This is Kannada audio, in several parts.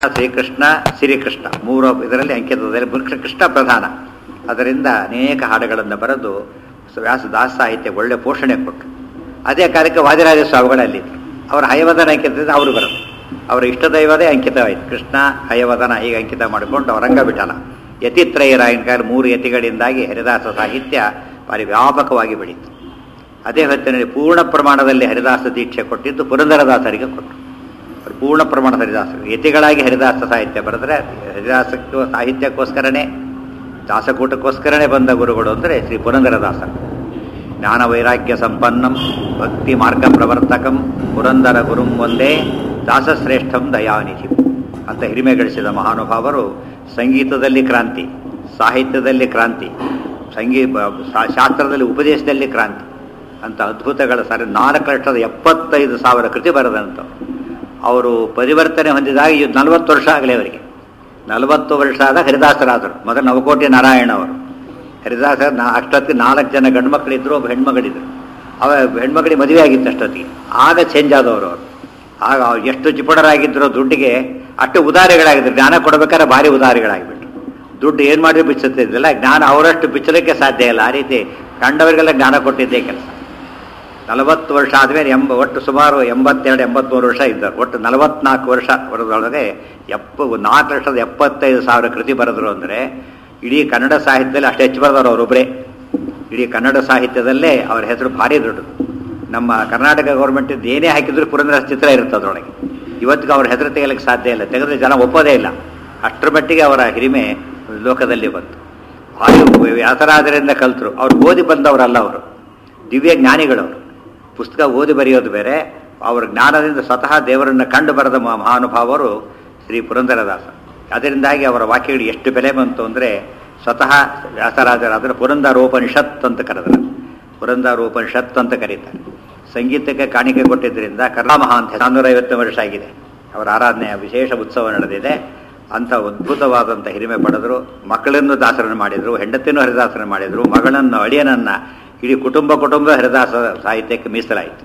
ಶ್ರೀಕೃಷ್ಣ ಶ್ರೀಕೃಷ್ಣ ಮೂರು ಇದರಲ್ಲಿ ಅಂಕಿತದಲ್ಲಿ ಮುಖ್ಯ ಕೃಷ್ಣ ಪ್ರಧಾನ ಅದರಿಂದ ಅನೇಕ ಹಾಡುಗಳನ್ನು ಬರೆದು ವ್ಯಾಸ ದಾಸ ಸಾಹಿತ್ಯ ಒಳ್ಳೆ ಪೋಷಣೆ ಕೊಟ್ಟರು ಅದೇ ಕಾಲಕ್ಕೆ ವಾದಿರಾಜ ಸ್ವಾಮಿಗಳಲ್ಲಿ ಅವರ ಹಯವದನ ಅಂಕಿತದಿಂದ ಅವರು ಬರೋದು ಅವರ ಇಷ್ಟ ದೈವದೇ ಅಂಕಿತವಾಯಿತು ಕೃಷ್ಣ ಹಯವದನ ಹೀಗೆ ಅಂಕಿತ ಮಾಡಿಕೊಂಡು ಅವರಂಗ ಬಿಟ್ಟನ ಯತಿತ್ರಯರಾಯನ ಕಾಲ ಮೂರು ಯತಿಗಳಿಂದಾಗಿ ಹರಿದಾಸ ಸಾಹಿತ್ಯ ಭಾರಿ ವ್ಯಾಪಕವಾಗಿ ಬೆಳೀತು ಅದೇ ಹೊತ್ತಿನಲ್ಲಿ ಪೂರ್ಣ ಪ್ರಮಾಣದಲ್ಲಿ ಹರಿದಾಸ ದೀಕ್ಷೆ ಕೊಟ್ಟಿದ್ದು ಪುರಂದರದಾಸರಿಗೆ ಕೊಟ್ಟರು ಅವರು ಪೂರ್ಣ ಪ್ರಮಾಣ ಹರಿದಾಸರು ಯತಿಗಳಾಗಿ ಹರಿದಾಸ ಸಾಹಿತ್ಯ ಬರೆದ್ರೆ ಹರಿದಾಸಕ್ಕೂ ಸಾಹಿತ್ಯಕ್ಕೋಸ್ಕರನೇ ದಾಸಕೂಟಕ್ಕೋಸ್ಕರನೇ ಬಂದ ಗುರುಗಳು ಅಂದರೆ ಶ್ರೀ ಪುರಂದರದಾಸರು ಜ್ಞಾನ ವೈರಾಗ್ಯ ಸಂಪನ್ನಂ ಭಕ್ತಿ ಮಾರ್ಗ ಪ್ರವರ್ತಕಂ ಪುರಂದರ ಗುರುಂ ಒಂದೇ ದಾಸಶ್ರೇಷ್ಠಂ ದಯಾನಿಧಿ ಅಂತ ಹಿರಿಮೆ ಗಳಿಸಿದ ಮಹಾನುಭಾವರು ಸಂಗೀತದಲ್ಲಿ ಕ್ರಾಂತಿ ಸಾಹಿತ್ಯದಲ್ಲಿ ಕ್ರಾಂತಿ ಸಂಗೀ ಶಾಸ್ತ್ರದಲ್ಲಿ ಉಪದೇಶದಲ್ಲಿ ಕ್ರಾಂತಿ ಅಂತ ಅದ್ಭುತಗಳ ಸಾರಿ ನಾಲ್ಕು ಲಕ್ಷದ ಎಪ್ಪತ್ತೈದು ಸಾವಿರ ಕೃತಿ ಬರೆದಂಥವ್ರು ಅವರು ಪರಿವರ್ತನೆ ಹೊಂದಿದಾಗ ಇದು ನಲವತ್ತು ವರ್ಷ ಆಗಲಿ ಅವರಿಗೆ ನಲವತ್ತು ವರ್ಷ ಆದ ಹರಿದಾಸರಾದರು ಮೊದಲು ನವಕೋಟಿ ನಾರಾಯಣ ಅವರು ಹರಿದಾಸ ನಾ ಅಷ್ಟೊತ್ತಿಗೆ ನಾಲ್ಕು ಜನ ಗಂಡು ಮಕ್ಕಳಿದ್ರು ಒಬ್ಬ ಹೆಣ್ಮಗಳಿದ್ರು ಅವ ಹೆಣ್ಮಕ್ಳಿಗೆ ಮದುವೆ ಆಗಿತ್ತು ಅಷ್ಟೊತ್ತಿಗೆ ಆಗ ಚೇಂಜ್ ಆದವರು ಅವರು ಆಗ ಅವ್ರು ಎಷ್ಟು ಚಿಪಡರಾಗಿದ್ದರೋ ದುಡ್ಡಿಗೆ ಅಷ್ಟು ಉದಾರಿಗಳಾಗಿದ್ರು ಜ್ಞಾನ ಕೊಡಬೇಕಾದ್ರೆ ಭಾರಿ ಉದಾರಿಗಳಾಗಿಬಿಟ್ರು ದುಡ್ಡು ಏನು ಮಾಡಿ ಬಿಚ್ಚುತ್ತಿದ್ದಿಲ್ಲ ಜ್ಞಾನ ಅವರಷ್ಟು ಬಿಚ್ಚಲಿಕ್ಕೆ ಸಾಧ್ಯ ಇಲ್ಲ ಆ ರೀತಿ ಕಂಡವರಿಗೆಲ್ಲ ಜ್ಞಾನ ಕೊಟ್ಟಿದ್ದೇ ಕೆಲಸ ನಲವತ್ತು ವರ್ಷ ಆದಮೇಲೆ ಎಂಬ ಒಟ್ಟು ಸುಮಾರು ಎಂಬತ್ತೆರಡು ಎಂಬತ್ಮೂರು ವರ್ಷ ಇದ್ದರು ಒಟ್ಟು ನಲವತ್ನಾಲ್ಕು ವರ್ಷ ಬರೋದ್ರೊಳಗೆ ಎಪ್ಪ ನಾಲ್ಕು ಲಕ್ಷದ ಎಪ್ಪತ್ತೈದು ಸಾವಿರ ಕೃತಿ ಬರೆದ್ರು ಅಂದರೆ ಇಡೀ ಕನ್ನಡ ಸಾಹಿತ್ಯದಲ್ಲಿ ಅಷ್ಟು ಹೆಚ್ಚು ಬರೆದವರು ಅವರೊಬ್ಬರೇ ಇಡೀ ಕನ್ನಡ ಸಾಹಿತ್ಯದಲ್ಲೇ ಅವ್ರ ಹೆಸರು ಭಾರಿ ದೊಡ್ಡದು ನಮ್ಮ ಕರ್ನಾಟಕ ಗೌರ್ಮೆಂಟ್ ಏನೇ ಹಾಕಿದ್ರು ಪುರಂದರ ಚಿತ್ರ ಇರುತ್ತೆ ಅದರೊಳಗೆ ಇವತ್ತಿಗೆ ಅವ್ರ ಹೆಸರು ತೆಗೆಯಲಿಕ್ಕೆ ಸಾಧ್ಯ ಇಲ್ಲ ತೆಗೆದ್ರೆ ಜನ ಒಪ್ಪೋದೇ ಇಲ್ಲ ಅಷ್ಟರ ಮಟ್ಟಿಗೆ ಅವರ ಹಿರಿಮೆ ಲೋಕದಲ್ಲಿ ಬಂತು ಆಯು ವ್ಯಾಸರಾದರಿಂದ ಕಲ್ತರು ಅವ್ರು ಓದಿ ಬಂದವರಲ್ಲ ಅವರು ದಿವ್ಯ ಜ್ಞಾನಿಗಳವರು ಪುಸ್ತಕ ಓದಿ ಬರೆಯೋದು ಬೇರೆ ಅವರ ಜ್ಞಾನದಿಂದ ಸ್ವತಃ ದೇವರನ್ನು ಕಂಡು ಬರೆದ ಮಹಾನುಭಾವರು ಶ್ರೀ ಪುರಂದರದಾಸ ಅದರಿಂದಾಗಿ ಅವರ ವಾಕ್ಯಗಳು ಎಷ್ಟು ಬೆಲೆ ಬಂತು ಅಂದರೆ ಸ್ವತಃ ವ್ಯಾಸರಾಜರಾದರೆ ಪುರಂದರೋಪನಿಷತ್ ಅಂತ ಕರೆದ್ರು ಪುರಂದರೋಪನಿಷತ್ ಅಂತ ಕರೀತಾರೆ ಸಂಗೀತಕ್ಕೆ ಕಾಣಿಕೆ ಕೊಟ್ಟಿದ್ದರಿಂದ ಕರ್ಣಾಮಹ ಅಂತ ನಾನ್ನೂರೈವತ್ತು ವರ್ಷ ಆಗಿದೆ ಅವರ ಆರಾಧನೆಯ ವಿಶೇಷ ಉತ್ಸವ ನಡೆದಿದೆ ಅಂಥ ಅದ್ಭುತವಾದಂಥ ಹಿರಿಮೆ ಪಡೆದರು ಮಕ್ಕಳನ್ನು ದಾಸರನ್ನು ಮಾಡಿದರು ಹೆಂಡತಿನೂ ಹರಿದಾಸರನ್ನು ಮಾಡಿದರು ಮಗಳನ್ನು ಅಳಿಯನನ್ನು ಇಡೀ ಕುಟುಂಬ ಕುಟುಂಬ ಹರಿದಾಸ ಸಾಹಿತ್ಯಕ್ಕೆ ಮೀಸಲಾಯಿತು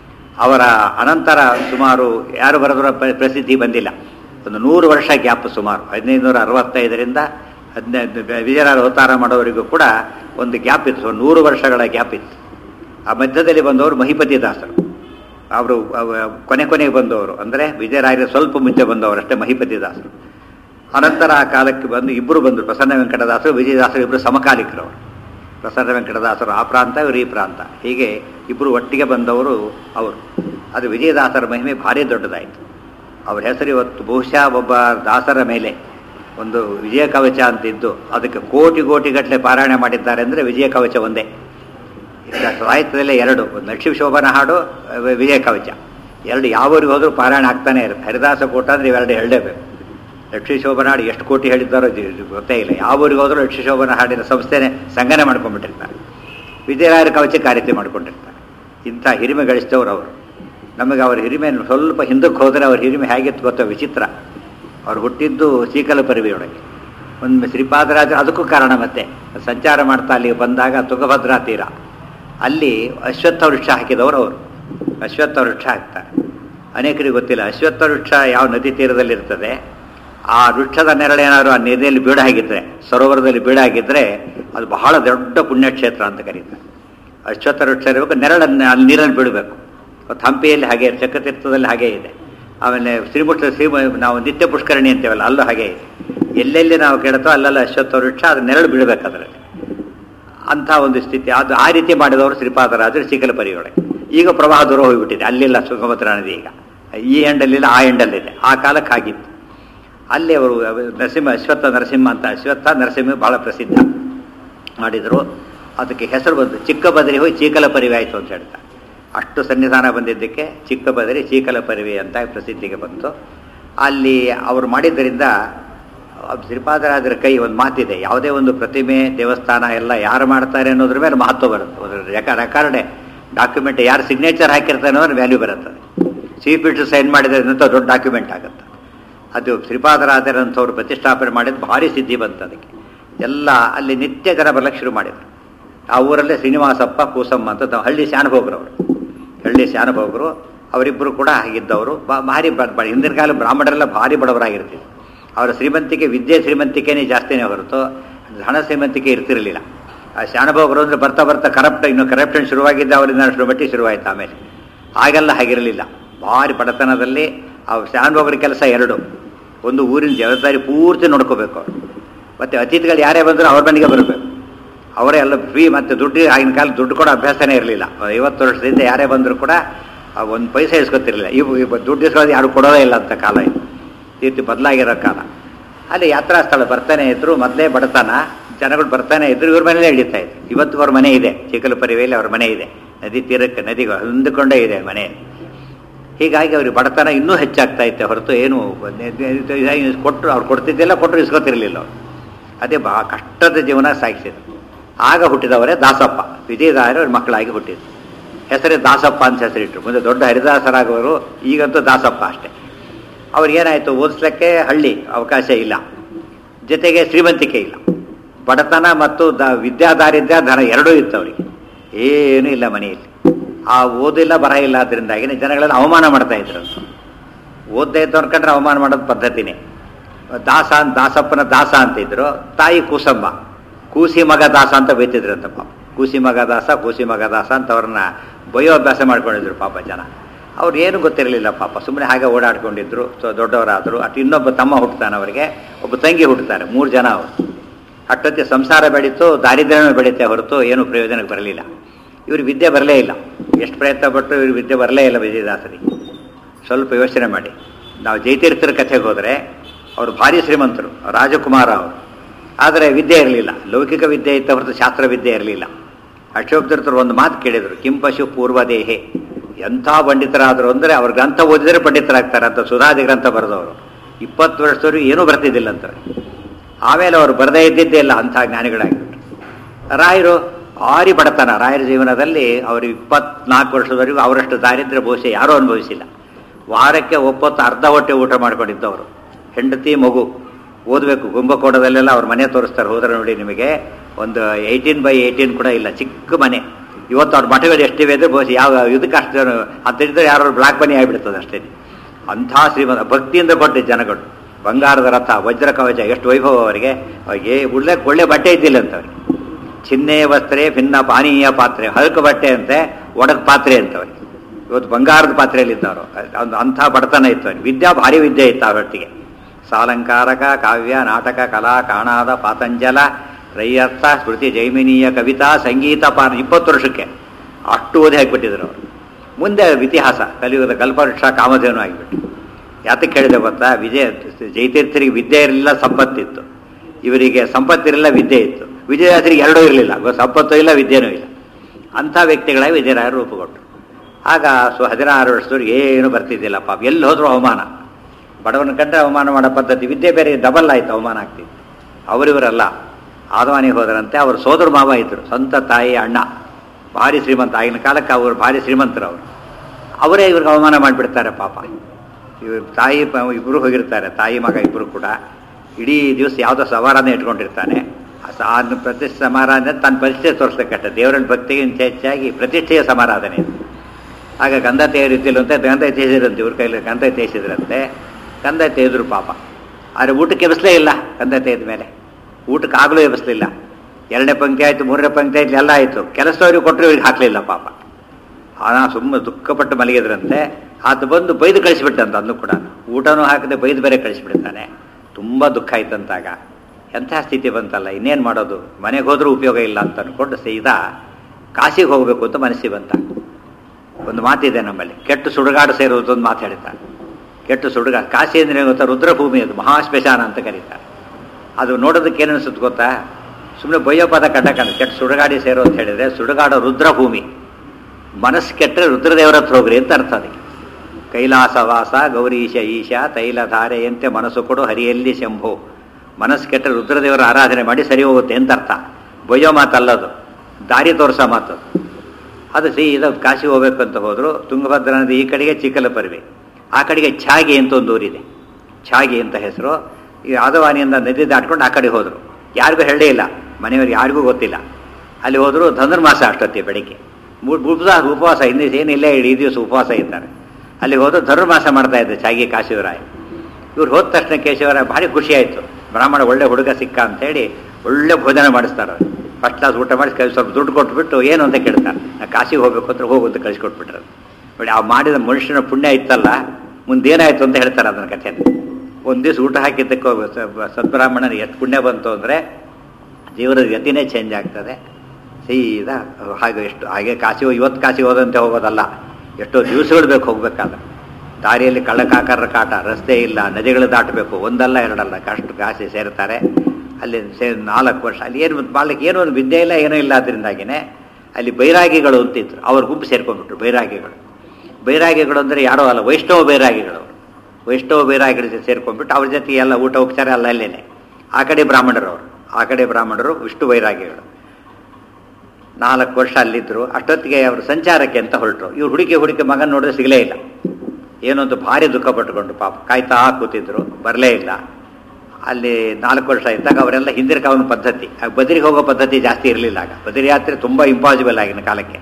ಅವರ ಅನಂತರ ಸುಮಾರು ಯಾರು ಬರೆದರ ಪ್ರಸಿದ್ಧಿ ಬಂದಿಲ್ಲ ಒಂದು ನೂರು ವರ್ಷ ಗ್ಯಾಪ್ ಸುಮಾರು ಹದಿನೈದು ನೂರ ಅರವತ್ತೈದರಿಂದ ಹದಿನೈದು ವಿಜಯರಾರ ಅವತಾರ ಮಾಡೋವರಿಗೂ ಕೂಡ ಒಂದು ಗ್ಯಾಪ್ ಇತ್ತು ಸೊ ನೂರು ವರ್ಷಗಳ ಗ್ಯಾಪ್ ಇತ್ತು ಆ ಮಧ್ಯದಲ್ಲಿ ಬಂದವರು ಮಹಿಪತಿ ದಾಸರು ಅವರು ಕೊನೆ ಕೊನೆಗೆ ಬಂದವರು ಅಂದರೆ ವಿಜಯರಾಯರ ಸ್ವಲ್ಪ ಮುಂಚೆ ಬಂದವರು ಅಷ್ಟೇ ಮಹಿಪತಿ ದಾಸರು ಅನಂತರ ಆ ಕಾಲಕ್ಕೆ ಬಂದು ಇಬ್ಬರು ಬಂದರು ಪ್ರಸನ್ನ ವೆಂಕಟದಾಸರು ವಿಜಯದಾಸರು ಇಬ್ಬರು ಸಮಕಾಲಿಕರು ಅವರು ಪ್ರಸನ್ನ ವೆಂಕಟದಾಸರು ಆ ಪ್ರಾಂತ ಇವರು ಈ ಪ್ರಾಂತ ಹೀಗೆ ಇಬ್ಬರು ಒಟ್ಟಿಗೆ ಬಂದವರು ಅವರು ಅದು ವಿಜಯದಾಸರ ಮಹಿಮೆ ಭಾರಿ ದೊಡ್ಡದಾಯಿತು ಅವ್ರ ಹೆಸರು ಇವತ್ತು ಬಹುಶಃ ಒಬ್ಬ ದಾಸರ ಮೇಲೆ ಒಂದು ವಿಜಯ ಕವಚ ಅಂತಿದ್ದು ಅದಕ್ಕೆ ಕೋಟಿ ಕೋಟಿ ಗಟ್ಟಲೆ ಪಾರಾಯಣ ಮಾಡಿದ್ದಾರೆ ಅಂದರೆ ವಿಜಯ ಕವಚ ಒಂದೇ ಸಾಹಿತ್ಯದಲ್ಲೇ ಎರಡು ಒಂದು ಲಕ್ಷ್ಮೀ ಶೋಭನ ಹಾಡು ವಿಜಯ ಕವಚ ಎರಡು ಯಾವೂರಿಗೆ ಹೋದರೂ ಪಾರಾಯಣ ಆಗ್ತಾನೆ ಇರುತ್ತೆ ಹರಿದಾಸ ಕೋಟ ಅಂದರೆ ಇವೆರಡು ಹೇಳಲೇಬೇಕು ಲಕ್ಷ್ಮೀ ಶೋಭನ ಹಾಡು ಎಷ್ಟು ಕೋಟಿ ಹೇಳಿದ್ದಾರೋ ಗೊತ್ತೇ ಇಲ್ಲ ಯಾವ ಊರಿಗೆ ಹೋದರೂ ಲಕ್ಷ್ಮೀ ಶೋಭನ ಹಾಡಿನ ಸಂಸ್ಥೆನೇ ಸಂಘನೆ ಮಾಡ್ಕೊಂಡ್ಬಿಟ್ಟಿರ್ತಾರೆ ವಿಜಯರಾಯರ ಕವಚಕ್ಕೆ ಆ ರೀತಿ ಮಾಡ್ಕೊಂಡಿರ್ತಾರೆ ಇಂಥ ಹಿರಿಮೆ ಗಳಿಸಿದವರು ಅವರು ನಮಗೆ ಅವ್ರ ಹಿರಿಮೆ ಸ್ವಲ್ಪ ಹಿಂದಕ್ಕೆ ಹೋದರೆ ಅವ್ರ ಹಿರಿಮೆ ಹೇಗಿತ್ತು ಗೊತ್ತೋ ವಿಚಿತ್ರ ಅವ್ರು ಹುಟ್ಟಿದ್ದು ಚೀಕಲ ಪರಿವೆಯೊಳಗೆ ಒಂದು ಶ್ರೀಪಾದರಾಜ ಅದಕ್ಕೂ ಕಾರಣ ಮತ್ತೆ ಸಂಚಾರ ಮಾಡ್ತಾ ಅಲ್ಲಿ ಬಂದಾಗ ತುಂಗಭದ್ರಾ ತೀರ ಅಲ್ಲಿ ಅಶ್ವತ್ಥ ವೃಕ್ಷ ಹಾಕಿದವರು ಅವರು ಅಶ್ವತ್ಥ ವೃಕ್ಷ ಹಾಕ್ತಾರೆ ಅನೇಕರಿಗೆ ಗೊತ್ತಿಲ್ಲ ಅಶ್ವತ್ಥ ವೃಕ್ಷ ಯಾವ ನದಿ ತೀರದಲ್ಲಿರ್ತದೆ ಆ ವೃಕ್ಷದ ನೆರಳೇನಾದ್ರು ಆ ನದಿಯಲ್ಲಿ ಬೀಡ ಆಗಿದ್ರೆ ಸರೋವರದಲ್ಲಿ ಬೀಡ ಆಗಿದ್ರೆ ಅದು ಬಹಳ ದೊಡ್ಡ ಪುಣ್ಯಕ್ಷೇತ್ರ ಅಂತ ಕರೀತಾರೆ ಅಶ್ವತ್ಥ ವೃಕ್ಷ ಇರಬೇಕು ನೆರಳನ್ನು ಅಲ್ಲಿ ನೀರನ್ನು ಬಿಡಬೇಕು ಹಂಪಿಯಲ್ಲಿ ಹಾಗೆ ಚಕ್ರತೀರ್ಥದಲ್ಲಿ ಹಾಗೆ ಇದೆ ಆಮೇಲೆ ಶ್ರೀಮುಷ್ಟ ಶ್ರೀ ನಾವು ನಿತ್ಯ ಪುಷ್ಕರಣಿ ಅಂತೇವಲ್ಲ ಅಲ್ಲೂ ಹಾಗೆ ಇದೆ ಎಲ್ಲೆಲ್ಲಿ ನಾವು ಕೇಳುತ್ತೋ ಅಲ್ಲೆಲ್ಲ ಅಶ್ವತ್ಥ ವೃಕ್ಷ ಅದು ನೆರಳು ಬಿಡಬೇಕು ಅದರಲ್ಲಿ ಅಂಥ ಒಂದು ಸ್ಥಿತಿ ಅದು ಆ ರೀತಿ ಮಾಡಿದವರು ಶ್ರೀಪಾದರಾಜರು ಚಿಕ್ಕಲ ಪರಿಯೊಳಗೆ ಈಗ ಪ್ರವಾಹ ದೂರ ಹೋಗಿಬಿಟ್ಟಿದೆ ಅಲ್ಲಿಲ್ಲ ಸುಗಮತ್ರ ನದಿ ಈಗ ಈ ಎಂಡಲ್ಲಿಲ್ಲ ಆ ಎಂಡಲ್ಲಿದೆ ಆ ಕಾಲಕ್ಕೆ ಆಗಿತ್ತು ಅಲ್ಲಿ ಅವರು ನರಸಿಂಹ ಅಶ್ವತ್ಥ ನರಸಿಂಹ ಅಂತ ಅಶ್ವತ್ಥ ನರಸಿಂಹ ಬಹಳ ಪ್ರಸಿದ್ಧ ಮಾಡಿದರು ಅದಕ್ಕೆ ಹೆಸರು ಬಂದು ಚಿಕ್ಕ ಬದರಿ ಹೋಗಿ ಚೀಕಲ ಪರಿವೆ ಆಯಿತು ಅಂತ ಹೇಳ್ತಾರೆ ಅಷ್ಟು ಸನ್ನಿಧಾನ ಬಂದಿದ್ದಕ್ಕೆ ಚಿಕ್ಕ ಬದರಿ ಚೀಕಲ ಪರಿವೆ ಅಂತ ಪ್ರಸಿದ್ಧಿಗೆ ಬಂತು ಅಲ್ಲಿ ಅವರು ಮಾಡಿದ್ದರಿಂದ ಶ್ರೀಪಾದರಾಜರ ಕೈ ಒಂದು ಮಾತಿದೆ ಯಾವುದೇ ಒಂದು ಪ್ರತಿಮೆ ದೇವಸ್ಥಾನ ಎಲ್ಲ ಯಾರು ಮಾಡ್ತಾರೆ ಅನ್ನೋದ್ರ ಮೇಲೆ ಮಹತ್ವ ಬರುತ್ತೆ ಒಂದು ರೆಕ ರೆಕಾರ್ಡೆ ಡಾಕ್ಯುಮೆಂಟ್ ಯಾರು ಸಿಗ್ನೇಚರ್ ಹಾಕಿರ್ತಾನೆ ಅನ್ನೋದ್ರ ವ್ಯಾಲ್ಯೂ ಬರುತ್ತೆ ಚೀಫ್ ಮಿನಿಸ್ಟರ್ ಸೈನ್ ಮಾಡಿದ್ರೆ ದೊಡ್ಡ ಡಾಕ್ಯುಮೆಂಟ್ ಆಗುತ್ತೆ ಅದು ಶ್ರೀಪಾದರಾಜರಂಥವ್ರು ಪ್ರತಿಷ್ಠಾಪನೆ ಮಾಡಿದ್ದು ಭಾರಿ ಸಿದ್ಧಿ ಬಂತು ಅದಕ್ಕೆ ಎಲ್ಲ ಅಲ್ಲಿ ನಿತ್ಯ ಜನ ಬರಲಿಕ್ಕೆ ಶುರು ಮಾಡಿದರು ಆ ಊರಲ್ಲೇ ಶ್ರೀನಿವಾಸಪ್ಪ ಕೂಸಮ್ಮ ಅಂತ ಹಳ್ಳಿ ಶಾನುಭೋಗರು ಅವರು ಹಳ್ಳಿ ಶಾನುಭೋಗರು ಅವರಿಬ್ಬರು ಕೂಡ ಹಾಗಿದ್ದವರು ಬ- ಭಾರಿ ಬ- ಬ- ಹಿಂದಿನ ಕಾಲ ಬ್ರಾಹ್ಮಣರೆಲ್ಲ ಭಾರಿ ಬಡವರಾಗಿರ್ತಿದ್ರು ಅವರ ಶ್ರೀಮಂತಿಕೆ ವಿದ್ಯೆ ಶ್ರೀಮಂತಿಕೆನೇ ಜಾಸ್ತಿನೇ ಹೊರತು ಹಣ ಶ್ರೀಮಂತಿಕೆ ಇರ್ತಿರಲಿಲ್ಲ ಆ ಶಾನುಭೋಗರು ಅಂದರೆ ಬರ್ತಾ ಬರ್ತಾ ಕರಪ್ಟ್ ಇನ್ನು ಕರಪ್ಷನ್ ಶುರುವಾಗಿದ್ದ ಅವರಿಂದ ಅಷ್ಟು ಮಟ್ಟಿಗೆ ಶುರುವಾಯಿತು ಆಮೇಲೆ ಆಗೆಲ್ಲ ಹಾಗಿರಲಿಲ್ಲ ಭಾರಿ ಬಡತನದಲ್ಲಿ ಆ ಶಾನುಭೋಗರ ಕೆಲಸ ಎರಡು ಒಂದು ಊರಿನ ಜವಾಬ್ದಾರಿ ಪೂರ್ತಿ ನೋಡ್ಕೋಬೇಕು ಅವರು ಮತ್ತು ಅತಿಥಿಗಳು ಯಾರೇ ಬಂದರೂ ಅವ್ರ ಮನೆಗೆ ಬರಬೇಕು ಅವರೇ ಎಲ್ಲ ಫ್ರೀ ಮತ್ತು ದುಡ್ಡು ಆಗಿನ ಕಾಲ ದುಡ್ಡು ಕೊಡೋ ಅಭ್ಯಾಸನೇ ಇರಲಿಲ್ಲ ಐವತ್ತು ವರ್ಷದಿಂದ ಯಾರೇ ಬಂದರೂ ಕೂಡ ಒಂದು ಪೈಸೆ ಇಸ್ಕೊತಿರಲಿಲ್ಲ ಇವು ಇವು ದುಡ್ಡು ಇಸ್ಕೊಳ್ಳೋದು ಯಾರು ಕೊಡೋದೇ ಇಲ್ಲ ಅಂತ ಕಾಲ ಇದು ಈ ರೀತಿ ಬದಲಾಗಿರೋ ಕಾಲ ಅಲ್ಲಿ ಯಾತ್ರಾ ಸ್ಥಳ ಬರ್ತಾನೆ ಇದ್ರು ಮೊದಲೇ ಬಡತನ ಜನಗಳು ಬರ್ತಾನೆ ಇದ್ರು ಇವ್ರ ಮನೇಲೇ ಹಿಡಿತಾ ಇದ್ರು ಇವತ್ತು ಅವ್ರ ಮನೆ ಇದೆ ಚಿಕ್ಕಲಪರಿವೆಯಲ್ಲಿ ಅವ್ರ ಮನೆ ಇದೆ ನದಿ ತೀರಕ್ಕೆ ನದಿಗೆ ಹೊಂದಿಕೊಂಡೇ ಇದೆ ಮನೆ ಹೀಗಾಗಿ ಅವ್ರಿಗೆ ಬಡತನ ಇನ್ನೂ ಹೆಚ್ಚಾಗ್ತಾ ಇತ್ತೆ ಹೊರತು ಏನು ಕೊಟ್ಟರು ಅವ್ರು ಕೊಡ್ತಿದ್ದೆಲ್ಲ ಕೊಟ್ಟರು ಇಸ್ಕೊತಿರ್ಲಿಲ್ಲ ಅವ್ರು ಅದೇ ಬಾ ಕಷ್ಟದ ಜೀವನ ಸಾಗಿಸಿದ್ರು ಆಗ ಹುಟ್ಟಿದವರೇ ದಾಸಪ್ಪ ವಿಜಯದಾಯರು ಅವ್ರ ಮಕ್ಕಳಾಗಿ ಹುಟ್ಟಿದ್ರು ಹೆಸರೇ ದಾಸಪ್ಪ ಅಂತ ಹೆಸರಿಟ್ರು ಮುಂದೆ ದೊಡ್ಡ ಹರಿದಾಸರಾಗುವರು ಈಗಂತೂ ದಾಸಪ್ಪ ಅಷ್ಟೇ ಅವ್ರಿಗೇನಾಯಿತು ಓದಿಸ್ಲಿಕ್ಕೆ ಹಳ್ಳಿ ಅವಕಾಶ ಇಲ್ಲ ಜೊತೆಗೆ ಶ್ರೀಮಂತಿಕೆ ಇಲ್ಲ ಬಡತನ ಮತ್ತು ದ ವಿದ್ಯಾದಾರಿದ್ರ್ಯ ಧನ ಎರಡೂ ಇತ್ತು ಅವರಿಗೆ ಏನೂ ಇಲ್ಲ ಮನೆಯಲ್ಲಿ ಆ ಓದಿಲ್ಲ ಬರ ಇಲ್ಲ ಅದರಿಂದಾಗಿ ಜನಗಳೆಲ್ಲ ಅವಮಾನ ಮಾಡ್ತಾ ಇದ್ರು ಓದ್ದೇ ಇದ್ದವ್ರ ಕಂಡ್ರೆ ಅವಮಾನ ಮಾಡೋದು ಪದ್ಧತಿನೇ ದಾಸ ಅಂತ ದಾಸಪ್ಪನ ದಾಸ ಅಂತಿದ್ರು ತಾಯಿ ಕೂಸಮ್ಮ ಕೂಸಿ ಮಗ ದಾಸ ಅಂತ ಬೈತಿದ್ರು ಅಂತ ಪಾಪ ಕೂಸಿ ಮಗ ದಾಸ ಕೂಸಿ ಮಗ ದಾಸ ಅಂತ ಅವ್ರನ್ನ ಬೈಯೋ ಅಭ್ಯಾಸ ಮಾಡ್ಕೊಂಡಿದ್ರು ಪಾಪ ಜನ ಅವ್ರು ಏನು ಗೊತ್ತಿರಲಿಲ್ಲ ಪಾಪ ಸುಮ್ಮನೆ ಹಾಗೆ ಓಡಾಡ್ಕೊಂಡಿದ್ರು ಸೊ ದೊಡ್ಡವರಾದರು ಅಟ್ ಇನ್ನೊಬ್ಬ ತಮ್ಮ ಹುಟ್ಟುತ್ತಾನೆ ಅವರಿಗೆ ಒಬ್ಬ ತಂಗಿ ಹುಟ್ಟುತ್ತಾರೆ ಮೂರು ಜನ ಅವರು ಅಟ್ಟೊತ್ತಿ ಸಂಸಾರ ಬೆಳೀತು ದಾರಿದ್ರ್ಯನೂ ಬೆಳೀತೆ ಹೊರತು ಏನು ಪ್ರಯೋಜನಕ್ಕೆ ಬರಲಿಲ್ಲ ಇವ್ರಿಗೆ ವಿದ್ಯೆ ಬರಲೇ ಇಲ್ಲ ಎಷ್ಟು ಪ್ರಯತ್ನ ಪಟ್ಟು ಇವ್ರಿಗೆ ವಿದ್ಯೆ ಬರಲೇ ಇಲ್ಲ ವಿಜಯದಾಸರಿಗೆ ಸ್ವಲ್ಪ ಯೋಚನೆ ಮಾಡಿ ನಾವು ಜೈತೀರ್ಥರ ಕಥೆಗೆ ಹೋದರೆ ಅವರು ಭಾರಿ ಶ್ರೀಮಂತರು ರಾಜಕುಮಾರ ಅವರು ಆದರೆ ವಿದ್ಯೆ ಇರಲಿಲ್ಲ ಲೌಕಿಕ ವಿದ್ಯೆ ಇತ್ತ ಹೊರತು ಶಾಸ್ತ್ರ ವಿದ್ಯೆ ಇರಲಿಲ್ಲ ಅಶೋಕ್ ತೀರ್ಥರು ಒಂದು ಮಾತು ಕೇಳಿದರು ಕಿಂಪಶು ಪೂರ್ವದೇಹೆ ಎಂಥ ಪಂಡಿತರಾದರು ಅಂದರೆ ಅವ್ರ ಗ್ರಂಥ ಓದಿದರೆ ಪಂಡಿತರಾಗ್ತಾರೆ ಅಂತ ಸುಧಾದಿ ಗ್ರಂಥ ಬರೆದವರು ಇಪ್ಪತ್ತು ವರ್ಷದವರೆಗೂ ಏನೂ ಬರ್ತಿದ್ದಿಲ್ಲ ಅಂತವ್ರು ಆಮೇಲೆ ಅವರು ಬರದೇ ಇದ್ದಿದ್ದೇ ಇಲ್ಲ ಅಂಥ ಜ್ಞಾನಿಗಳಾಗಿಬಿಟ್ರು ರಾಯರು ಭಾರಿ ಬಡತನ ರಾಯರ ಜೀವನದಲ್ಲಿ ಅವರು ಇಪ್ಪತ್ನಾಲ್ಕು ವರ್ಷದವರೆಗೂ ಅವರಷ್ಟು ದಾರಿದ್ರ್ಯ ಬಹುಶಃ ಯಾರೂ ಅನುಭವಿಸಿಲ್ಲ ವಾರಕ್ಕೆ ಒಪ್ಪತ್ತು ಅರ್ಧ ಹೊಟ್ಟೆ ಊಟ ಮಾಡ್ಕೊಂಡಿದ್ದವರು ಹೆಂಡತಿ ಮಗು ಓದಬೇಕು ಕುಂಭಕೋಣದಲ್ಲೆಲ್ಲ ಅವ್ರ ಮನೆ ತೋರಿಸ್ತಾರೆ ಹೋದ್ರೆ ನೋಡಿ ನಿಮಗೆ ಒಂದು ಏಯ್ಟೀನ್ ಬೈ ಏಯ್ಟೀನ್ ಕೂಡ ಇಲ್ಲ ಚಿಕ್ಕ ಮನೆ ಇವತ್ತು ಅವ್ರ ಮಠಗಳು ಎಷ್ಟಿವೆ ಅಂದರೆ ಬಹುಶಃ ಯಾವ ಇದಕ್ಕೆ ಅಷ್ಟು ಅಂತಿದ್ರೆ ಯಾರು ಬ್ಲಾಕ್ ಮನಿ ಆಗಿಬಿಡ್ತದೆ ಅಷ್ಟೇ ಅಂಥ ಶ್ರೀಮಂತ ಭಕ್ತಿಯಿಂದ ಕೊಟ್ಟೆ ಜನಗಳು ಬಂಗಾರದ ರಥ ವಜ್ರ ಕವಚ ಎಷ್ಟು ವೈಭವ ಅವರಿಗೆ ಅವ್ರಿಗೆ ಒಳ್ಳೆ ಒಳ್ಳೆ ಬಟ್ಟೆ ಇದ್ದಿಲ್ಲ ಅಂತ ಅವ್ರಿಗೆ ಚಿನ್ನೆ ವಸ್ತ್ರೆ ಭಿನ್ನ ಪಾನೀಯ ಪಾತ್ರೆ ಹಲ್ಕ ಬಟ್ಟೆ ಅಂತೆ ಒಡಕ್ ಪಾತ್ರೆ ಅಂತವ್ರಿಗೆ ಇವತ್ತು ಬಂಗಾರದ ಪಾತ್ರೆಯಲ್ಲಿ ಇದ್ದವರು ಒಂದು ಅಂಥ ಬಡತನ ಇತ್ತು ಅವ್ರಿಗೆ ವಿದ್ಯಾ ಭಾರಿ ವಿದ್ಯೆ ಇತ್ತು ಅವರೊಟ್ಟಿಗೆ ಸಾಲಂಕಾರಕ ಕಾವ್ಯ ನಾಟಕ ಕಲಾ ಕಾಣಾದ ಪಾತಂಜಲ ರೈಯರ್ಥ ಸ್ಮೃತಿ ಜೈಮಿನೀಯ ಕವಿತಾ ಸಂಗೀತ ಪಾನ ಇಪ್ಪತ್ತು ವರ್ಷಕ್ಕೆ ಅಷ್ಟು ಓದಿ ಹಾಕಿಬಿಟ್ಟಿದ್ರು ಅವರು ಮುಂದೆ ಇತಿಹಾಸ ಕಲಿಯುಗದ ಕಲ್ಪವೃಕ್ಷ ಕಾಮಧೇನು ಆಗಿಬಿಟ್ಟು ಯಾತಕ್ಕೆ ಹೇಳಿದೆ ಗೊತ್ತಾ ವಿಜಯ ಜೈತೀರ್ಥರಿಗೆ ವಿದ್ಯೆ ಇರಲಿಲ್ಲ ಸಂಪತ್ತಿತ್ತು ಇವರಿಗೆ ಸಂಪತ್ತಿರಲಿಲ್ಲ ವಿದ್ಯೆ ಇತ್ತು ವಿಜಯದಾಸರಿಗೆ ಎರಡೂ ಇರಲಿಲ್ಲ ಸಂಪತ್ತು ಇಲ್ಲ ವಿದ್ಯೆನೂ ಇಲ್ಲ ಅಂಥ ವ್ಯಕ್ತಿಗಳಾಗಿ ವಿಜಯರಾಯರು ರೂಪುಗೊಂಡ್ರು ಆಗ ಸೊ ಹದಿನಾರು ವರ್ಷದವ್ರಿಗೆ ಏನು ಬರ್ತಿದ್ದಿಲ್ಲ ಪಾಪ ಎಲ್ಲಿ ಹೋದರೂ ಅವಮಾನ ಬಡವನ ಕಂಡ್ರೆ ಅವಮಾನ ಮಾಡೋ ಪದ್ಧತಿ ವಿದ್ಯೆ ಬೇರೆ ಡಬಲ್ ಆಯ್ತು ಅವಮಾನ ಆಗ್ತಿತ್ತು ಅವರಿವರಲ್ಲ ಆದವಾನಿಗೆ ಹೋದರಂತೆ ಅವರು ಸೋದರ ಮಾವ ಇದ್ದರು ಸ್ವಂತ ತಾಯಿ ಅಣ್ಣ ಭಾರಿ ಶ್ರೀಮಂತ ಆಗಿನ ಕಾಲಕ್ಕೆ ಅವರು ಭಾರಿ ಶ್ರೀಮಂತರು ಅವರು ಅವರೇ ಇವ್ರಿಗೆ ಅವಮಾನ ಮಾಡಿಬಿಡ್ತಾರೆ ಪಾಪ ಇವ್ರ ತಾಯಿ ಪ ಇಬ್ಬರು ಹೋಗಿರ್ತಾರೆ ತಾಯಿ ಮಗ ಇಬ್ಬರು ಕೂಡ ಇಡೀ ದಿವಸ ಯಾವುದೋ ಸಮಾರಾಧನೆ ಇಟ್ಕೊಂಡಿರ್ತಾನೆ ಆ ಸ- ಆ ಪ್ರತಿ ಸಮಾರಾಧನೆ ತನ್ನ ಪರಿಚಯ ತೋರಿಸ್ಲಿಕ್ಕಟ್ಟ ದೇವರಲ್ಲಿ ಭಕ್ತಿಗಿಂತ ಹೆಚ್ಚಾಗಿ ಪ್ರತಿಷ್ಠೆಯ ಸಮಾರಾಧನೆ ಇದು. ಆಗ ಗಂಧ ತೇರಿದ್ದಿಲ್ಲ ಅಂತ ಗಂಧ ತೇಸಿದ್ರಂತೆ ಇವ್ರ ಕೈಲಿ ಗಂಧ ತೇಸಿದ್ರಂತೆ ಗಂಧ ತೇದ್ರು ಪಾಪ ಆದರೆ ಊಟಕ್ಕೆ ಎಬ್ಸಲೇ ಇಲ್ಲ ಗಂಧ ತೇದ ಮೇಲೆ ಊಟಕ್ಕೆ ಆಗಲೂ ಎಬ್ಸಲಿಲ್ಲ ಎರಡನೇ ಪಂಕ್ತಿ ಆಯಿತು ಮೂರನೇ ಪಂಕ್ತಿ ಆಯ್ತು ಎಲ್ಲ ಆಯಿತು ಕೆಲಸದವ್ರಿಗೆ ಕೊಟ್ಟರು ಇವ್ರಿಗೆ ಹಾಕಲಿಲ್ಲ ಪಾಪ ಆನ ಸುಮ್ಮನೆ ದುಃಖಪಟ್ಟು ಮಲಗಿದ್ರಂತೆ ಆತ ಬಂದು ಬೈದು ಕಳಿಸಿಬಿಟ್ಟಂತ ಅಂದು ಕೂಡ ಊಟನೂ ಹಾಕದೆ ಬೈದು ಬೇರೆ ಕಳಿಸಿಬಿಡ್ತಾನೆ ತುಂಬ ದುಃಖ ಆಯ್ತಂತಾಗ ಎಂಥ ಸ್ಥಿತಿ ಬಂತಲ್ಲ ಇನ್ನೇನು ಮಾಡೋದು ಮನೆಗೆ ಹೋದ್ರೂ ಉಪಯೋಗ ಇಲ್ಲ ಅಂತ ಅಂದ್ಕೊಂಡು ಸೀದಾ ಕಾಶಿಗೆ ಹೋಗಬೇಕು ಅಂತ ಮನಸ್ಸಿಗೆ ಬಂತ ಒಂದು ಮಾತಿದೆ ನಮ್ಮಲ್ಲಿ ಕೆಟ್ಟು ಸುಡುಗಾಡು ಸೇರುವುದು ಒಂದು ಮಾತು ಹೇಳ್ತಾರೆ ಕೆಟ್ಟು ಸುಡುಗಾಡು ಕಾಶಿ ಅಂದರೆ ಗೊತ್ತಾ ರುದ್ರಭೂಮಿ ಅದು ಮಹಾಶ್ಮಶಾನ ಅಂತ ಕರೀತಾರೆ ಅದು ನೋಡೋದಕ್ಕೆ ಏನು ಅನಿಸುತ್ತೆ ಗೊತ್ತಾ ಸುಮ್ಮನೆ ಬಯ್ಯೋ ಪದ ಕಟ್ಟ ಕಂಡು ಕೆಟ್ಟು ಸುಡುಗಾಡಿ ಸೇರೋ ಅಂತ ಹೇಳಿದ್ರೆ ಸುಡುಗಾಡು ರುದ್ರಭೂಮಿ ಮನಸ್ಸು ಕೆಟ್ಟರೆ ರುದ್ರದೇವರ ಹತ್ರ ಹೋಗ್ರಿ ಅಂತ ಅರ್ಥ ಅದಕ್ಕೆ ಕೈಲಾಸವಾಸ ಗೌರೀಶ ಈಶ ತೈಲಧಾರೆಯಂತೆ ಮನಸ್ಸು ಕೊಡು ಹರಿಯಲ್ಲಿ ಶಂಭು ಮನಸ್ಸು ಕೆಟ್ಟರೆ ರುದ್ರದೇವರ ಆರಾಧನೆ ಮಾಡಿ ಸರಿ ಹೋಗುತ್ತೆ ಅಂತ ಅರ್ಥ ಬಯ್ಯೋ ಮಾತಲ್ಲದು ದಾರಿ ತೋರಿಸೋ ಮಾತು ಅದು ಸೀದಾ ಕಾಶಿ ಹೋಗ್ಬೇಕು ಅಂತ ಹೋದ್ರು ತುಂಗಭದ್ರಾ ನದಿ ಈ ಕಡೆಗೆ ಚಿಕ್ಕಲಪರ್ವಿ ಆ ಕಡೆಗೆ ಛಾಗಿ ಅಂತ ಒಂದು ಊರಿದೆ ಛಾಗಿ ಅಂತ ಹೆಸರು ಈ ಆದವಾನಿಯಿಂದ ನದಿ ದಾಟ್ಕೊಂಡು ಆ ಕಡೆ ಹೋದರು ಯಾರಿಗೂ ಹೇಳೇ ಇಲ್ಲ ಮನೆಯವ್ರಿಗೆ ಯಾರಿಗೂ ಗೊತ್ತಿಲ್ಲ ಅಲ್ಲಿ ಹೋದ್ರು ಧನುರ್ಮಾಸ ಅಷ್ಟೊತ್ತಿ ಬೆಳಿಗ್ಗೆ ಮೂ- ಉಪವಾಸ ಉಪವಾಸ ಹಿಂದೆ ಏನಿಲ್ಲ ಇಡೀ ದಿವಸ ಉಪವಾಸ ಇದ್ದಾರೆ ಅಲ್ಲಿ ಹೋದ ಧನುರ್ಮಾಸ ಮಾಡ್ತಾ ಇದ್ದ ಚಾಗಿ ಕಾಶಿವರಾಯ ಇವ್ರು ಹೋದ ತಕ್ಷಣ ಕೇಶವರಾಯ ಭಾರಿ ಖುಷಿ ಆಯಿತು ಬ್ರಾಹ್ಮಣ ಒಳ್ಳೆ ಹುಡುಗ ಸಿಕ್ಕ ಅಂತೇಳಿ ಒಳ್ಳೆ ಭೋಜನ ಮಾಡಿಸ್ತಾರೆ ಫಸ್ಟ್ ಕ್ಲಾಸ್ ಊಟ ಮಾಡಿ ಕೈ ಸ್ವಲ್ಪ ದುಡ್ಡು ಕೊಟ್ಬಿಟ್ಟು ಏನು ಅಂತ ಕೇಳ್ತಾರೆ ನಾ ಕಾಶಿಗೆ ಹೋಗ್ಬೇಕು ಅಂದ್ರೆ ಹೋಗು ಅಂತ ಕಳಿಸ್ಕೊಟ್ಬಿಟ್ರು ನೋಡಿ ಆ ಮಾಡಿದ ಮನುಷ್ಯನ ಪುಣ್ಯ ಇತ್ತಲ್ಲ ಮುಂದೇನಾಯ್ತು ಅಂತ ಹೇಳ್ತಾರೆ ಅದನ್ನ ಕಥೆ ಒಂದು ದಿವಸ ಊಟ ಹಾಕಿದ್ದಕ್ಕೆ ಸದ್ಬ್ರಾಹ್ಮಣನ ಎಷ್ಟು ಪುಣ್ಯ ಬಂತು ಅಂದರೆ ಜೀವನದ ಗತಿನೇ ಚೇಂಜ್ ಆಗ್ತದೆ ಸೀದಾ ಹಾಗೆ ಎಷ್ಟು ಹಾಗೆ ಕಾಶಿ ಹೋಗಿ ಇವತ್ತು ಕಾಶಿ ಹೋದಂತೆ ಹೋಗೋದಲ್ಲ ಎಷ್ಟೋ ದಿವಸಗಳು ಬೇಕು ಹೋಗ್ಬೇಕಾದ್ರೆ ದಾರಿಯಲ್ಲಿ ಕಳ್ಳಕಾಕರ ಕಾಟ ರಸ್ತೆ ಇಲ್ಲ ನದಿಗಳು ದಾಟಬೇಕು ಒಂದಲ್ಲ ಎರಡಲ್ಲ ಅಷ್ಟು ಕಾಶಿ ಸೇರ್ತಾರೆ ಅಲ್ಲಿ ಸೇ ನಾಲ್ಕು ವರ್ಷ ಅಲ್ಲಿ ಏನು ಮಾಡ್ಲಿಕ್ಕೆ ಏನೋ ಒಂದು ವಿದ್ಯೆ ಇಲ್ಲ ಏನೂ ಇಲ್ಲ ಅದರಿಂದಾಗಿನೇ ಅಲ್ಲಿ ಬೈರಾಗಿಗಳು ಅಂತಿದ್ರು ಅವ್ರ ಗುಂಪು ಸೇರ್ಕೊಂಡ್ಬಿಟ್ರು ಬೈರಾಗಿಗಳು ಬೈರಾಗಿಗಳು ಅಂದರೆ ಯಾರೋ ಅಲ್ಲ ವೈಷ್ಣವ ಬೈರಾಗಿಗಳು ವೈಷ್ಣವ ಬೈರಾಗಿಗಳ ಜೊತೆ ಸೇರ್ಕೊಂಡ್ಬಿಟ್ಟು ಅವ್ರ ಜೊತೆ ಎಲ್ಲ ಊಟ ಉಪಚಾರ ಎಲ್ಲ ಅಲ್ಲೇನೆ ಆ ಕಡೆ ಬ್ರಾಹ್ಮಣರು ಅವರು ಆ ಕಡೆ ಬ್ರಾಹ್ಮಣರು ವಿಷ್ಣು ಬೈರಾಗಿಗಳು ನಾಲ್ಕು ವರ್ಷ ಅಲ್ಲಿದ್ದರು ಅಷ್ಟೊತ್ತಿಗೆ ಅವರು ಸಂಚಾರಕ್ಕೆ ಅಂತ ಹೊರಟರು ಇವ್ರು ಹುಡುಕಿ ಹುಡುಕಿ ಮಗನ ನೋಡಿದ್ರೆ ಸಿಗಲೇ ಇಲ್ಲ ಏನೋ ಒಂದು ಭಾರಿ ದುಃಖ ಪಟ್ಟುಕೊಂಡು ಪಾಪ ಕಾಯ್ತಾ ಕೂತಿದ್ರು ಬರಲೇ ಇಲ್ಲ ಅಲ್ಲಿ ನಾಲ್ಕು ವರ್ಷ ಇದ್ದಾಗ ಅವರೆಲ್ಲ ಹಿಂದಿನ ಕಾವನ ಪದ್ಧತಿ ಆಗ ಬದರಿಗೆ ಹೋಗೋ ಪದ್ಧತಿ ಜಾಸ್ತಿ ಇರಲಿಲ್ಲ ಆಗ ಬದರಿ ಯಾತ್ರೆ ತುಂಬ ಇಂಪಾಸಿಬಲ್ ಆಗಿನ ಕಾಲಕ್ಕೆ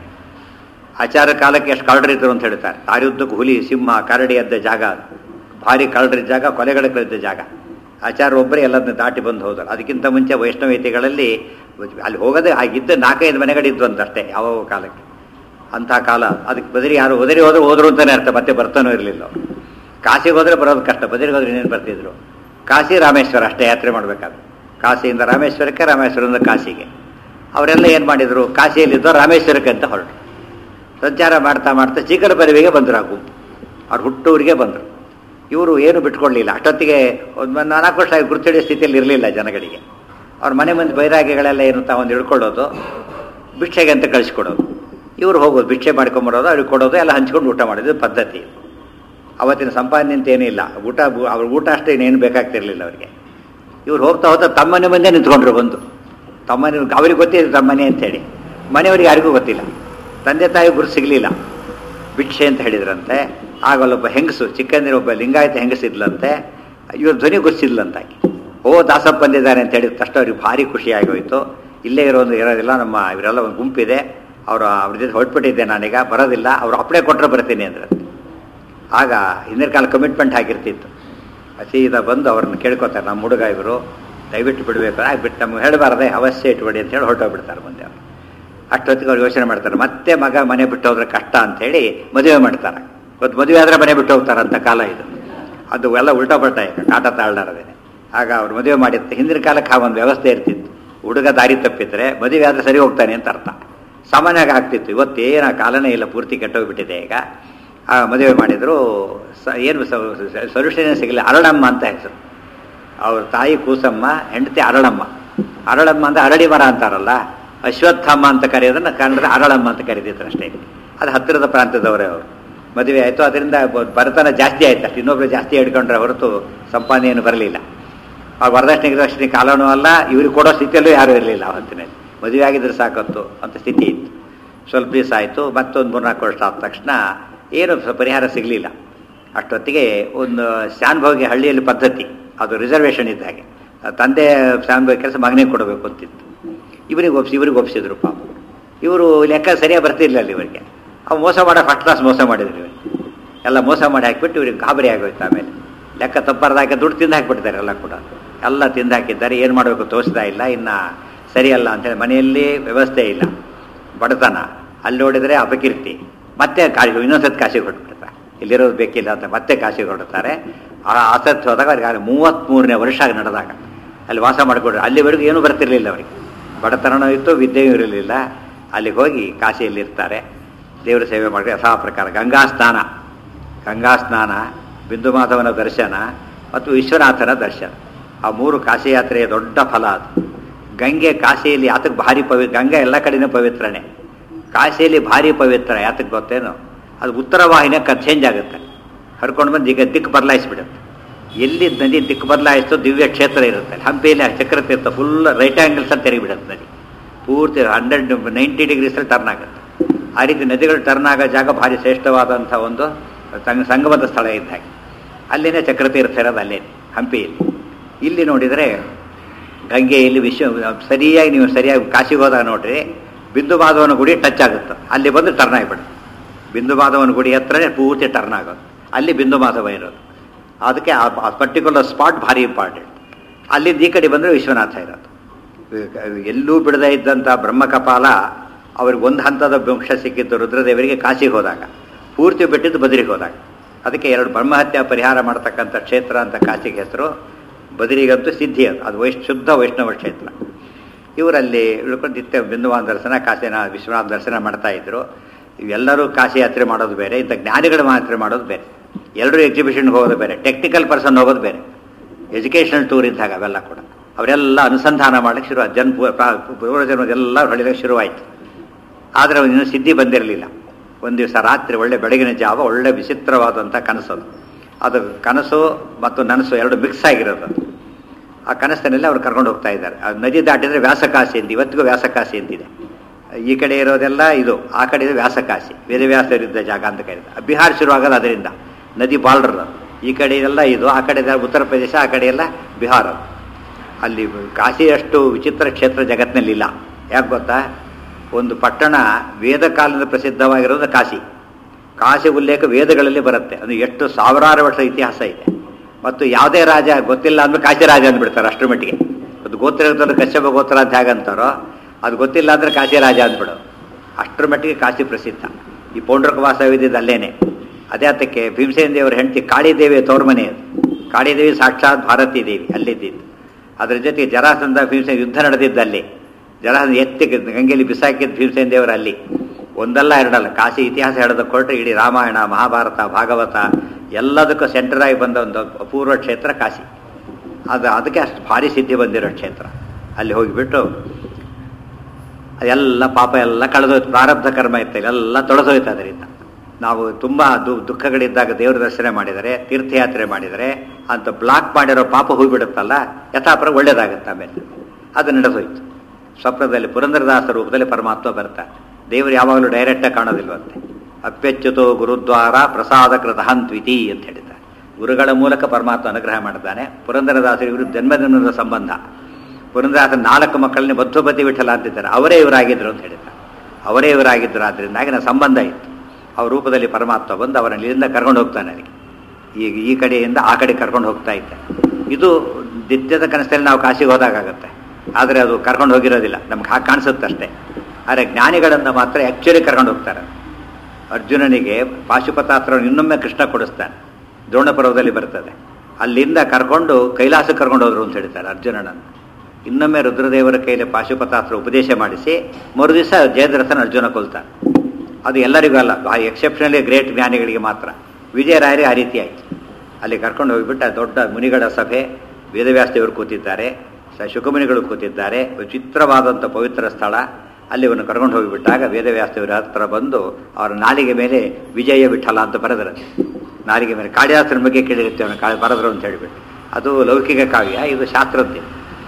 ಆಚಾರ ಕಾಲಕ್ಕೆ ಎಷ್ಟು ಕರಡರಿದ್ರು ಅಂತ ಹೇಳ್ತಾರೆ ದಾರಿಯುದ್ದಕ್ಕೂ ಹುಲಿ ಸಿಂಹ ಕರಡಿ ಎದ್ದ ಜಾಗ ಅದು. ಭಾರಿ ಕರಡರಿದ್ದ ಜಾಗ ಕೊಲೆಗಳಿದ್ದ ಜಾಗ ಆಚಾರ ಒಬ್ಬರೇ ಎಲ್ಲದನ್ನ ದಾಟಿ ಬಂದು ಹೋದರು ಅದಕ್ಕಿಂತ ಮುಂಚೆ ವೈಷ್ಣವೇತಿಗಳಲ್ಲಿ ಅಲ್ಲಿ ಹೋಗೋದೇ ಆಗಿದ್ದ ನಾಲ್ಕೈದು ಮನೆಗಳಿದ್ವು ಅಂತ ಅಷ್ಟೇ ಯಾವ ಕಾಲಕ್ಕೆ ಅಂಥ ಕಾಲ ಅದಕ್ಕೆ ಬದರಿ ಯಾರು ಬದರಿ ಹೋದ್ರೆ ಹೋದ್ರು ಅಂತಾನೆ ಅರ್ಥ ಮತ್ತೆ ಬರ್ತಾನೂ ಇರಲಿಲ್ಲ ಅವರು ಕಾಶಿಗೆ ಹೋದ್ರೆ ಬರೋದು ಕಷ್ಟ ಬದರಿಗೆ ಹೋದ್ರೆ ಇನ್ನೇನು ಬರ್ತಿದ್ರು ಕಾಶಿ ರಾಮೇಶ್ವರ ಅಷ್ಟೇ ಯಾತ್ರೆ ಮಾಡಬೇಕಾದ್ರೆ ಕಾಶಿಯಿಂದ ರಾಮೇಶ್ವರಕ್ಕೆ ರಾಮೇಶ್ವರದಿಂದ ಕಾಶಿಗೆ ಅವರೆಲ್ಲ ಏನು ಮಾಡಿದರು ಕಾಶಿಯಲ್ಲಿದ್ದೋ ರಾಮೇಶ್ವರಕ್ಕೆ ಅಂತ ಹೊರಟರು ಸಂಚಾರ ಮಾಡ್ತಾ ಮಾಡ್ತಾ ಚಿಕ್ಕನ ಪರಿವಿಗೆ ಬಂದರು ಆ ಗುಂಪು ಅವ್ರು ಹುಟ್ಟೂರಿಗೆ ಬಂದರು ಇವರು ಏನು ಬಿಟ್ಕೊಳ್ಳಿಲ್ಲ ಅಷ್ಟೊತ್ತಿಗೆ ಒಂದು ನಾಲ್ಕು ವರ್ಷ ಗುರುತಿಡಿಯೋ ಸ್ಥಿತಿಯಲ್ಲಿ ಇರಲಿಲ್ಲ ಜನಗಳಿಗೆ ಅವ್ರ ಮನೆ ಮಂದಿ ಬೈರಾಗಿಗಳೆಲ್ಲ ಏನು ತಾವೊಂದು ಹಿಡ್ಕೊಳ್ಳೋದು ಭಿಕ್ಷೆಗೆ ಅಂತ ಕಳಿಸ್ಕೊಡೋದು ಇವರು ಹೋಗೋದು ಭಿಕ್ಷೆ ಮಾಡ್ಕೊಂಬರೋದು ಅವ್ರಿಗೆ ಕೊಡೋದು ಎಲ್ಲ ಹಂಚ್ಕೊಂಡು ಊಟ ಮಾಡೋದು ಇದು ಪದ್ಧತಿ ಅವತ್ತಿನ ಸಂಪಾದನೆ ಅಂತ ಏನೂ ಇಲ್ಲ ಊಟ ಅವ್ರ ಊಟ ಅಷ್ಟೇ ಇನ್ನೇನು ಬೇಕಾಗ್ತಿರ್ಲಿಲ್ಲ ಅವರಿಗೆ ಇವ್ರು ಹೋಗ್ತಾ ಹೋಗ್ತಾ ತಮ್ಮನೆ ಮುಂದೆ ನಿಂತ್ಕೊಂಡ್ರು ಬಂದು ತಮ್ಮನೆ ಅವ್ರಿಗೆ ಗೊತ್ತಿದೆ ತಮ್ಮನೆ ಅಂತೇಳಿ ಮನೆಯವ್ರಿಗೆ ಯಾರಿಗೂ ಗೊತ್ತಿಲ್ಲ ತಂದೆ ತಾಯಿ ಗುರು ಸಿಗಲಿಲ್ಲ ಭಿಕ್ಷೆ ಅಂತ ಹೇಳಿದ್ರಂತೆ ಆಗ ಅಲ್ಲೊಬ್ಬ ಹೆಂಗಸು ಚಿಕ್ಕಂದಿನ ಒಬ್ಬ ಲಿಂಗಾಯತ ಹೆಂಗಸಿದ್ಲಂತೆ ಇವ್ರ ಧ್ವನಿ ಗುರ್ಸಿದ್ಲಂತಾಗಿ ಓ ದಾಸಪ್ಪ ಬಂದಿದ್ದಾರೆ ಅಂತ ಹೇಳಿದ ತಕ್ಷಣ ಅವ್ರಿಗೆ ಭಾರಿ ಖುಷಿ ಆಗೋಯ್ತು ಇಲ್ಲೇ ಇರೋದು ಇರೋದಿಲ್ಲ ನಮ್ಮ ಇವರೆಲ್ಲ ಒಂದು ಗುಂಪಿದೆ ಅವರು ಅವ್ರ ಜೊತೆ ಹೊರಟ್ಬಿಟ್ಟಿದ್ದೆ ನಾನೀಗ ಬರೋದಿಲ್ಲ ಅವ್ರು ಅಪ್ಲೈ ಕೊಟ್ಟರೆ ಬರ್ತೀನಿ ಅಂದ್ರೆ ಆಗ ಹಿಂದಿನ ಕಾಲ ಕಮಿಟ್ಮೆಂಟ್ ಆಗಿರ್ತಿತ್ತು ಸೀದಾ ಬಂದು ಅವ್ರನ್ನ ಕೇಳ್ಕೊತಾರೆ ನಮ್ಮ ಹುಡುಗ ಇವರು ದಯವಿಟ್ಟು ಬಿಡಬೇಕು ಬಿಟ್ಟು ನಮ್ಗೆ ಹೇಳಬಾರ್ದೆ ಅವಶ್ಯ ಇಟ್ಬಿಡಿ ಅಂತ ಹೇಳಿ ಹೊರಟೋಗ್ಬಿಡ್ತಾರೆ ಮುಂದೆ ಅವರು ಅಷ್ಟೊತ್ತಿಗೆ ಅವ್ರು ಯೋಚನೆ ಮಾಡ್ತಾರೆ ಮತ್ತೆ ಮಗ ಮನೆ ಬಿಟ್ಟು ಹೋದ್ರೆ ಕಷ್ಟ ಅಂತೇಳಿ ಮದುವೆ ಮಾಡ್ತಾರೆ ಇವತ್ತು ಮದುವೆ ಆದರೆ ಮನೆ ಬಿಟ್ಟು ಹೋಗ್ತಾರೆ ಅಂತ ಕಾಲ ಇದು ಅದು ಎಲ್ಲ ಉಲ್ಟಾ ಪಲ್ಟಾ ಈಗ ಕಾಟ ತಾಳ್ದಾರದೇನೆ ಆಗ ಅವ್ರು ಮದುವೆ ಮಾಡಿರ್ತಾರೆ ಹಿಂದಿನ ಕಾಲಕ್ಕೆ ಆ ಒಂದು ವ್ಯವಸ್ಥೆ ಇರ್ತಿತ್ತು ಹುಡುಗ ದಾರಿ ತಪ್ಪಿದ್ರೆ ಮದುವೆ ಆದರೆ ಸರಿ ಹೋಗ್ತಾನೆ ಅಂತ ಅರ್ಥ ಸಾಮಾನ್ಯವಾಗಿ ಆಗ್ತಿತ್ತು ಇವತ್ತೇನು ಆ ಕಾಲನೇ ಇಲ್ಲ ಪೂರ್ತಿ ಕೆಟ್ಟೋಗ್ಬಿಟ್ಟಿದೆ ಈಗ ಆ ಮದುವೆ ಮಾಡಿದ್ರು ಸ ಏನು ಸೊಲ್ಯೂಷನ್ ಸಿಗಲಿಲ್ಲ ಅರಳಮ್ಮ ಅಂತ ಹೆಸರು ಅವ್ರ ತಾಯಿ ಕೂಸಮ್ಮ ಹೆಂಡತಿ ಅರಳಮ್ಮ ಅರಳಮ್ಮ ಅಂದ್ರೆ ಅರಳಿ ಮರ ಅಂತಾರಲ್ಲ ಅಶ್ವತ್ಥಮ್ಮ ಅಂತ ಕರೆಯೋದನ್ನ ಕನ್ನಡದ ಅರಳಮ್ಮ ಅಂತ ಕರೀತಿದ್ರು ಅಷ್ಟೇ ಅದು ಹತ್ತಿರದ ಪ್ರಾಂತ್ಯದವರೇ ಅವರು ಮದುವೆ ಆಯಿತು ಅದರಿಂದ ಬಡತನ ಜಾಸ್ತಿ ಆಯ್ತು ಅಷ್ಟು ಇನ್ನೊಬ್ರು ಜಾಸ್ತಿ ಹಿಡ್ಕೊಂಡ್ರೆ ಹೊರತು ಸಂಪಾದನೆ ಏನು ಬರಲಿಲ್ಲ ಆ ವರದಕ್ಷಿಣೆ ಗಿರದಕ್ಷಿಣೆ ಕಾಲನೂ ಅಲ್ಲ ಇವ್ರಿಗೆ ಕೊಡೋ ಸ್ಥಿತಿಯಲ್ಲೂ ಯಾರೂ ಇರಲಿಲ್ಲ ಆ ಹೊತ್ತಿನಲ್ಲಿ ಮದುವೆ ಆಗಿದ್ರೆ ಸಾಕತ್ತು ಅಂತ ಸ್ಥಿತಿ ಇತ್ತು ಸ್ವಲ್ಪ ದಿವಸ ಆಯಿತು ಮತ್ತೊಂದು ಮೂರ್ನಾಲ್ಕು ವರ್ಷ ಆದ ತಕ್ಷಣ ಏನು ಸ- ಪರಿಹಾರ ಸಿಗಲಿಲ್ಲ ಅಷ್ಟೊತ್ತಿಗೆ ಒಂದು ಶಾನ್ಭೋಗಿ ಹಳ್ಳಿಯಲ್ಲಿ ಪದ್ಧತಿ ಅದು ರಿಸರ್ವೇಷನ್ ಇದ್ದ ಹಾಗೆ ಆ ತಂದೆ ಶಾನ್ಭೋಗಿ ಕೆಲಸ ಮಗನಿಗೆ ಕೊಡಬೇಕು ಅಂತಿತ್ತು ಇವರಿಗೆ ಒಪ್ಸಿ ಇವ್ರಿಗೆ ಒಪ್ಸಿದ್ರು ಪಾಪ ಇವರು ಲೆಕ್ಕ ಸರಿಯಾಗಿ ಬರ್ತಿರ್ಲಿಲ್ಲ ಇವರಿಗೆ ಅವು ಮೋಸ ಮಾಡೋ ಫಸ್ಟ್ ಕ್ಲಾಸ್ ಮೋಸ ಮಾಡಿದ್ರು ಇವರಿಗೆ ಎಲ್ಲ ಮೋಸ ಮಾಡಿ ಹಾಕಿಬಿಟ್ಟು ಇವ್ರಿಗೆ ಗಾಬರಿ ಆಗೋಯ್ತು ಆಮೇಲೆ ಲೆಕ್ಕ ತಪ್ಪಾರ್ದಾಕೆ ದುಡ್ಡು ತಿಂದು ಹಾಕಿಬಿಡ್ತಾರೆ ಎಲ್ಲ ಕೂಡ ಎಲ್ಲ ತಿಂದು ಹಾಕಿದ್ದಾರೆ ಏನು ಮಾಡಬೇಕು ತೋರಿಸ್ತಾ ಇಲ್ಲ ಇನ್ನು ಸರಿಯಲ್ಲ ಅಂತೇಳಿ ಮನೆಯಲ್ಲಿ ವ್ಯವಸ್ಥೆ ಇಲ್ಲ ಬಡತನ ಅಲ್ಲಿ ನೋಡಿದರೆ ಅಪಕೀರ್ತಿ ಮತ್ತೆ ಕಾಶಿ ಇನ್ನೊಂದ್ಸತಿ ಕಾಶಿಗೆ ಹೊರಟ್ಬಿಡ್ತಾರೆ ಇಲ್ಲಿರೋದು ಬೇಕಿಲ್ಲ ಅಂತ ಮತ್ತೆ ಕಾಶಿಗೆ ಹೊರಡ್ತಾರೆ ಆ ಆಸಕ್ತಿ ಹೋದಾಗ ಅವ್ರಿಗೆ ಆಗ ಮೂವತ್ತ್ಮೂರನೇ ವರ್ಷ ನಡೆದಾಗ ಅಲ್ಲಿ ವಾಸ ಮಾಡಿಕೊಡ್ರು ಅಲ್ಲಿವರೆಗೂ ಏನೂ ಬರ್ತಿರ್ಲಿಲ್ಲ ಅವರಿಗೆ ಬಡತನನೂ ಇತ್ತು ವಿದ್ಯೆಯೂ ಇರಲಿಲ್ಲ ಅಲ್ಲಿಗೆ ಹೋಗಿ ಕಾಶಿಯಲ್ಲಿ ಇರ್ತಾರೆ ದೇವರ ಸೇವೆ ಮಾಡಿ ಯಥಾ ಪ್ರಕಾರ ಗಂಗಾ ಸ್ನಾನ ಗಂಗಾ ಸ್ನಾನ ಬಿಂದು ಮಾಧವನ ದರ್ಶನ ಮತ್ತು ವಿಶ್ವನಾಥನ ದರ್ಶನ ಆ ಮೂರು ಕಾಶಿ ಯಾತ್ರೆಯ ದೊಡ್ಡ ಫಲ ಅದು ಗಂಗೆ ಕಾಶಿಯಲ್ಲಿ ಯಾತಕ್ಕೆ ಭಾರಿ ಪವಿ ಗಂಗೆ ಎಲ್ಲ ಕಡೆನೂ ಪವಿತ್ರನೇ ಕಾಶಿಯಲ್ಲಿ ಭಾರಿ ಪವಿತ್ರ ಯಾತಕ್ಕೆ ಗೊತ್ತೇನು ಅದು ಉತ್ತರ ವಾಹಿನಿಯ ಚೇಂಜ್ ಆಗುತ್ತೆ ಹರ್ಕೊಂಡು ಬಂದು ಈಗ ದಿಕ್ಕು ಬದಲಾಯಿಸ್ಬಿಡುತ್ತೆ ಎಲ್ಲಿ ನದಿ ದಿಕ್ಕು ಬದಲಾಯಿಸ್ತೋ ದಿವ್ಯ ಕ್ಷೇತ್ರ ಇರುತ್ತೆ ಹಂಪಿಯಲ್ಲಿ ಚಕ್ರತೀರ್ಥ ಫುಲ್ ರೈಟ್ ಆ್ಯಂಗಲ್ಸ್ ಅಂತ ತೆರಿಬಿಡುತ್ತೆ ನದಿ ಪೂರ್ತಿ ಹಂಡ್ರೆಡ್ ನೈಂಟಿ ಡಿಗ್ರೀಸಲ್ಲಿ ಟರ್ನ್ ಆಗುತ್ತೆ ಆ ರೀತಿ ನದಿಗಳು ಟರ್ನ್ ಆಗೋ ಜಾಗ ಭಾರಿ ಶ್ರೇಷ್ಠವಾದಂಥ ಒಂದು ಸಂಗ ಸಂಗಮದ ಸ್ಥಳ ಇದ್ದ ಹಾಗೆ ಅಲ್ಲಿನೇ ಚಕ್ರತೀರ್ಥ ಇರೋದು ಅಲ್ಲೇ ಹಂಪಿಯಲ್ಲಿ ಇಲ್ಲಿ ನೋಡಿದರೆ ಗಂಗೆಯಲ್ಲಿ ವಿಶ್ವ ಸರಿಯಾಗಿ ನೀವು ಸರಿಯಾಗಿ ಕಾಶಿಗೆ ಹೋದಾಗ ನೋಡ್ರಿ ಬಿಂದು ಮಾಧವನ ಗುಡಿ ಟಚ್ ಆಗುತ್ತೆ ಅಲ್ಲಿ ಬಂದು ಟರ್ನ್ ಆಗಿಬಿಡುತ್ತೆ ಬಿಂದು ಮಾಧವನ ಗುಡಿ ಹತ್ರನೇ ಪೂರ್ತಿ ಟರ್ನ್ ಆಗೋದು ಅಲ್ಲಿ ಬಿಂದು ಮಾಧವ ಇರೋದು ಅದಕ್ಕೆ ಆ ಪರ್ಟಿಕ್ಯುಲರ್ ಸ್ಪಾಟ್ ಭಾರಿ ಇಂಪಾರ್ಟೆಂಟ್ ಅಲ್ಲಿಂದ ಈ ಕಡೆ ಬಂದರೆ ವಿಶ್ವನಾಥ ಇರೋದು ಎಲ್ಲೂ ಬಿಡದೇ ಇದ್ದಂಥ ಬ್ರಹ್ಮಕಪಾಲ ಅವ್ರಿಗೆ ಒಂದು ಹಂತದ ವಂಶ ಸಿಕ್ಕಿದ್ದು ರುದ್ರದೇವರಿಗೆ ಕಾಶಿಗೆ ಹೋದಾಗ ಪೂರ್ತಿ ಬಿಟ್ಟಿದ್ದು ಬದರಿಗೆ ಹೋದಾಗ ಅದಕ್ಕೆ ಎರಡು ಬ್ರಹ್ಮಹತ್ಯೆ ಪರಿಹಾರ ಮಾಡ್ತಕ್ಕಂಥ ಕ್ಷೇತ್ರ ಅಂತ ಕಾಶಿಗೆ ಹೆಸರು ಬದರಿಗಂತೂ ಸಿದ್ಧಿ ಅದು ಅದು ವೈಶ್ ಶುದ್ಧ ವೈಷ್ಣವ ಕ್ಷೇತ್ರ ಇವರಲ್ಲಿ ಇಳ್ಕೊಂಡು ನಿತ್ಯ ಬಿಂದುವಾನ ದರ್ಶನ ಕಾಶಿನ ವಿಶ್ವನಾಥ ದರ್ಶನ ಮಾಡ್ತಾ ಇದ್ರು ಇವೆಲ್ಲರೂ ಕಾಶಿ ಯಾತ್ರೆ ಮಾಡೋದು ಬೇರೆ ಇಂಥ ಜ್ಞಾನಿಗಳ ಯಾತ್ರೆ ಮಾಡೋದು ಬೇರೆ ಎಲ್ಲರೂ ಎಕ್ಸಿಬಿಷನ್ಗೆ ಹೋಗೋದು ಬೇರೆ ಟೆಕ್ನಿಕಲ್ ಪರ್ಸನ್ ಹೋಗೋದು ಬೇರೆ ಎಜುಕೇಷನಲ್ ಟೂರ್ ಇದ್ದಾಗ ಅವೆಲ್ಲ ಕೂಡ ಅವರೆಲ್ಲ ಅನುಸಂಧಾನ ಮಾಡಲಿಕ್ಕೆ ಶುರು ಜನ್ ಪೂರ್ವಜನ್ಮದೆಲ್ಲ ಹೊಳಿಲಿಕ್ಕೆ ಶುರುವಾಯಿತು ಆದರೆ ಇನ್ನೂ ಸಿದ್ಧಿ ಬಂದಿರಲಿಲ್ಲ ಒಂದು ದಿವಸ ರಾತ್ರಿ ಒಳ್ಳೆ ಬೆಳಗಿನ ಜಾವ ಒಳ್ಳೆ ವಿಚಿತ್ರವಾದಂಥ ಕನಸು ಅದು ಅದು ಕನಸು ಮತ್ತು ನನಸು ಎರಡು ಮಿಕ್ಸ್ ಆಗಿರೋದು ಅದು ಆ ಕನಸಿನಲ್ಲಿ ಅವ್ರು ಕರ್ಕೊಂಡು ಹೋಗ್ತಾ ಇದ್ದಾರೆ ಆ ನದಿ ದಾಟಿದರೆ ವ್ಯಾಸಕಾಶಿ ಅಂತ ಇವತ್ತಿಗೂ ವ್ಯಾಸಕಾಶಿ ಅಂತಿದೆ ಈ ಕಡೆ ಇರೋದೆಲ್ಲ ಇದು ಆ ಕಡೆ ಇದು ವ್ಯಾಸಕಾಶಿ ವೇದವ್ಯಾಸರಿದ್ದ ಜಾಗ ಅಂತ ಕರೀತಾರೆ ಬಿಹಾರ ಶುರುವಾಗೋದು ಅದರಿಂದ ನದಿ ಬಾರ್ಡರ್ ಅದು ಈ ಕಡೆ ಎಲ್ಲ ಇದು ಆ ಕಡೆ ಉತ್ತರ ಪ್ರದೇಶ ಆ ಕಡೆ ಎಲ್ಲ ಬಿಹಾರ ಅಲ್ಲಿ ಕಾಶಿಯಷ್ಟು ವಿಚಿತ್ರ ಕ್ಷೇತ್ರ ಜಗತ್ತಿನಲ್ಲಿ ಇಲ್ಲ ಯಾಕೆ ಗೊತ್ತಾ ಒಂದು ಪಟ್ಟಣ ವೇದ ಕಾಲದಿಂದ ಪ್ರಸಿದ್ಧವಾಗಿರೋದು ಕಾಶಿ ಕಾಶಿ ಉಲ್ಲೇಖ ವೇದಗಳಲ್ಲಿ ಬರುತ್ತೆ ಅದು ಎಷ್ಟು ಸಾವಿರಾರು ವರ್ಷ ಇತಿಹಾಸ ಇದೆ ಮತ್ತು ಯಾವುದೇ ರಾಜ ಗೊತ್ತಿಲ್ಲ ಅಂದ್ರೆ ಕಾಶಿ ರಾಜ ಅಂದ್ಬಿಡ್ತಾರೆ ಅಷ್ಟರ ಮಟ್ಟಿಗೆ ಅದು ಗೋತ್ರ ಇರ್ತಂದ್ರೆ ಕಶ್ಯಪ ಗೋತ್ರ ಅಂತ ಹೇಗಂತಾರೋ ಅದು ಗೊತ್ತಿಲ್ಲ ಅಂದ್ರೆ ಕಾಶಿ ರಾಜ ಅಂದ್ಬಿಡೋದು ಅಷ್ಟರ ಮಟ್ಟಿಗೆ ಕಾಶಿ ಪ್ರಸಿದ್ಧ ಈ ಪೌಂಡ್ರಕ ವಾಸವಿದ್ದಿದ್ದು ಅಲ್ಲೇನೆ ಅದೇ ಅದಕ್ಕೆ ಭೀಮಸೇನ ದೇವರ ಹೆಂಡತಿ ಕಾಳಿದೇವಿ ತವ್ರ ಮನೆ ಅದು ಕಾಳಿದೇವಿ ಸಾಕ್ಷಾತ್ ಭಾರತೀ ದೇವಿ ಅಲ್ಲಿದ್ದಿದ್ದು ಅದ್ರ ಜೊತೆಗೆ ಜರಾಸಂಧ ಭೀಮಸೇನ ಯುದ್ಧ ನಡೆದಿದ್ದಲ್ಲಿ ಜರಾಸಂಧ ಎತ್ತಿ ಗಂಗೆಯಲ್ಲಿ ಬಿಸಾಕಿದ್ದು ಭೀಮಸೇನ ದೇವರ ಅಲ್ಲಿ ಒಂದಲ್ಲ ಎರಡಲ್ಲ ಕಾಶಿ ಇತಿಹಾಸ ಹೇಳೋದಕ್ಕೆ ಕೊಟ್ಟರೆ ಇಡೀ ರಾಮಾಯಣ ಮಹಾಭಾರತ ಭಾಗವತ ಎಲ್ಲದಕ್ಕೂ ಸೆಂಟರ್ ಆಗಿ ಬಂದ ಒಂದು ಅಪೂರ್ವ ಕ್ಷೇತ್ರ ಕಾಶಿ ಅದು ಅದಕ್ಕೆ ಅಷ್ಟು ಭಾರಿ ಸಿದ್ಧಿ ಬಂದಿರೋ ಕ್ಷೇತ್ರ ಅಲ್ಲಿ ಹೋಗಿಬಿಟ್ಟು ಅದೆಲ್ಲ ಪಾಪ ಎಲ್ಲ ಕಳೆದೋಯ್ತು ಪ್ರಾರಬ್ಧ ಕರ್ಮ ಇತ್ತು ಎಲ್ಲ ತೊಳೆದೋಯ್ತು ಅದರಿಂದ ನಾವು ತುಂಬ ದು ದುಃಖಗಳಿದ್ದಾಗ ದೇವರ ದರ್ಶನ ಮಾಡಿದರೆ ತೀರ್ಥಯಾತ್ರೆ ಮಾಡಿದರೆ ಅಂತ ಬ್ಲಾಕ್ ಮಾಡಿರೋ ಪಾಪ ಹೋಗಿಬಿಡುತ್ತಲ್ಲ ಯಥಾಪರ ಒಳ್ಳೇದಾಗುತ್ತೆ ಆಮೇಲೆ ಅದು ನಡೆದೋಯ್ತು ಸ್ವಪ್ನದಲ್ಲಿ ಪುರಂದರದಾಸ ರೂಪದಲ್ಲಿ ಪರಮಾತ್ಮ ಬರ್ತಾರೆ ದೇವರು ಯಾವಾಗಲೂ ಡೈರೆಕ್ಟಾಗಿ ಕಾಣೋದಿಲ್ವಂತೆ ಅಪ್ಯಚ್ಯುತೋ ಗುರುದ್ವಾರ ಪ್ರಸಾದ ಕೃತ ಹಂತ್ವಿತಿ ಅಂತ ಹೇಳಿದ್ದಾರೆ ಗುರುಗಳ ಮೂಲಕ ಪರಮಾತ್ಮ ಅನುಗ್ರಹ ಮಾಡ್ತಾನೆ ಪುರಂದರದಾಸರಿಗೂ ಜನ್ಮದಿನದ ಸಂಬಂಧ ಪುರಂದರದಾಸ ನಾಲ್ಕು ಮಕ್ಕಳನ್ನ ಮಧ್ವಪತಿ ವಿಠಲ ಅಂತಿದ್ದಾರೆ ಅವರೇ ಇವರಾಗಿದ್ದರು ಅಂತ ಹೇಳಿದ್ದಾರೆ ಅವರೇ ಇವರಾಗಿದ್ದರು ಆದ್ದರಿಂದಾಗಿ ನನ್ನ ಸಂಬಂಧ ಇತ್ತು ಅವ್ರ ರೂಪದಲ್ಲಿ ಪರಮಾತ್ಮ ಬಂದು ಅವರನ್ನು ಇಲ್ಲಿಂದ ಕರ್ಕೊಂಡು ಹೋಗ್ತಾನೆ ಅವರಿಗೆ ಈಗ ಈ ಕಡೆಯಿಂದ ಆ ಕಡೆ ಕರ್ಕೊಂಡು ಹೋಗ್ತಾ ಇದ್ದೆ ಇದು ನಿತ್ಯದ ಕನಸಲ್ಲಿ ನಾವು ಕಾಶಿಗೆ ಹೋದಾಗತ್ತೆ ಆದರೆ ಅದು ಕರ್ಕೊಂಡು ಹೋಗಿರೋದಿಲ್ಲ ನಮ್ಗೆ ಹಾಗೆ ಕಾಣಿಸುತ್ತೆ ಅಷ್ಟೇ ಆದರೆ ಜ್ಞಾನಿಗಳನ್ನು ಮಾತ್ರ ಆ್ಯಕ್ಚುಲಿ ಕರ್ಕೊಂಡು ಹೋಗ್ತಾರೆ ಅರ್ಜುನನಿಗೆ ಪಾಶುಪತಾಸ್ತ್ರವನ್ನು ಇನ್ನೊಮ್ಮೆ ಕೃಷ್ಣ ಕೊಡಿಸ್ತಾನೆ ದ್ರೋಣ ಪರ್ವದಲ್ಲಿ ಬರ್ತದೆ ಅಲ್ಲಿಂದ ಕರ್ಕೊಂಡು ಕೈಲಾಸಕ್ಕೆ ಕರ್ಕೊಂಡು ಹೋದ್ರು ಅಂತ ಹೇಳ್ತಾರೆ ಅರ್ಜುನನನ್ನು ಇನ್ನೊಮ್ಮೆ ರುದ್ರದೇವರ ಕೈಲಿ ಪಾಶುಪತಾಸ್ತ್ರ ಉಪದೇಶ ಮಾಡಿಸಿ ಮರು ದಿವಸ ಜಯದ್ರಥನ ಅರ್ಜುನ ಕೊಲ್ತಾನೆ ಅದು ಎಲ್ಲರಿಗೂ ಅಲ್ಲ ಎಕ್ಸೆಪ್ಷನಲಿ ಗ್ರೇಟ್ ಜ್ಞಾನಿಗಳಿಗೆ ಮಾತ್ರ ವಿಜಯರಾಯರೇ ಆ ರೀತಿ ಆಯಿತು ಅಲ್ಲಿ ಕರ್ಕೊಂಡು ಹೋಗಿಬಿಟ್ಟು ಆ ದೊಡ್ಡ ಮುನಿಗಳ ಸಭೆ ವೇದವ್ಯಾಸ ದೇವರು ಕೂತಿದ್ದಾರೆ ಸ ಶುಕಮುನಿಗಳು ಕೂತಿದ್ದಾರೆ ವಿಚಿತ್ರವಾದಂಥ ಪವಿತ್ರ ಸ್ಥಳ ಅಲ್ಲಿ ಅವನು ಕರ್ಕೊಂಡು ಹೋಗಿಬಿಟ್ಟಾಗ ವೇದವ್ಯಾಸ ದೇವರ ಹತ್ರ ಬಂದು ಅವರ ನಾಲಿಗೆ ಮೇಲೆ ವಿಜಯ ವಿಠಲ ಅಂತ ಬರೆದರು ನಾಲಿಗೆ ಮೇಲೆ ಕಾಳಿದಾಸನ ಬಗ್ಗೆ ಕೇಳಿರುತ್ತೆ ಅವನು ಕಾಳಿ ಬರೆದ್ರು ಅಂತ ಹೇಳಿಬಿಟ್ಟು ಅದು ಲೌಕಿಕ ಕಾವ್ಯ ಇದು ಶಾಸ್ತ್ರದ್ದೇ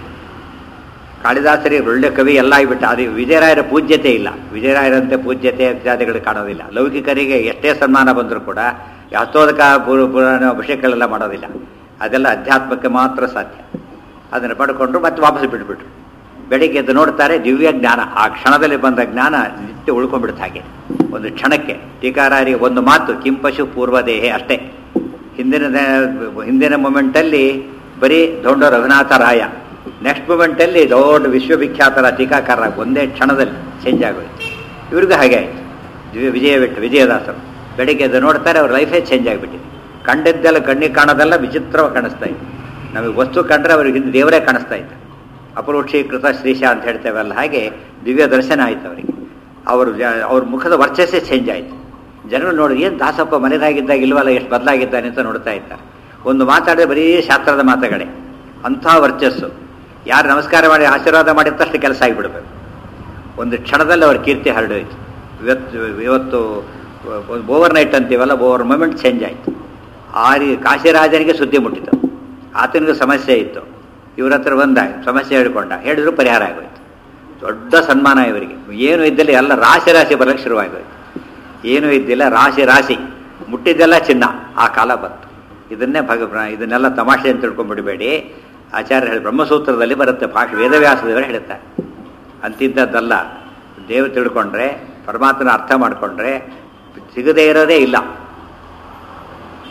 ಕಾಳಿದಾಸರಿಗೆ ಒಳ್ಳೆ ಕವಿ ಎಲ್ಲ ಆಗಿಬಿಟ್ಟು ಅದು ವಿಜಯರಾಯರ ಪೂಜ್ಯತೆ ಇಲ್ಲ ವಿಜಯರಾಯರಂತೆ ಪೂಜ್ಯತೆ ಇತ್ಯಾದಿಗಳು ಕಾಣೋದಿಲ್ಲ ಲೌಕಿಕರಿಗೆ ಎಷ್ಟೇ ಸನ್ಮಾನ ಬಂದರೂ ಕೂಡ ಹಸ್ತೋದಕ ಪೂರ್ವ ಪುರಾಣ ಅಭಿಷೇಕಗಳೆಲ್ಲ ಮಾಡೋದಿಲ್ಲ ಅದೆಲ್ಲ ಅಧ್ಯಾತ್ಮಕ್ಕೆ ಮಾತ್ರ ಸಾಧ್ಯ ಅದನ್ನು ಪಡ್ಕೊಂಡ್ರು ಮತ್ತೆ ವಾಪಸ್ ಬಿಟ್ಬಿಟ್ರು ಬೆಳಿಗ್ಗೆ ಎದ್ದು ನೋಡ್ತಾರೆ ದಿವ್ಯ ಜ್ಞಾನ ಆ ಕ್ಷಣದಲ್ಲಿ ಬಂದ ಜ್ಞಾನ ನಿತ್ಯ ಉಳ್ಕೊಂಡ್ಬಿಡುತ್ತೆ ಹಾಗೆ ಒಂದು ಕ್ಷಣಕ್ಕೆ ಟೀಕಾರಾರಿಗೆ ಒಂದು ಮಾತು ಕಿಂಪಶು ಪೂರ್ವದೇಹೆ ಅಷ್ಟೇ ಹಿಂದಿನ ಹಿಂದಿನ ಮೊಮೆಂಟಲ್ಲಿ ಬರೀ ದೊಡ್ಡ ರಘುನಾಥ ರಾಯ ನೆಕ್ಸ್ಟ್ ಮೂಮೆಂಟಲ್ಲಿ ದೊಡ್ಡ ವಿಶ್ವವಿಖ್ಯಾತರ ಟೀಕಾಕಾರ ಒಂದೇ ಕ್ಷಣದಲ್ಲಿ ಚೇಂಜ್ ಆಗೋಯ್ತು ಇವ್ರಿಗೂ ಹಾಗೆ ಆಯಿತು ದಿವ್ಯ ವಿಜಯ ಬಿಟ್ಟು ವಿಜಯದಾಸರು ಬೆಳಿಗ್ಗೆ ಎದ್ದು ನೋಡ್ತಾರೆ ಅವ್ರ ಲೈಫೇ ಚೇಂಜ್ ಆಗಿಬಿಟ್ಟಿದೆ ಕಂಡಿದ್ದೆಲ್ಲ ಕಣ್ಣಿಗೆ ಕಾಣೋದೆಲ್ಲ ವಿಚಿತ್ರವಾಗಿ ಕಾಣಿಸ್ತಾ ಇತ್ತು ನಮಗೆ ವಸ್ತು ಕಂಡ್ರೆ ಅವ್ರಿಗೆ ಹಿಂದೆ ದೇವರೇ ಕಾಣಿಸ್ತಾ ಇತ್ತು ಅಪರೋಕ್ಷೀಕೃತ ಶ್ರೀಶ ಅಂತ ಹೇಳ್ತೇವಲ್ಲ ಹಾಗೆ ದಿವ್ಯ ದರ್ಶನ ಆಯಿತು ಅವರಿಗೆ ಅವರು ಅವ್ರ ಮುಖದ ವರ್ಚಸ್ಸೇ ಚೇಂಜ್ ಆಯಿತು ಜನರು ನೋಡಿ ಏನು ದಾಸಪ್ಪ ಮನೆದಾಗಿದ್ದಾಗ ಇಲ್ವಲ್ಲ ಎಷ್ಟು ಬದಲಾಗಿದ್ದಾನೆ ಅಂತ ನೋಡ್ತಾ ಇದ್ದಾರೆ ಒಂದು ಮಾತಾಡಿದ್ರೆ ಬರೀ ಶಾಸ್ತ್ರದ ಮಾತುಗಳೇ ಅಂಥ ವರ್ಚಸ್ಸು ಯಾರು ನಮಸ್ಕಾರ ಮಾಡಿ ಆಶೀರ್ವಾದ ಮಾಡಿದ ತಕ್ಷಣ ಕೆಲಸ ಆಗಿಬಿಡ್ಬೇಕು ಒಂದು ಕ್ಷಣದಲ್ಲಿ ಅವ್ರ ಕೀರ್ತಿ ಹರಡೋಯ್ತು ಇವತ್ತು ಇವತ್ತು ಓವರ್ ನೈಟ್ ಅಂತೀವಲ್ಲ ಓವರ್ ಮೂಮೆಂಟ್ ಚೇಂಜ್ ಆಯಿತು ಆ ರೀ ಕಾಶಿರಾಜನಿಗೆ ಸುದ್ದಿ ಮುಟ್ಟಿತು ಆತನಿಗೂ ಸಮಸ್ಯೆ ಇತ್ತು ಇವ್ರ ಹತ್ರ ಬಂದ ಸಮಸ್ಯೆ ಹೇಳ್ಕೊಂಡ ಹೇಳಿದ್ರು ಪರಿಹಾರ ಆಗೋಯ್ತು ದೊಡ್ಡ ಸನ್ಮಾನ ಇವರಿಗೆ ಏನು ಇದ್ದಲ್ಲಿ ಎಲ್ಲ ರಾಶಿ ರಾಶಿ ಬರಲಿಕ್ಕೆ ಶುರುವಾಗೋಯ್ತು ಏನೂ ಇದ್ದಿಲ್ಲ ರಾಶಿ ರಾಶಿ ಮುಟ್ಟಿದ್ದೆಲ್ಲ ಚಿನ್ನ ಆ ಕಾಲ ಬಂತು ಇದನ್ನೇ ಭಗ ಇದನ್ನೆಲ್ಲ ತಮಾಷೆ ಅಂತ ತಿಳ್ಕೊಂಡ್ಬಿಡಬೇಡಿ ಆಚಾರ್ಯ ಹೇಳಿ ಬ್ರಹ್ಮಸೂತ್ರದಲ್ಲಿ ಬರುತ್ತೆ ಭಾಷೆ ವೇದವ್ಯಾಸದೇವರು ಹೇಳ್ತಾರೆ ಅಂತಿದ್ದದ್ದಲ್ಲ ದೇವರು ತಿಳ್ಕೊಂಡ್ರೆ ಪರಮಾತ್ಮನ ಅರ್ಥ ಮಾಡಿಕೊಂಡ್ರೆ ಸಿಗದೇ ಇರೋದೇ ಇಲ್ಲ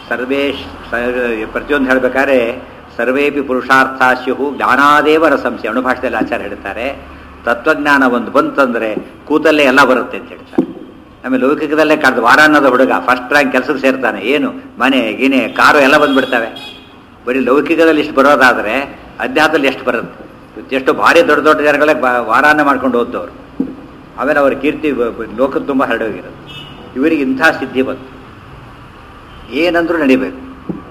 ಸರ್ವೇ ಪ್ರತಿಯೊಂದು ಹೇಳ್ಬೇಕಾದ್ರೆ ಸರ್ವೇಪಿ ಪುರುಷಾರ್ಥ ಸ್ಯು ಜ್ಞಾನಾದೇವ ರಸಂಶಯ ಅಣುಭಾಷೆಯಲ್ಲಿ ಆಚಾರ್ಯ ಹೇಳ್ತಾರೆ ತತ್ವಜ್ಞಾನ ಒಂದು ಬಂತಂದ್ರೆ ಕೂತಲ್ಲೇ ಎಲ್ಲ ಬರುತ್ತೆ ಅಂತ ಹೇಳ್ತಾರೆ ಆಮೇಲೆ ಲೌಕಿಕದಲ್ಲೇ ಕಾಡ್ದು ವಾರಾನ್ನದ ಹುಡುಗ ಫಸ್ಟ್ ರ್ಯಾಂಕ್ ಕೆಲಸಕ್ಕೆ ಸೇರ್ತಾನೆ ಏನು ಮನೆ ಗಿನೆ ಕಾರು ಎಲ್ಲ ಬಂದ್ಬಿಡ್ತವೆ ಬರೀ ಲೌಕಿಕದಲ್ಲಿ ಇಷ್ಟು ಬರೋದಾದರೆ ಅಧ್ಯಾತ್ಮದಲ್ಲಿ ಎಷ್ಟು ಬರುತ್ತೆ ಎಷ್ಟು ಭಾರಿ ದೊಡ್ಡ ದೊಡ್ಡ ಜನಗಳೇ ಬ- ವಾರಾನ್ನ ಮಾಡ್ಕೊಂಡು ಓದ್ದವ್ರು ಆಮೇಲೆ ಅವರ ಕೀರ್ತಿ ಬ- ಬ- ಲೋಕದ ತುಂಬ ಹರಡೋಗಿರೋದು ಇವರಿಗೆ ಇಂಥ ಸಿದ್ಧಿ ಬಂತು ಏನಂದ್ರೂ ನಡಿಬೇಕು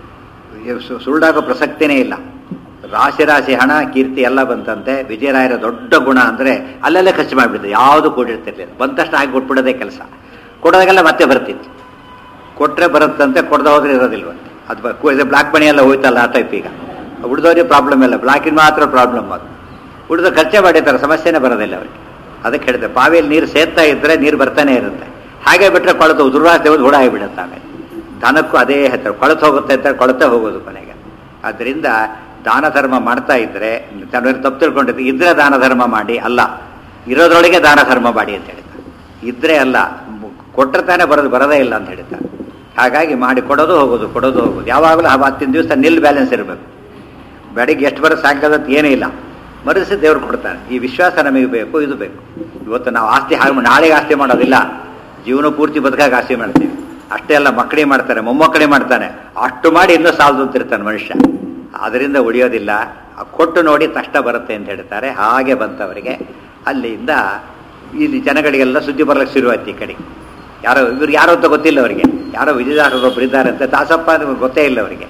ಇವ್ ಸು- ಸುಳ್ಳಾಗೋ ಪ್ರಸಕ್ತಿನೇ ಇಲ್ಲ ರಾಶಿ ರಾಶಿ ಹಣ ಕೀರ್ತಿ ಎಲ್ಲ ಬಂತಂತೆ ವಿಜಯರಾಯರ ದೊಡ್ಡ ಗುಣ ಅಂದರೆ ಅಲ್ಲೆಲ್ಲೇ ಖರ್ಚು ಮಾಡಿಬಿಡ್ತು ಯಾವುದು ಕೂಡಿರ್ತಿರ್ಲಿಲ್ಲ ಬಂದ ತಕ್ಷಣ ಹಾಕಿ ಕೊಟ್ಬಿಡೋದೇ ಕೆಲಸ ಕೊಡೋದಾಗೆಲ್ಲ ಮತ್ತೆ ಬರ್ತಿತ್ತು ಕೊಟ್ಟರೆ ಬರುತ್ತಂತೆ ಕೊಡದೆ ಹೋದ್ರೆ ಇರೋದಿಲ್ವಂತೆ ಅದು ಬ- ಇದು ಬ್ಲಾಕ್ ಮನಿ ಎಲ್ಲ ಹೋಯ್ತಲ್ಲ ಆ ಟೈಪ್ ಈಗ ಉಳಿದವ್ರಿಗೆ ಪ್ರಾಬ್ಲಮ್ ಇಲ್ಲ ಬ್ಲಾಕಿನ ಮಾತ್ರ ಪ್ರಾಬ್ಲಮ್ ಅದು ಉಳಿದ ಖರ್ಚೆ ಮಾಡಿರ್ತಾರೆ ಸಮಸ್ಯೆನೇ ಬರೋದಿಲ್ಲ ಅವರಿಗೆ ಅದಕ್ಕೆ ಹೇಳಿದೆ ಬಾವಿಯಲ್ಲಿ ನೀರು ಸೇರ್ತಾ ಇದ್ದರೆ ನೀರು ಬರ್ತಾನೆ ಇರುತ್ತೆ ಹಾಗೆ ಬಿಟ್ಟರೆ ಕೊಳತು ದುರ್ವಾಸ ದೇವದು ಹುಡ ಆಗಿಬಿಡುತ್ತೆ ಆಮೇಲೆ ದನಕ್ಕೂ ಅದೇ ಹೇಳ್ತಾರೆ ಕೊಳತು ಹೋಗುತ್ತೆ ಅಂತ ಕೊಳತೆ ಹೋಗೋದು ಕೊನೆಗೆ ಆದ್ದರಿಂದ ದಾನ ಧರ್ಮ ಮಾಡ್ತಾ ಇದ್ರೆ ಜನರು ತಪ್ಪು ತಿಳ್ಕೊಂಡಿರ್ತಾರೆ ಇದ್ರೆ ದಾನ ಧರ್ಮ ಮಾಡಿ ಅಲ್ಲ ಇರೋದ್ರೊಳಗೆ ದಾನ ಧರ್ಮ ಮಾಡಿ ಅಂತ ಹೇಳ್ತಾರೆ ಇದ್ರೆ ಅಲ್ಲ ಮು- ಕೊಟ್ರೆ ತಾನೇ ಬರೋದು ಬರೋದೇ ಇಲ್ಲ ಅಂತ ಹೇಳ್ತಾರೆ ಹಾಗಾಗಿ ಮಾಡಿ ಕೊಡೋದು ಹೋಗೋದು ಕೊಡೋದು ಹೋಗೋದು ಯಾವಾಗಲೂ ಅವತ್ತಿನ ದಿವಸ ನಿಲ್ ಬ್ಯಾಲೆನ್ಸ್ ಇರಬೇಕು ಬೆಳಗ್ಗೆ ಎಷ್ಟು ಬರೋ ಸಾಯಂಕಾಲ ಹೊತ್ತು ಏನೂ ಇಲ್ಲ ಮರುದಿವಸ ದೇವ್ರು ಕೊಡ್ತಾನೆ ಈ ವಿಶ್ವಾಸ ನಮಗೆ ಬೇಕು ಇದು ಬೇಕು ಇವತ್ತು ನಾವು ಆಸ್ತಿ ಹಾಗೆ ಮಾಡಿ- ನಾಳೆಗೆ ಆಸ್ತಿ ಮಾಡೋದಿಲ್ಲ ಜೀವನ ಪೂರ್ತಿ ಬದುಕಾಗ ಆಸ್ತಿ ಮಾಡ್ತೀವಿ ಅಷ್ಟೇ ಅಲ್ಲ ಮಕ್ಕಳೇ ಮಾಡ್ತಾರೆ ಮೊಮ್ಮಕ್ಕಳೇ ಮಾಡ್ತಾನೆ ಅಷ್ಟು ಮಾಡಿ ಇನ್ನೂ ಸಾಲದು ಅಂತಿರ್ತಾನೆ ಮನುಷ್ಯ ಅದರಿಂದ ಉಳಿಯೋದಿಲ್ಲ ಆ ಕೊಟ್ಟು ನೋಡಿ ಕಷ್ಟ ಬರುತ್ತೆ ಅಂತ ಹೇಳ್ತಾರೆ ಹಾಗೆ ಬಂತವರಿಗೆ ಅಲ್ಲಿಂದ ಇಲ್ಲಿ ಜನಗಳಿಗೆಲ್ಲ ಸುದ್ದಿ ಬರ್ಲಿಕ್ಕೆ ಶುರುವಾಯ್ತು ಈ ಕಡೆ ಯಾರೋ ಇವ್ರು ಯಾರು ಅಂತ ಗೊತ್ತಿಲ್ಲ ಅವರಿಗೆ ಯಾರೋ ವಿಜಯದಾಸರೊಬ್ಬರು ಇದ್ದಾರೆ ಅಂತ ದಾಸಪ್ಪ ಅಂತ ಗೊತ್ತೇ ಇಲ್ಲ ಅವರಿಗೆ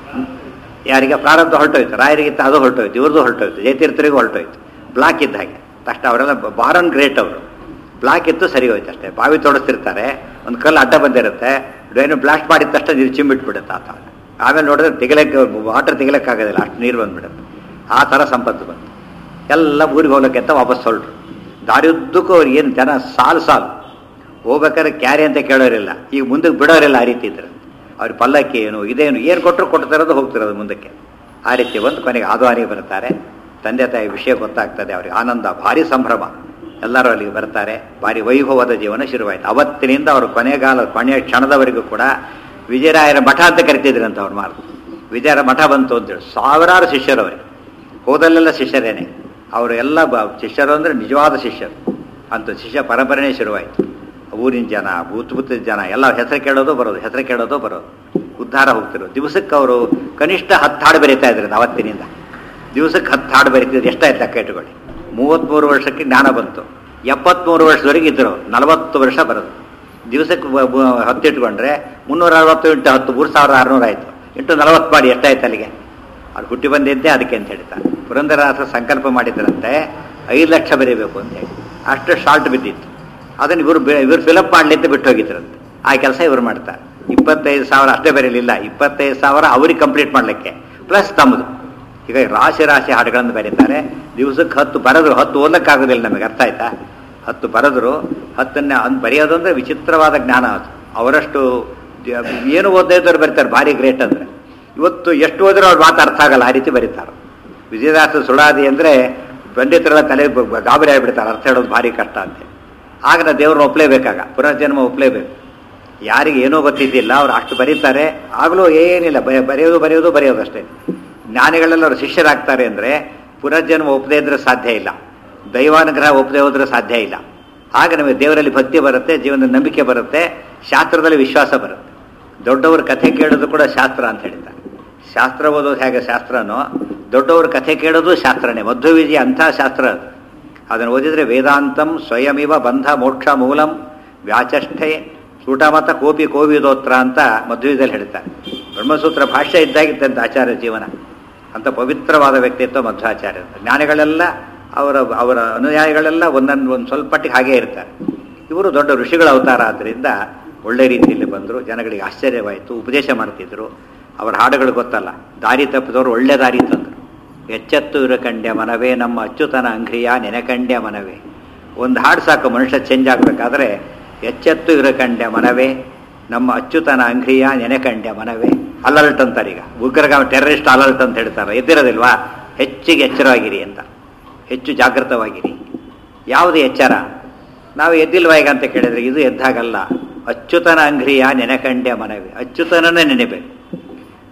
ಯಾರಿಗೆ ಪ್ರಾರಂಭ ಹೊರಟೋಯ್ತು ರಾಯರಿಗಿತ್ತ ಅದು ಹೊರಟೋಯ್ತು ಇವ್ರದ್ದು ಹೊರಟೋಯ್ತು ಜಯತೀರ್ಥರಿಗೂ ಹೊರಟೋಯ್ತು ಬ್ಲಾಕ್ ಇದ್ದ ಹಾಗೆ ತಕ್ಷಣ ಅವರೆಲ್ಲ ಬಾರನ್ ಗ್ರೇಟ್ ಅವರು ಬ್ಲಾಕ್ ಇತ್ತು ಸರಿ ಹೋಯ್ತು ಅಷ್ಟೇ ಬಾವಿ ತೋಡಿಸ್ತಿರ್ತಾರೆ ಒಂದು ಕಲ್ಲು ಅಡ್ಡ ಬಂದಿರುತ್ತೆ ಏನು ಬ್ಲಾಸ್ಟ್ ಮಾಡಿದ ತಕ್ಷಣ ನೀರು ಚಿಮ್ಮಿಟ್ಬಿಡುತ್ತೆ ಆ ಥರ ಆಮೇಲೆ ನೋಡಿದ್ರೆ ತೆಗಿಲಕ್ಕೆ ವಾಟರ್ ತೆಗಿಲಕ್ಕಾಗೋದಿಲ್ಲ ಅಷ್ಟು ನೀರು ಬಂದ್ಬಿಡುತ್ತೆ ಆ ಥರ ಸಂಪತ್ತು ಬಂತು ಎಲ್ಲ ಊರಿಗೆ ಹೋಗ್ಲಿಕ್ಕೆ ಅಂತ ವಾಪಸ್ ಹೊರಟ್ರು ದಾರಿಯುದ್ದಕ್ಕೂ ಅವ್ರು ಏನು ಜನ ಸಾಲು ಸಾಲು ಹೋಗ್ಬೇಕಾದ್ರೆ ಕ್ಯಾರಿ ಅಂತ ಕೇಳೋರಿಲ್ಲ ಈಗ ಮುಂದಕ್ಕೆ ಬಿಡೋರಿಲ್ಲ ಆ ರೀತಿ ಇದ್ರೆ ಅವ್ರ ಪಲ್ಲಕ್ಕಿ ಏನು ಇದೇನು ಏನು ಕೊಟ್ಟರು ಕೊಡ್ತಿರೋದು ಹೋಗ್ತಿರೋದು ಮುಂದಕ್ಕೆ ಆ ರೀತಿ ಬಂದು ಕೊನೆಗೆ ಆದ್ವಾನಿಗೆ ಬರ್ತಾರೆ ತಂದೆ ತಾಯಿ ವಿಷಯ ಗೊತ್ತಾಗ್ತದೆ ಅವ್ರಿಗೆ ಆನಂದ ಭಾರಿ ಸಂಭ್ರಮ ಎಲ್ಲರೂ ಅಲ್ಲಿಗೆ ಬರ್ತಾರೆ ಭಾರಿ ವೈಭವದ ಜೀವನ ಶುರುವಾಯಿತು ಅವತ್ತಿನಿಂದ ಅವರು ಕೊನೆಗಾಲ ಕೊನೆಯ ಕ್ಷಣದವರೆಗೂ ಕೂಡ ವಿಜಯರಾಯರ ಮಠ ಅಂತ ಕರಿತಿದ್ರಂತ ಅವ್ರ ಮಾತು ವಿಜಯರ ಮಠ ಬಂತು ಅಂತೇಳಿ ಸಾವಿರಾರು ಶಿಷ್ಯರು ಅವರಿಗೆ ಹೋದಲ್ಲೆಲ್ಲ ಶಿಷ್ಯರೇನೆ ಅವರು ಎಲ್ಲ ಬ ಶಿಷ್ಯರು ಅಂದರೆ ನಿಜವಾದ ಶಿಷ್ಯರು ಅಂತ ಶಿಷ್ಯ ಪರಂಪರೆನೇ ಶುರುವಾಯಿತು ಊರಿನ ಜನ ಭೂತ್ ಭೂತದ ಜನ ಎಲ್ಲ ಹೆಸರು ಕೇಳೋದು ಬರೋದು ಹೆಸರು ಕೇಳೋದು ಬರೋದು ಉದ್ಧಾರ ಹೋಗ್ತಿರೋದು ದಿವಸಕ್ಕೆ ಅವರು ಕನಿಷ್ಠ ಹತ್ತು ಹಾಡು ಬರೀತಾ ಇದ್ರು ಅವತ್ತಿನಿಂದ ದಿವಸಕ್ಕೆ ಹತ್ತು ಹಾಡು ಬರೀತಿದ್ರು ಎಷ್ಟಾಯ್ತು ಲೆಕ್ಕ ಇಟ್ಕೊಳ್ಳಿ ಮೂವತ್ತ್ಮೂರು ವರ್ಷಕ್ಕೆ ಜ್ಞಾನ ಬಂತು ಎಪ್ಪತ್ತ್ಮೂರು ವರ್ಷದವರೆಗೆ ಇದ್ರು ನಲವತ್ತು ವರ್ಷ ಬರೋದು ದಿವಸಕ್ಕೆ ಬ- ಬ- ಹತ್ತು ಇಟ್ಕೊಂಡ್ರೆ ಮುನ್ನೂರ ಅರವತ್ತು ಇಂಟು ಹತ್ತು ಮೂರು ಸಾವಿರದ ಆರುನೂರು ಆಯಿತು ಇಂಟು ನಲವತ್ತು ಮಾಡಿ ಎಷ್ಟಾಯ್ತು ಅಲ್ಲಿಗೆ ಅವ್ರು ಹುಟ್ಟಿ ಬಂದಿದ್ದೇ ಅದಕ್ಕೆ ಅಂತ ಹೇಳ್ತಾರೆ ಪುರಂದರದಾಸ ಸಂಕಲ್ಪ ಮಾಡಿದ್ರಂತೆ ಐದು ಲಕ್ಷ ಬರೀಬೇಕು ಅಂತ ಹೇಳಿ ಅಷ್ಟು ಶಾರ್ಟ್ ಬಿದ್ದಿತ್ತು ಅದನ್ನು ಇವರು ಇವರು ಫಿಲಪ್ ಮಾಡ್ಲಿಂತ ಬಿಟ್ಟು ಹೋಗಿದ್ರಂತೆ ಆ ಕೆಲಸ ಇವರು ಮಾಡ್ತಾರೆ ಇಪ್ಪತ್ತೈದು ಸಾವಿರ ಅಷ್ಟೇ ಬರೀಲಿಲ್ಲ ಇಪ್ಪತ್ತೈದು ಸಾವಿರ ಅವ್ರಿಗೆ ಕಂಪ್ಲೀಟ್ ಮಾಡಲಿಕ್ಕೆ ಪ್ಲಸ್ ತಮ್ಮದು ಈಗ ರಾಶಿ ರಾಶಿ ಹಾಡುಗಳನ್ನು ಬರೀತಾರೆ ದಿವಸಕ್ಕೆ ಹತ್ತು ಬರೆದ್ರು ಹತ್ತು ಓದಕ್ಕಾಗೋದಿಲ್ಲ ನಮಗೆ ಅರ್ಥ ಆಯ್ತಾ ಹತ್ತು ಬರೆದ್ರು ಹತ್ತನ್ನ ಅಂದ್ ಬರೆಯೋದು ಅಂದರೆ ವಿಚಿತ್ರವಾದ ಜ್ಞಾನ ಅದು ಅವರಷ್ಟು ದ- ಏನು ಓದದೇ ಇದ್ದವ್ರು ಬರೀತಾರೆ ಭಾರಿ ಗ್ರೇಟ್ ಅಂದರೆ ಇವತ್ತು ಎಷ್ಟು ಓದಿರೋ ಅವ್ರ ಮಾತು ಅರ್ಥ ಆಗಲ್ಲ ಆ ರೀತಿ ಬರೀತಾರೆ ವಿಜಯದಾಸ ಸುಳಾದಿ ಅಂದರೆ ಪಂಡಿತರೆಲ್ಲ ತಲೆ ಬ- ಬ- ಗಾಬರಿ ಆಗಿಬಿಡ್ತಾರೆ ಅರ್ಥ ಹೇಳೋದು ಭಾರಿ ಕಷ್ಟ ಅಂತ ಆಗ ನಾವು ದೇವ್ರನ್ನ ಒಪ್ಲೇಬೇಕಾಗ ಪುನರ್ಜನ್ಮ ಒಪ್ಲೇಬೇಕು ಯಾರಿಗೆ ಏನೋ ಗೊತ್ತಿದ್ದಿಲ್ಲ ಅವ್ರು ಅಷ್ಟು ಬರೀತಾರೆ ಆಗಲೂ ಏನಿಲ್ಲ ಬ- ಬರೆಯೋದು ಬರೆಯೋದು ಬರೆಯೋದು ಅಷ್ಟೇ ಜ್ಞಾನಿಗಳೆಲ್ಲ ಅವ್ರು ಶಿಷ್ಯರಾಗ್ತಾರೆ ಅಂದರೆ ಪುನರ್ಜನ್ಮ ಒಪ್ಪದೇ ಇದ್ರೆ ಸಾಧ್ಯ ಇಲ್ಲ ದೈವಾನುಗ್ರಹ ಒಪ್ಪದೆ ಹೋದ್ರೆ ಸಾಧ್ಯ ಇಲ್ಲ ಆಗ ನಮಗೆ ದೇವರಲ್ಲಿ ಭಕ್ತಿ ಬರುತ್ತೆ ಜೀವನದ ನಂಬಿಕೆ ಬರುತ್ತೆ ಶಾಸ್ತ್ರದಲ್ಲಿ ವಿಶ್ವಾಸ ಬರುತ್ತೆ ದೊಡ್ಡವ್ರ ಕಥೆ ಕೇಳೋದು ಕೂಡ ಶಾಸ್ತ್ರ ಅಂತ ಹೇಳಿದ್ದಾರೆ ಶಾಸ್ತ್ರ ಓದೋದು ಹೇಗೆ ಶಾಸ್ತ್ರನೋ ದೊಡ್ಡವ್ರ ಕಥೆ ಕೇಳೋದು ಶಾಸ್ತ್ರನೇ ಮಧ್ವ ವಿಜಯ ಅಂಥ ಶಾಸ್ತ್ರ ಅದು ಅದನ್ನು ಓದಿದರೆ ವೇದಾಂತಂ ಸ್ವಯಮಿವ ಬಂಧ ಮೋಕ್ಷ ಮೂಲಂ ವ್ಯಾಚಷ್ಠೆ ಸೂಟಮತ ಕೋಪಿ ಕೋವಿದೋತ್ರ ಅಂತ ಮಧ್ವದಲ್ಲಿ ಹೇಳ್ತಾರೆ ಬ್ರಹ್ಮಸೂತ್ರ ಭಾಷ್ಯ ಇದ್ದಾಗಿದ್ದಂಥ ಆಚಾರ್ಯ ಜೀವನ ಅಂತ ಪವಿತ್ರವಾದ ವ್ಯಕ್ತಿತ್ವ ಮಧ್ವಾಚಾರ್ಯ ಜ್ಞಾನಿಗಳೆಲ್ಲ ಅವರ ಅವರ ಅನುಯಾಯಿಗಳೆಲ್ಲ ಒಂದೊಂದು ಒಂದು ಸ್ವಲ್ಪ ಮಟ್ಟಿಗೆ ಹಾಗೇ ಇರ್ತಾರೆ ಇವರು ದೊಡ್ಡ ಋಷಿಗಳ ಅವತಾರ ಆದ್ದರಿಂದ ಒಳ್ಳೆ ರೀತಿಯಲ್ಲಿ ಬಂದರು ಜನಗಳಿಗೆ ಆಶ್ಚರ್ಯವಾಯಿತು ಉಪದೇಶ ಮಾಡ್ತಿದ್ರು ಅವರ ಹಾಡುಗಳು ಗೊತ್ತಲ್ಲ ದಾರಿ ತಪ್ಪಿದವರು ಒಳ್ಳೆ ದಾರಿ ತಂದರು ಎಚ್ಚೆತ್ತು ಇರಕಂಡ್ಯ ಮನವೇ ನಮ್ಮ ಅಚ್ಯುತನ ಅಂಗ್ರಿಯ ನೆನೆಕಂಡ್ಯ ಮನವೇ ಒಂದು ಹಾಡು ಸಾಕು ಮನುಷ್ಯ ಚೇಂಜ್ ಆಗಬೇಕಾದ್ರೆ ಎಚ್ಚೆತ್ತು ಇರಕಂಡ್ಯ ಮನವೇ ನಮ್ಮ ಅಚ್ಯುತನ ಅಂಗ್ರಿಯ ನೆನೆಕಂಡ್ಯ ಮನವೇ ಅಲರ್ಟ್ ಅಂತಾರೆ ಈಗ ಉಗ್ರಗಾಮ ಟೆರರಿಸ್ಟ್ ಅಲರ್ಟ್ ಅಂತ ಹೇಳ್ತಾರೆ ಎದ್ದಿರೋದಿಲ್ವಾ ಹೆಚ್ಚಿಗೆ ಎಚ್ಚರವಾಗಿರಿ ಅಂತ ಹೆಚ್ಚು ಜಾಗೃತವಾಗಿರಿ ಯಾವುದು ಎಚ್ಚರ ನಾವು ಎದ್ದಿಲ್ವಾ ಈಗ ಅಂತ ಕೇಳಿದ್ರೆ ಇದು ಎದ್ದಾಗಲ್ಲ ಅಚ್ಯುತನ ಅಂಗ್ರಿಯ ನೆನೆಕಂಡ್ಯ ಮನವೇ ಅಚ್ಯುತನನ್ನೇ ನೆನೆಬೇಕು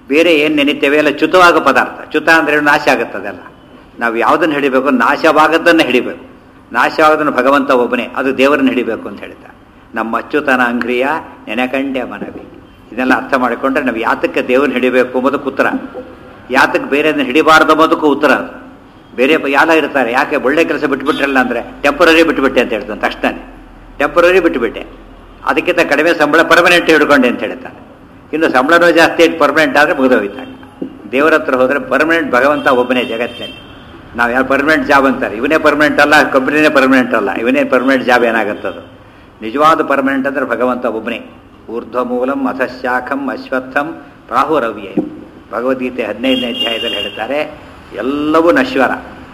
ಬೇರೆ ಏನು ನೆನಿತೇವೆ ಎಲ್ಲ ಚ್ಯುತವಾಗೋ ಪದಾರ್ಥ ಚ್ಯುತ ಅಂದ್ರೆ ನಾಶ ಆಗುತ್ತೆ ಅದೆಲ್ಲ ನಾವು ಯಾವುದನ್ನು ಹಿಡಿಬೇಕು ನಾಶವಾಗದ್ದನ್ನು ಹಿಡಿಬೇಕು ನಾಶವಾಗದನ್ನು ಭಗವಂತ ಒಬ್ಬನೇ ಅದು ದೇವರನ್ನ ಹಿಡಿಬೇಕು ಅಂತ ಹೇಳ್ತಾರೆ ನಮ್ಮ ಅಚ್ಯುತನ ಅಂಗ್ರಿಯ ನೆನೆಕಂಡೆ ಮನವಿ ಇದನ್ನೆಲ್ಲ ಅರ್ಥ ಮಾಡಿಕೊಂಡ್ರೆ ನಾವು ಯಾತಕ್ಕೆ ದೇವ್ರನ್ನ ಹಿಡಿಬೇಕು ಎಂಬುದಕ್ಕೆ ಉತ್ತರ ಯಾತಕ್ಕೆ ಬೇರೆಯನ್ನ ಹಿಡಿಬಾರ್ದು ಎಂಬುದಕ್ಕೂ ಉತ್ತರ ಅದು ಬೇರೆ ಯಾಲ ಇರ್ತಾರೆ ಯಾಕೆ ಒಳ್ಳೆ ಕೆಲಸ ಬಿಟ್ಬಿಟ್ರಲ್ಲ ಅಂದರೆ ಟೆಂಪರರಿ ಬಿಟ್ಬಿಟ್ಟೆ ಅಂತ ಹೇಳ್ತಾನೆ ತಕ್ಷಣ ಟೆಂಪರರಿ ಬಿಟ್ಟುಬಿಟ್ಟೆ ಅದಕ್ಕಿಂತ ಕಡಿಮೆ ಸಂಬಳ ಪರ್ಮನೆಂಟ್ ಹಿಡ್ಕೊಂಡೆ ಅಂತ ಹೇಳ್ತಾನೆ ಇನ್ನು ಸಂಬಳನೂ ಜಾಸ್ತಿ ಪರ್ಮನೆಂಟ್ ಆದರೆ ಮುಗಿದೋಯ್ತಾನೆ ದೇವರ ಹತ್ರ ಹೋದರೆ ಪರ್ಮನೆಂಟ್ ಭಗವಂತ ಒಬ್ಬನೇ ಜಗತ್ತಿನಲ್ಲಿ ನಾವು ಯಾರು ಪರ್ಮನೆಂಟ್ ಜಾಬ್ ಅಂತಾರೆ ಇವನೇ ಪರ್ಮನೆಂಟ್ ಅಲ್ಲ ಕಂಪ್ನಿನೇ ಪರ್ಮನೆಂಟ್ ಅಲ್ಲ ಇವನೇ ಪರ್ಮನೆಂಟ್ ಜಾಬ್ ಏನಾಗುತ್ತದು ನಿಜವಾದ ಪರ್ಮನೆಂಟ್ ಅಂದರೆ ಭಗವಂತ ಒಬ್ಬನೇ ಊರ್ಧ್ವ ಮೂಲಂ ಅಧಶಾಖಂ ಅಶ್ವತ್ಥಂ ಪ್ರಾಹುರವ್ಯಯಂ ಭಗವದ್ಗೀತೆ ಹದಿನೈದನೇ ಅಧ್ಯಾಯದಲ್ಲಿ ಹೇಳ್ತಾರೆ ಎಲ್ಲವೂ ನಶ್ವರ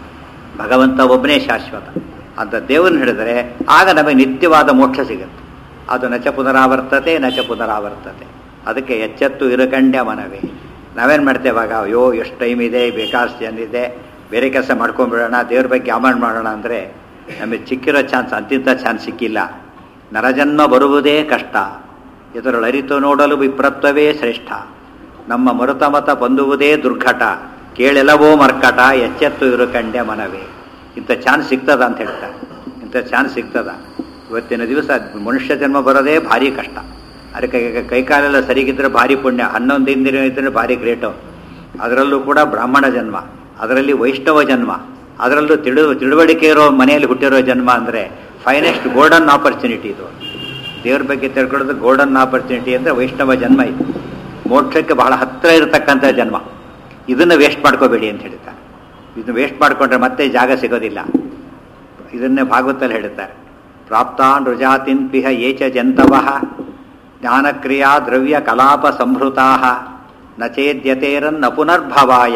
ಭಗವಂತ ಒಬ್ಬನೇ ಶಾಶ್ವತ ಅಂತ ದೇವರನ್ನ ಹಿಡಿದರೆ ಆಗ ನಮಗೆ ನಿತ್ಯವಾದ ಮೋಕ್ಷ ಸಿಗುತ್ತೆ ಅದು ನಚ ಪುನರಾವರ್ತತೆ ನಚ ಪುನರಾವರ್ತತೆ ಅದಕ್ಕೆ ಎಚ್ಚೆತ್ತು ಇರುಕಂಡ್ಯ ಮನವೇ ನಾವೇನು ಮಾಡ್ತೇವೆ ಆಗ ಅಯ್ಯೋ ಎಷ್ಟು ಟೈಮ್ ಇದೆ ಬೇಕಾದಷ್ಟು ಜನ ಇದೆ ಬೇರೆ ಕೆಲಸ ಮಾಡ್ಕೊಂಡ್ಬಿಡೋಣ ದೇವ್ರ ಬಗ್ಗೆ ಅಮೌಂಟ್ ಮಾಡೋಣ ಅಂದರೆ ನಮಗೆ ಸಿಕ್ಕಿರೋ ಚಾನ್ಸ್ ಅಂತಿಂಥ ಚಾನ್ಸ್ ಸಿಕ್ಕಿಲ್ಲ ನರಜನ್ಮ ಬರುವುದೇ ಕಷ್ಟ ಇದರೊಳು ಅರಿತು ನೋಡಲು ವಿಪ್ರತ್ವವೇ ಶ್ರೇಷ್ಠ ನಮ್ಮ ಮರುತಮತ ಬಂದುವುದೇ ದುರ್ಘಟ ಕೇಳೆಲವೋ ಮರ್ಕಟ ಎಚ್ಚೆತ್ತು ಇರುಕಂಡ್ಯ ಮನವೇ ಇಂಥ ಚಾನ್ಸ್ ಸಿಗ್ತದ ಅಂತ ಹೇಳ್ತಾರೆ ಇಂಥ ಚಾನ್ಸ್ ಸಿಗ್ತದ ಇವತ್ತಿನ ದಿವಸ ಮನುಷ್ಯ ಜನ್ಮ ಬರೋದೇ ಭಾರಿ ಕಷ್ಟ ಅದಕ್ಕೆ ಕೈಕಾಲೆಲ್ಲ ಸರಿಗಿದ್ರೆ ಭಾರಿ ಪುಣ್ಯ ಹನ್ನೊಂದು ದಿನ ಇದ್ದರೆ ಭಾರಿ ಗ್ರೇಟು ಅದರಲ್ಲೂ ಕೂಡ ಬ್ರಾಹ್ಮಣ ಜನ್ಮ ಅದರಲ್ಲಿ ವೈಷ್ಣವ ಜನ್ಮ ಅದರಲ್ಲೂ ತಿಳು ತಿಳುವಳಿಕೆ ಇರೋ ಮನೆಯಲ್ಲಿ ಹುಟ್ಟಿರೋ ಜನ್ಮ ಅಂದರೆ ಫೈನೆಸ್ಟ್ ಗೋಲ್ಡನ್ ಆಪರ್ಚುನಿಟಿ ಇದು ದೇವ್ರ ಬಗ್ಗೆ ತಿಳ್ಕೊಳ್ಳೋದು ಗೋಲ್ಡನ್ ಆಪರ್ಚುನಿಟಿ ಅಂದರೆ ವೈಷ್ಣವ ಜನ್ಮ ಇದು ಮೋಕ್ಷಕ್ಕೆ ಬಹಳ ಹತ್ತಿರ ಇರತಕ್ಕಂಥ ಜನ್ಮ ಇದನ್ನು ವೇಸ್ಟ್ ಮಾಡ್ಕೋಬೇಡಿ ಅಂತ ಹೇಳ್ತಾರೆ ಇದನ್ನು ವೇಸ್ಟ್ ಮಾಡಿಕೊಂಡ್ರೆ ಮತ್ತೆ ಜಾಗ ಸಿಗೋದಿಲ್ಲ ಇದನ್ನೇ ಭಾಗವತಲ್ಲಿ ಹೇಳ್ತಾರೆ ಪ್ರಾಪ್ತಾನ್ ರುಜಾತಿನ್ ಪಿಹ ಏಚ ಜಂತವಃ ಜ್ಞಾನಕ್ರಿಯಾ ದ್ರವ್ಯ ಕಲಾಪ ಸಂಭೃತಾ ನ ಚೇದ್ಯತೇರನ್ನ ಪುನರ್ಭವಾಯ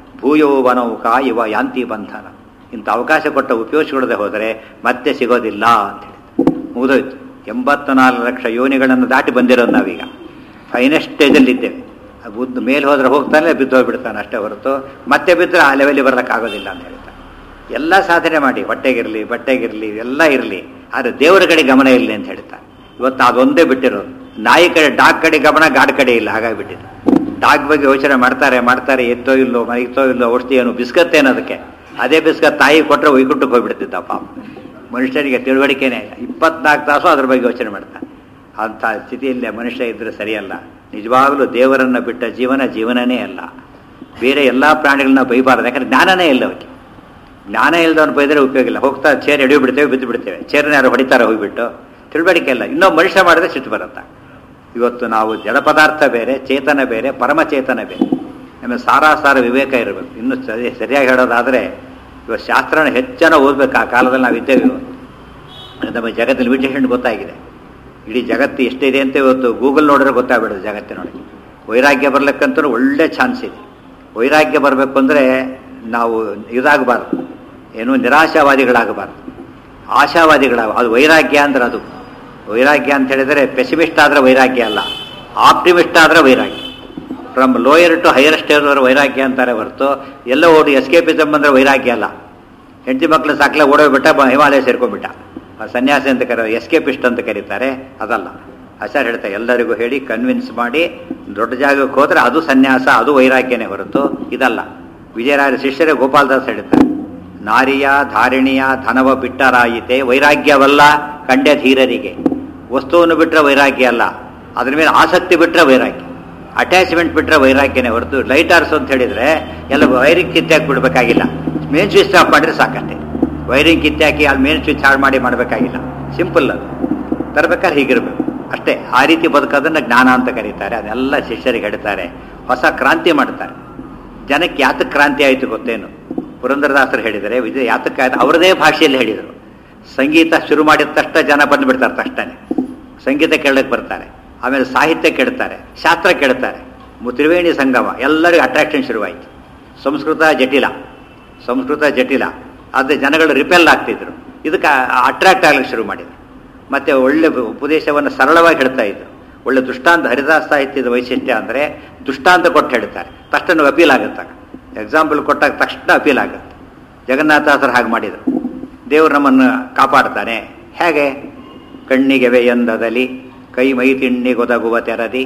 ಭೂಯೋವನೌಕ ಇವ ಯಾಂತಿ ಬಂಧನ ಇಂಥ ಅವಕಾಶ ಕೊಟ್ಟ ಉಪಯೋಗಿಸಿಕೊಳ್ಳದೆ ಹೋದರೆ ಮತ್ತೆ ಸಿಗೋದಿಲ್ಲ ಅಂತ ಹೇಳಿದ್ರು ಮುಗಿದೋಯ್ತು ಎಂಬತ್ತ ನಾಲ್ಕು ಲಕ್ಷ ಯೋನಿಗಳನ್ನು ದಾಟಿ ಬಂದಿರೋದು ನಾವೀಗ ಫೈನೆಸ್ಟ್ ಸ್ಟೇಜಲ್ಲಿದ್ದೇವೆ ಬುದ್ಧ ಮೇಲೆ ಹೋದ್ರೆ ಹೋಗ್ತಾನೆ ಬಿದ್ದೋಗ್ಬಿಡ್ತಾನೆ ಅಷ್ಟೇ ಹೊರತು ಮತ್ತೆ ಬಿದ್ದರೆ ಆ ಲೆವೆಲಿಗೆ ಬರಲಿಕ್ಕಾಗೋದಿಲ್ಲ ಅಂತ ಹೇಳ್ತಾನೆ ಎಲ್ಲ ಸಾಧನೆ ಮಾಡಿ ಹೊಟ್ಟೆಗಿರಲಿ ಬಟ್ಟೆಗಿರಲಿ ಎಲ್ಲ ಇರಲಿ ಆದರೆ ದೇವರ ಕಡೆ ಗಮನ ಇರಲಿ ಅಂತ ಹೇಳ್ತಾರೆ ಇವತ್ತು ಅದೊಂದೇ ಬಿಟ್ಟಿರೋದು ನಾಯಿ ಕಡೆ ಡಾಗ್ ಕಡೆ ಗಮನ ಗಾಡ್ ಕಡೆ ಇಲ್ಲ ಹಾಗಾಗಿಬಿಟ್ಟಿದೆ ಡಾಗ್ ಬಗ್ಗೆ ಯೋಚನೆ ಮಾಡ್ತಾರೆ ಮಾಡ್ತಾರೆ ಎತ್ತೋ ಇಲ್ಲೋ ಮರಿತೋ ಇಲ್ಲೋ ಔಷಧಿ ಏನು ಬಿಸ್ಕತ್ ಏನದಕ್ಕೆ ಅದೇ ಬಿಸ್ಕತ್ ತಾಯಿ ಕೊಟ್ಟರೆ ವೈಕುಂಠಕ್ಕೆ ಹೋಗ್ಬಿಡ್ತಿದ್ದ ಪಾಪ ಮನುಷ್ಯನಿಗೆ ತಿಳುವಳಿಕೆನೇ ಇಲ್ಲ ಇಪ್ಪತ್ನಾಲ್ಕು ತಾಸು ಅದ್ರ ಬಗ್ಗೆ ಯೋಚನೆ ಮಾಡ್ತಾನೆ ಅಂಥ ಸ್ಥಿತಿಯಲ್ಲಿ ಮನುಷ್ಯ ಇದ್ದರೆ ಸರಿಯಲ್ಲ ನಿಜವಾಗಲೂ ದೇವರನ್ನು ಬಿಟ್ಟ ಜೀವನ ಜೀವನನೇ ಅಲ್ಲ ಬೇರೆ ಎಲ್ಲ ಪ್ರಾಣಿಗಳನ್ನ ಬೈಬಾರ್ದು ಯಾಕಂದ್ರೆ ಜ್ಞಾನನೇ ಇಲ್ಲ ಅವಕ್ಕೆ ಜ್ಞಾನ ಇಲ್ಲದವನು ಬೈದರೆ ಉಪಯೋಗ ಇಲ್ಲ ಹೋಗ್ತಾ ಚೇರ್ ಎಡಿ ಬಿಡ್ತೇವೆ ಬಿದ್ದು ಬಿಡ್ತೇವೆ ಚೇರ್ನ ಯಾರು ಹೊಡಿತಾರೆ ಹೋಗ್ಬಿಟ್ಟು ತಿಳುವಳಿಕೆ ಇಲ್ಲ ಇನ್ನೂ ಮನುಷ್ಯ ಮಾಡಿದ್ರೆ ಸಿಟ್ಟು ಬರುತ್ತೆ ಇವತ್ತು ನಾವು ಜಡ ಪದಾರ್ಥ ಬೇರೆ ಚೇತನ ಬೇರೆ ಪರಮಚೇತನ ಬೇರೆ ಆಮೇಲೆ ಸಾರಾಸಾರ ವಿವೇಕ ಇರಬೇಕು ಇನ್ನು ಸರಿ ಸರಿಯಾಗಿ ಹೇಳೋದಾದರೆ ಇವತ್ತು ಶಾಸ್ತ್ರನ ಹೆಚ್ಚನ ಓದಬೇಕು ಆ ಕಾಲದಲ್ಲಿ ನಾವು ಇದ್ದೇವೆ ಇವತ್ತು ನಮಗೆ ಜಗತ್ತಿನ ವಿಟೇಷನ್ ಗೊತ್ತಾಗಿದೆ ಇಡೀ ಜಗತ್ತು ಎಷ್ಟಿದೆ ಅಂತ ಇವತ್ತು ಗೂಗಲ್ ನೋಡಿದ್ರೆ ಗೊತ್ತಾಗ್ಬಿಡೋದು ಜಗತ್ತಿನೊಳಗೆ ವೈರಾಗ್ಯ ಬರ್ಲಿಕ್ಕಂತೂ ಒಳ್ಳೆ ಚಾನ್ಸ್ ಇದೆ ವೈರಾಗ್ಯ ಬರಬೇಕು ಅಂದರೆ ನಾವು ಇದಾಗಬಾರ್ದು ಏನು ನಿರಾಶಾವಾದಿಗಳಾಗಬಾರ್ದು ಆಶಾವಾದಿಗಳಾಗ ಅದು ವೈರಾಗ್ಯ ಅಂದ್ರೆ ಅದು ವೈರಾಗ್ಯ ಅಂತ ಹೇಳಿದರೆ ಪೆಸಿಮಿಸ್ಟ್ ಆದರೆ ವೈರಾಗ್ಯ ಅಲ್ಲ ಆಪ್ಟಿಮಿಸ್ಟ್ ಆದರೆ ವೈರಾಗ್ಯ from lower to higher stage ವೈರಾಗ್ಯ ಅಂತಾರೆ ಹೊರತು ಎಲ್ಲ ಓಡಿ ಎಸ್ಕೇಪಿಸಮ್ ಅಂದರೆ ವೈರಾಗ್ಯ ಅಲ್ಲ ಹೆಂಡತಿ ಮಕ್ಕಳು ಸಾಕಲೆ ಓಡೋಗ್ಬಿಟ್ಟ ಬ- ಹಿಮಾಲಯ ಸೇರ್ಕೊಂಡ್ಬಿಟ್ಟ ಆ ಸನ್ಯಾಸಿ ಅಂತ ಕರೀ ಎಸ್ಕೇಪಿಸ್ಟ್ ಅಂತ ಕರೀತಾರೆ ಅದಲ್ಲ ಆಚಾರ್ಯ ಹೇಳ್ತಾರೆ ಎಲ್ಲರಿಗೂ ಹೇಳಿ ಕನ್ವಿನ್ಸ್ ಮಾಡಿ ದೊಡ್ಡ ಜಾಗಕ್ಕೆ ಹೋದ್ರೆ ಅದು ಸನ್ಯಾಸ ಅದು ವೈರಾಗ್ಯನೇ ಹೊರತು ಇದಲ್ಲ ವಿಜಯರಾಯರ ಶಿಷ್ಯರೇ ಗೋಪಾಲದಾಸ್ ಹೇಳ್ತಾರೆ ನಾರಿಯ ಧಾರಿಣಿಯ ಧನವ ಬಿಟ್ಟರಾಯಿತೆ ವೈರಾಗ್ಯವಲ್ಲ ಕಂಡ್ಯ ಧೀರರಿಗೆ ವಸ್ತುವನ್ನು ಬಿಟ್ಟರೆ ವೈರಾಗ್ಯ ಅಲ್ಲ ಅದ್ರ ಮೇಲೆ ಆಸಕ್ತಿ ಬಿಟ್ಟರೆ ವೈರಾಗ್ಯ ಅಟ್ಯಾಚ್ಮೆಂಟ್ ಬಿಟ್ಟರೆ ವೈರಾಗ್ಯನೇ ಹೊರತು ಲೈಟ್ ಆರ್ಸ್ ಅಂತ ಹೇಳಿದ್ರೆ ಎಲ್ಲ ವೈರಿಂಗ್ ಕಿತ್ತಾಕಿ ಬಿಡಬೇಕಾಗಿಲ್ಲ ಮೇನ್ ಸ್ವಿಚ್ ಆಫ್ ಮಾಡಿದ್ರೆ ಸಾಕಷ್ಟೇ ವೈರಿಂಗ್ ಕಿತ್ತಾಕಿ ಅಲ್ಲಿ ಮೇನ್ ಸ್ವಿಚ್ ಹಾಳು ಮಾಡಿ ಮಾಡಬೇಕಾಗಿಲ್ಲ ಸಿಂಪಲ್ ಅದು ತರಬೇಕಾದ್ರೆ ಹೀಗಿರ್ಬೇಕು ಅಷ್ಟೇ ಆ ರೀತಿ ಬದುಕೋದನ್ನು ಜ್ಞಾನ ಅಂತ ಕರೀತಾರೆ ಅದೆಲ್ಲ ಶಿಷ್ಯರಿಗೆ ಹೇಳ್ತಾರೆ ಹೊಸ ಕ್ರಾಂತಿ ಮಾಡ್ತಾರೆ ಜನಕ್ಕೆ ಯಾತಕ್ಕೆ ಕ್ರಾಂತಿ ಆಯಿತು ಗೊತ್ತೇನು ಪುರಂದರದಾಸರು ಹೇಳಿದರೆ ವಿಜಯ ಯಾತಕ್ಕೆ ಆಯ್ತು ಅವರದೇ ಭಾಷೆಯಲ್ಲಿ ಹೇಳಿದರು ಸಂಗೀತ ಶುರು ಮಾಡಿದ ತಕ್ಷಣ ಜನ ಬಂದುಬಿಡ್ತಾರೆ ತಕ್ಷಣ ಸಂಗೀತ ಕೇಳಕ್ಕೆ ಬರ್ತಾರೆ ಆಮೇಲೆ ಸಾಹಿತ್ಯ ಕೇಳ್ತಾರೆ ಶಾಸ್ತ್ರ ಕೇಳ್ತಾರೆ ಮು- ತ್ರಿವೇಣಿ ಸಂಗಮ ಎಲ್ಲರಿಗೂ ಅಟ್ರಾಕ್ಷನ್ ಶುರುವಾಯಿತು ಸಂಸ್ಕೃತ ಜಟಿಲ ಸಂಸ್ಕೃತ ಜಟಿಲ ಆದರೆ ಜನಗಳು ರಿಪೆಲ್ ಆಗ್ತಿದ್ರು ಇದಕ್ಕೆ ಅಟ್ರಾಕ್ಟ್ ಆಗ್ಲಿಕ್ಕೆ ಶುರು ಮಾಡಿದ್ರು ಮತ್ತೆ ಒಳ್ಳೆ ಉಪದೇಶವನ್ನು ಸರಳವಾಗಿ ಹೇಳ್ತಾ ಇದ್ರು ಒಳ್ಳೆ ದುಷ್ಟಾಂತ ಹರಿದಾಸ ಸಾಹಿತ್ಯದ ವೈಶಿಷ್ಟ್ಯ ಅಂದರೆ ದುಷ್ಟಾಂತ ಕೊಟ್ಟು ಹೇಳ್ತಾರೆ ತಕ್ಷಣ ಅಪೀಲ್ ಆಗುತ್ತೆ ಎಕ್ಸಾಂಪಲ್ ಕೊಟ್ಟಾಗ ತಕ್ಷಣ ಅಪೀಲ್ ಆಗುತ್ತೆ ಜಗನ್ನಾಥಾಸರು ಹಾಗೆ ಮಾಡಿದರು ದೇವರು ನಮ್ಮನ್ನು ಕಾಪಾಡ್ತಾನೆ ಹೇಗೆ ಕಣ್ಣಿಗೆ ಎಂದದಲ್ಲಿ ಕೈ ಮೈ ತಿಣ್ಣಿಗೊದಗುವ ತೆರದಿ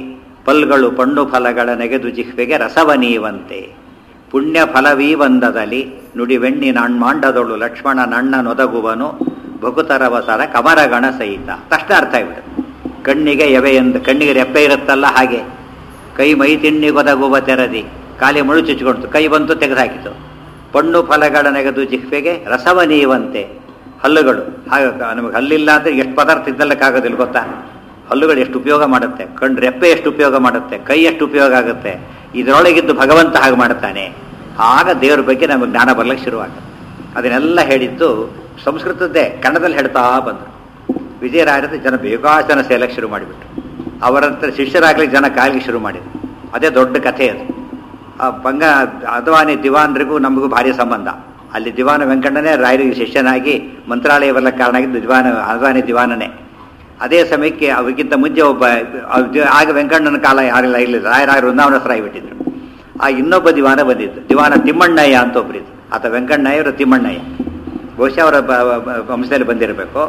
ಪಲ್ಗಳು ಪಣ್ಣು ಫಲಗಳ ನೆಗೆದು ಜಿಹ್ವೆಗೆ ರಸವನೀವಂತೆ ಪುಣ್ಯ ಫಲವೀವಂದದಲ್ಲಿ ನುಡಿವೆಣ್ಣಿ ನಾಣ್ಮಾಂಡದೊಳು ಲಕ್ಷ್ಮಣ ನಣ್ಣ ನೊದಗುವನು ಭಗುತರವಸರ ಕಮರಗಣ ಸಹಿತ ತಕ್ಷಣ ಅರ್ಥ ಆಗ್ಬಿಡುತ್ತೆ ಕಣ್ಣಿಗೆ ಎವೆ ಎಂದು ಕಣ್ಣಿಗೆ ರೆಪ್ಪೆ ಇರುತ್ತಲ್ಲ ಹಾಗೆ ಕೈ ಮೈ ತಿಣ್ಣಿಗೊದಗುವ ತೆರದಿ ಕಾಲಿ ಮುಳು ಚುಚ್ಚಿಕೊಡ್ತು ಕೈ ಬಂತು ತೆಗೆದುಹಾಕಿತು ಪಣ್ಣು ಫಲಗಳ ನೆಗೆದು ಜಿಹ್ವೆಗೆ ರಸವನೀವಂತೆ ಹಲ್ಲುಗಳು ಹಾಗೆ ನಮಗೆ ಹಲ್ಲಿಲ್ಲ ಅಂದರೆ ಎಷ್ಟು ಪದಾರ್ಥ ಇದ್ದಲ್ಲಕ್ಕಾಗೋದಿಲ್ಲ ಗೊತ್ತಾ ಹಲ್ಲುಗಳು ಎಷ್ಟು ಉಪಯೋಗ ಮಾಡುತ್ತೆ ಕಣ್ಣು ರೆಪ್ಪೆ ಎಷ್ಟು ಉಪಯೋಗ ಮಾಡುತ್ತೆ ಕೈ ಎಷ್ಟು ಉಪಯೋಗ ಆಗುತ್ತೆ ಇದರೊಳಗಿದ್ದು ಭಗವಂತ ಹಾಗೆ ಮಾಡುತ್ತಾನೆ ಆಗ ದೇವರ ಬಗ್ಗೆ ನಮಗೆ ಜ್ಞಾನ ಬರ್ಲಿಕ್ಕೆ ಶುರುವಾಗುತ್ತೆ ಅದನ್ನೆಲ್ಲ ಹೇಳಿದ್ದು ಸಂಸ್ಕೃತದ್ದೇ ಕನ್ನಡದಲ್ಲಿ ಹೇಳ್ತಾ ಬಂದರು ವಿಜಯರಾಯರದ ಜನ ಬೇಕಾದ ಜನ ಸೇಲಕ್ಕೆ ಶುರು ಮಾಡಿಬಿಟ್ರು ಅವರಂತ ಶಿಷ್ಯರಾಗ್ಲಿಕ್ಕೆ ಜನ ಕಾಯ್ಲಿಕ್ಕೆ ಶುರು ಮಾಡಿದ್ರು ಅದೇ ದೊಡ್ಡ ಕಥೆ ಅದು ಆ ಬಂಗ ಅದ್ವಾನಿ ದಿವಾನರಿಗೂ ನಮಗೂ ಭಾರಿ ಸಂಬಂಧ ಅಲ್ಲಿ ದಿವಾನ ವೆಂಕಣ್ಣನೇ ರಾಯರಿಗೆ ಶಿಷ್ಯನಾಗಿ ಮಂತ್ರಾಲಯ ಬರಲ ಕಾರಣ ಆಗಿದ್ದು ದಿವಾನ ಅದ್ವಾನಿ ದಿವಾನನೇ ಅದೇ ಸಮಯಕ್ಕೆ ಅವರಿಗಿಂತ ಮುಂಚೆ ಒಬ್ಬ ಅವ್- ಆಗ ವೆಂಕಣ್ಣನ ಕಾಲ ಯಾರೆಲ್ಲ ಇರಲಿಲ್ಲ ರಾಯರಾಯ ವೃಂದಾವನಸರಾಗಿಬಿಟ್ಟಿದ್ರು ಆ ಇನ್ನೊಬ್ಬ ದಿವಾನ ಬಂದಿದ್ದು ದಿವಾನ ತಿಮ್ಮಣ್ಣಯ್ಯ ಅಂತ ಒಬ್ಬರಿದ್ದು ಆತ ವೆಂಕಣ್ಣಯ್ಯ ಅವರು ತಿಮ್ಮಣ್ಣಯ್ಯ ಬಹುಶಃ ಅವರ ಬ- ಬ- ವಂಶದಲ್ಲಿ ಬಂದಿರಬೇಕು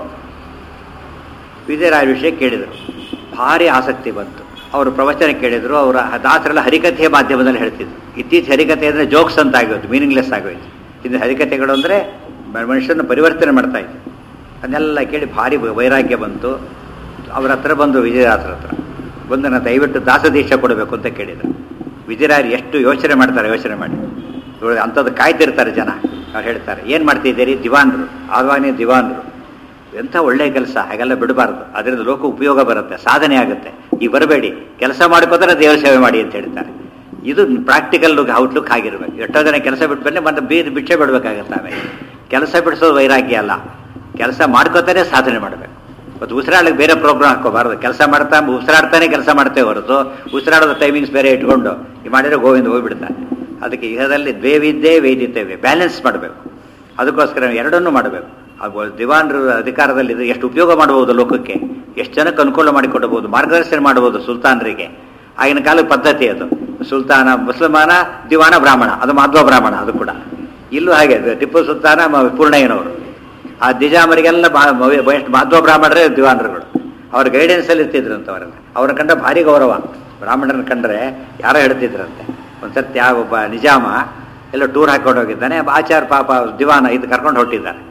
ವಿಜಯರಾಯ ವಿಷಯ ಕೇಳಿದರು ಭಾರಿ ಆಸಕ್ತಿ ಬಂತು ಅವರು ಪ್ರವಚನ ಕೇಳಿದರು ಅವರ ದಾಸರೆಲ್ಲ ಹರಿಕಥೆಯ ಮಾಧ್ಯಮದಲ್ಲಿ ಹೇಳ್ತಿದ್ರು ಇತ್ತೀಚೆ ಹರಿಕಥೆ ಅಂದರೆ ಜೋಕ್ಸ್ ಅಂತ ಆಗೋಯ್ತು ಮೀನಿಂಗ್ಲೆಸ್ ಆಗೋಯ್ತು ಇದು ಹರಿಕಥೆಗಳು ಅಂದರೆ ಮನುಷ್ಯನ ಪರಿವರ್ತನೆ ಮಾಡ್ತಾ ಇತ್ತು ಅದನ್ನೆಲ್ಲ ಕೇಳಿ ಭಾರಿ ವೈರಾಗ್ಯ ಬಂತು ಅವ್ರ ಹತ್ರ ಬಂದು ವಿಜಯದಾಸರ ಹತ್ರ ಬಂದು ನಾನು ದಯವಿಟ್ಟು ದಾಸದೀಕ್ಷೆ ಕೊಡಬೇಕು ಅಂತ ಕೇಳಿದರು ವಿಜಯರಾಯರು ಎಷ್ಟು ಯೋಚನೆ ಮಾಡ್ತಾರೆ ಯೋಚನೆ ಮಾಡಿ ಇವ್ರು ಅಂಥದ್ದು ಕಾಯ್ತಿರ್ತಾರೆ ಜನ ಅವ್ರು ಹೇಳ್ತಾರೆ ಏನು ಮಾಡ್ತಿದ್ದೀರಿ ದಿವಾನ್ರು ಆದ್ವಾನಿ ದಿವಾನ್ರು ಎಂಥ ಒಳ್ಳೆಯ ಕೆಲಸ ಹಾಗೆಲ್ಲ ಬಿಡಬಾರ್ದು ಅದರಿಂದ ಲೋಕ ಉಪಯೋಗ ಬರುತ್ತೆ ಸಾಧನೆ ಆಗುತ್ತೆ ಈ ಬರಬೇಡಿ ಕೆಲಸ ಮಾಡ್ಕೋತಾರೆ ದೇವರ ಸೇವೆ ಮಾಡಿ ಅಂತ ಹೇಳ್ತಾರೆ ಇದು ಪ್ರಾಕ್ಟಿಕಲ್ ಔಟ್ಲುಕ್ ಆಗಿರ್ಬೇಕು ಎಷ್ಟೋ ಜನ ಕೆಲಸ ಬಿಟ್ಟು ಬಂದ್ರೆ ಮತ್ತೆ ಬೀರ್ ಭಿಕ್ಷೆ ಬಿಡಬೇಕಾಗತ್ತೆ ಆಮೇಲೆ ಕೆಲಸ ಬಿಡಿಸೋದು ವೈರಾಗ್ಯ ಅಲ್ಲ ಕೆಲಸ ಮಾಡ್ಕೋತಾನೆ ಸಾಧನೆ ಮಾಡಬೇಕು ಮತ್ತು ಉಸಿರಾಡಕ್ಕೆ ಬೇರೆ ಪ್ರೋಗ್ರಾಮ್ ಹಾಕೋಬಾರ್ದು ಕೆಲಸ ಮಾಡ್ತಾ ಉಸಿರಾಡ್ತಾನೆ ಕೆಲಸ ಮಾಡ್ತೇವೆ ಹೊರತು ಉಸಿರಾಡೋದು ಟೈಮಿಂಗ್ಸ್ ಬೇರೆ ಇಟ್ಕೊಂಡು ಈ ಮಾಡಿದ್ರೆ ಗೋವಿಂದ ಹೋಗ್ಬಿಡ್ತಾನೆ ಅದಕ್ಕೆ ಇಹದಲ್ಲಿ ದ್ವೇವಿದ್ದೇ ವೇದಿದ್ದೇವೆ ಬ್ಯಾಲೆನ್ಸ್ ಮಾಡಬೇಕು ಅದಕ್ಕೋಸ್ಕರ ಎರಡನ್ನೂ ಮಾಡಬೇಕು ಹಾಗೂ ದಿವಾನರು ಅಧಿಕಾರದಲ್ಲಿ ಎಷ್ಟು ಉಪಯೋಗ ಮಾಡಬಹುದು ಲೋಕಕ್ಕೆ ಎಷ್ಟು ಜನಕ್ಕೆ ಅನುಕೂಲ ಮಾಡಿಕೊಡಬಹುದು ಮಾರ್ಗದರ್ಶನ ಮಾಡಬಹುದು ಸುಲ್ತಾನರಿಗೆ ಆಗಿನ ಕಾಲದ ಪದ್ಧತಿ ಅದು ಸುಲ್ತಾನ ಮುಸಲ್ಮಾನ ದಿವಾನ ಬ್ರಾಹ್ಮಣ ಅದು ಮಾಧ್ವ ಬ್ರಾಹ್ಮಣ ಅದು ಕೂಡ ಇಲ್ಲೂ ಹಾಗೆ ಟಿಪ್ಪು ಸುಲ್ತಾನ ಮ- ಪೂರ್ಣಯ್ಯನವರು ಆ ನಿಜಾಮರಿಗೆಲ್ಲ ಬಾ- ಮ- ಎಷ್ಟು ಮಾಧ್ವ ಬ್ರಾಹ್ಮಣರೇ ದಿವಾನರುಗಳು ಅವ್ರ ಗೈಡೆನ್ಸ್ ಅಲ್ಲಿ ಇರ್ತಿದ್ರಂತ ಅವರೆಲ್ಲ ಅವ್ರನ್ನ ಕಂಡ ಭಾರಿ ಗೌರವ ಬ್ರಾಹ್ಮಣರನ್ನ ಕಂಡ್ರೆ ಯಾರೋ ಹೇಳ್ತಿದ್ರಂತೆ ಒಂದ್ಸರ್ತಿ ಯಾವ ಒಬ್ಬ ನಿಜಾಮ ಎಲ್ಲ ಟೂರ್ ಹಾಕೊಂಡು ಹೋಗಿದ್ದಾನೆ ಆಚಾರ ಪಾಪ ದಿವಾನ ಇದು ಕರ್ಕೊಂಡು ಹೊಟ್ಟಿದ್ದಾನೆ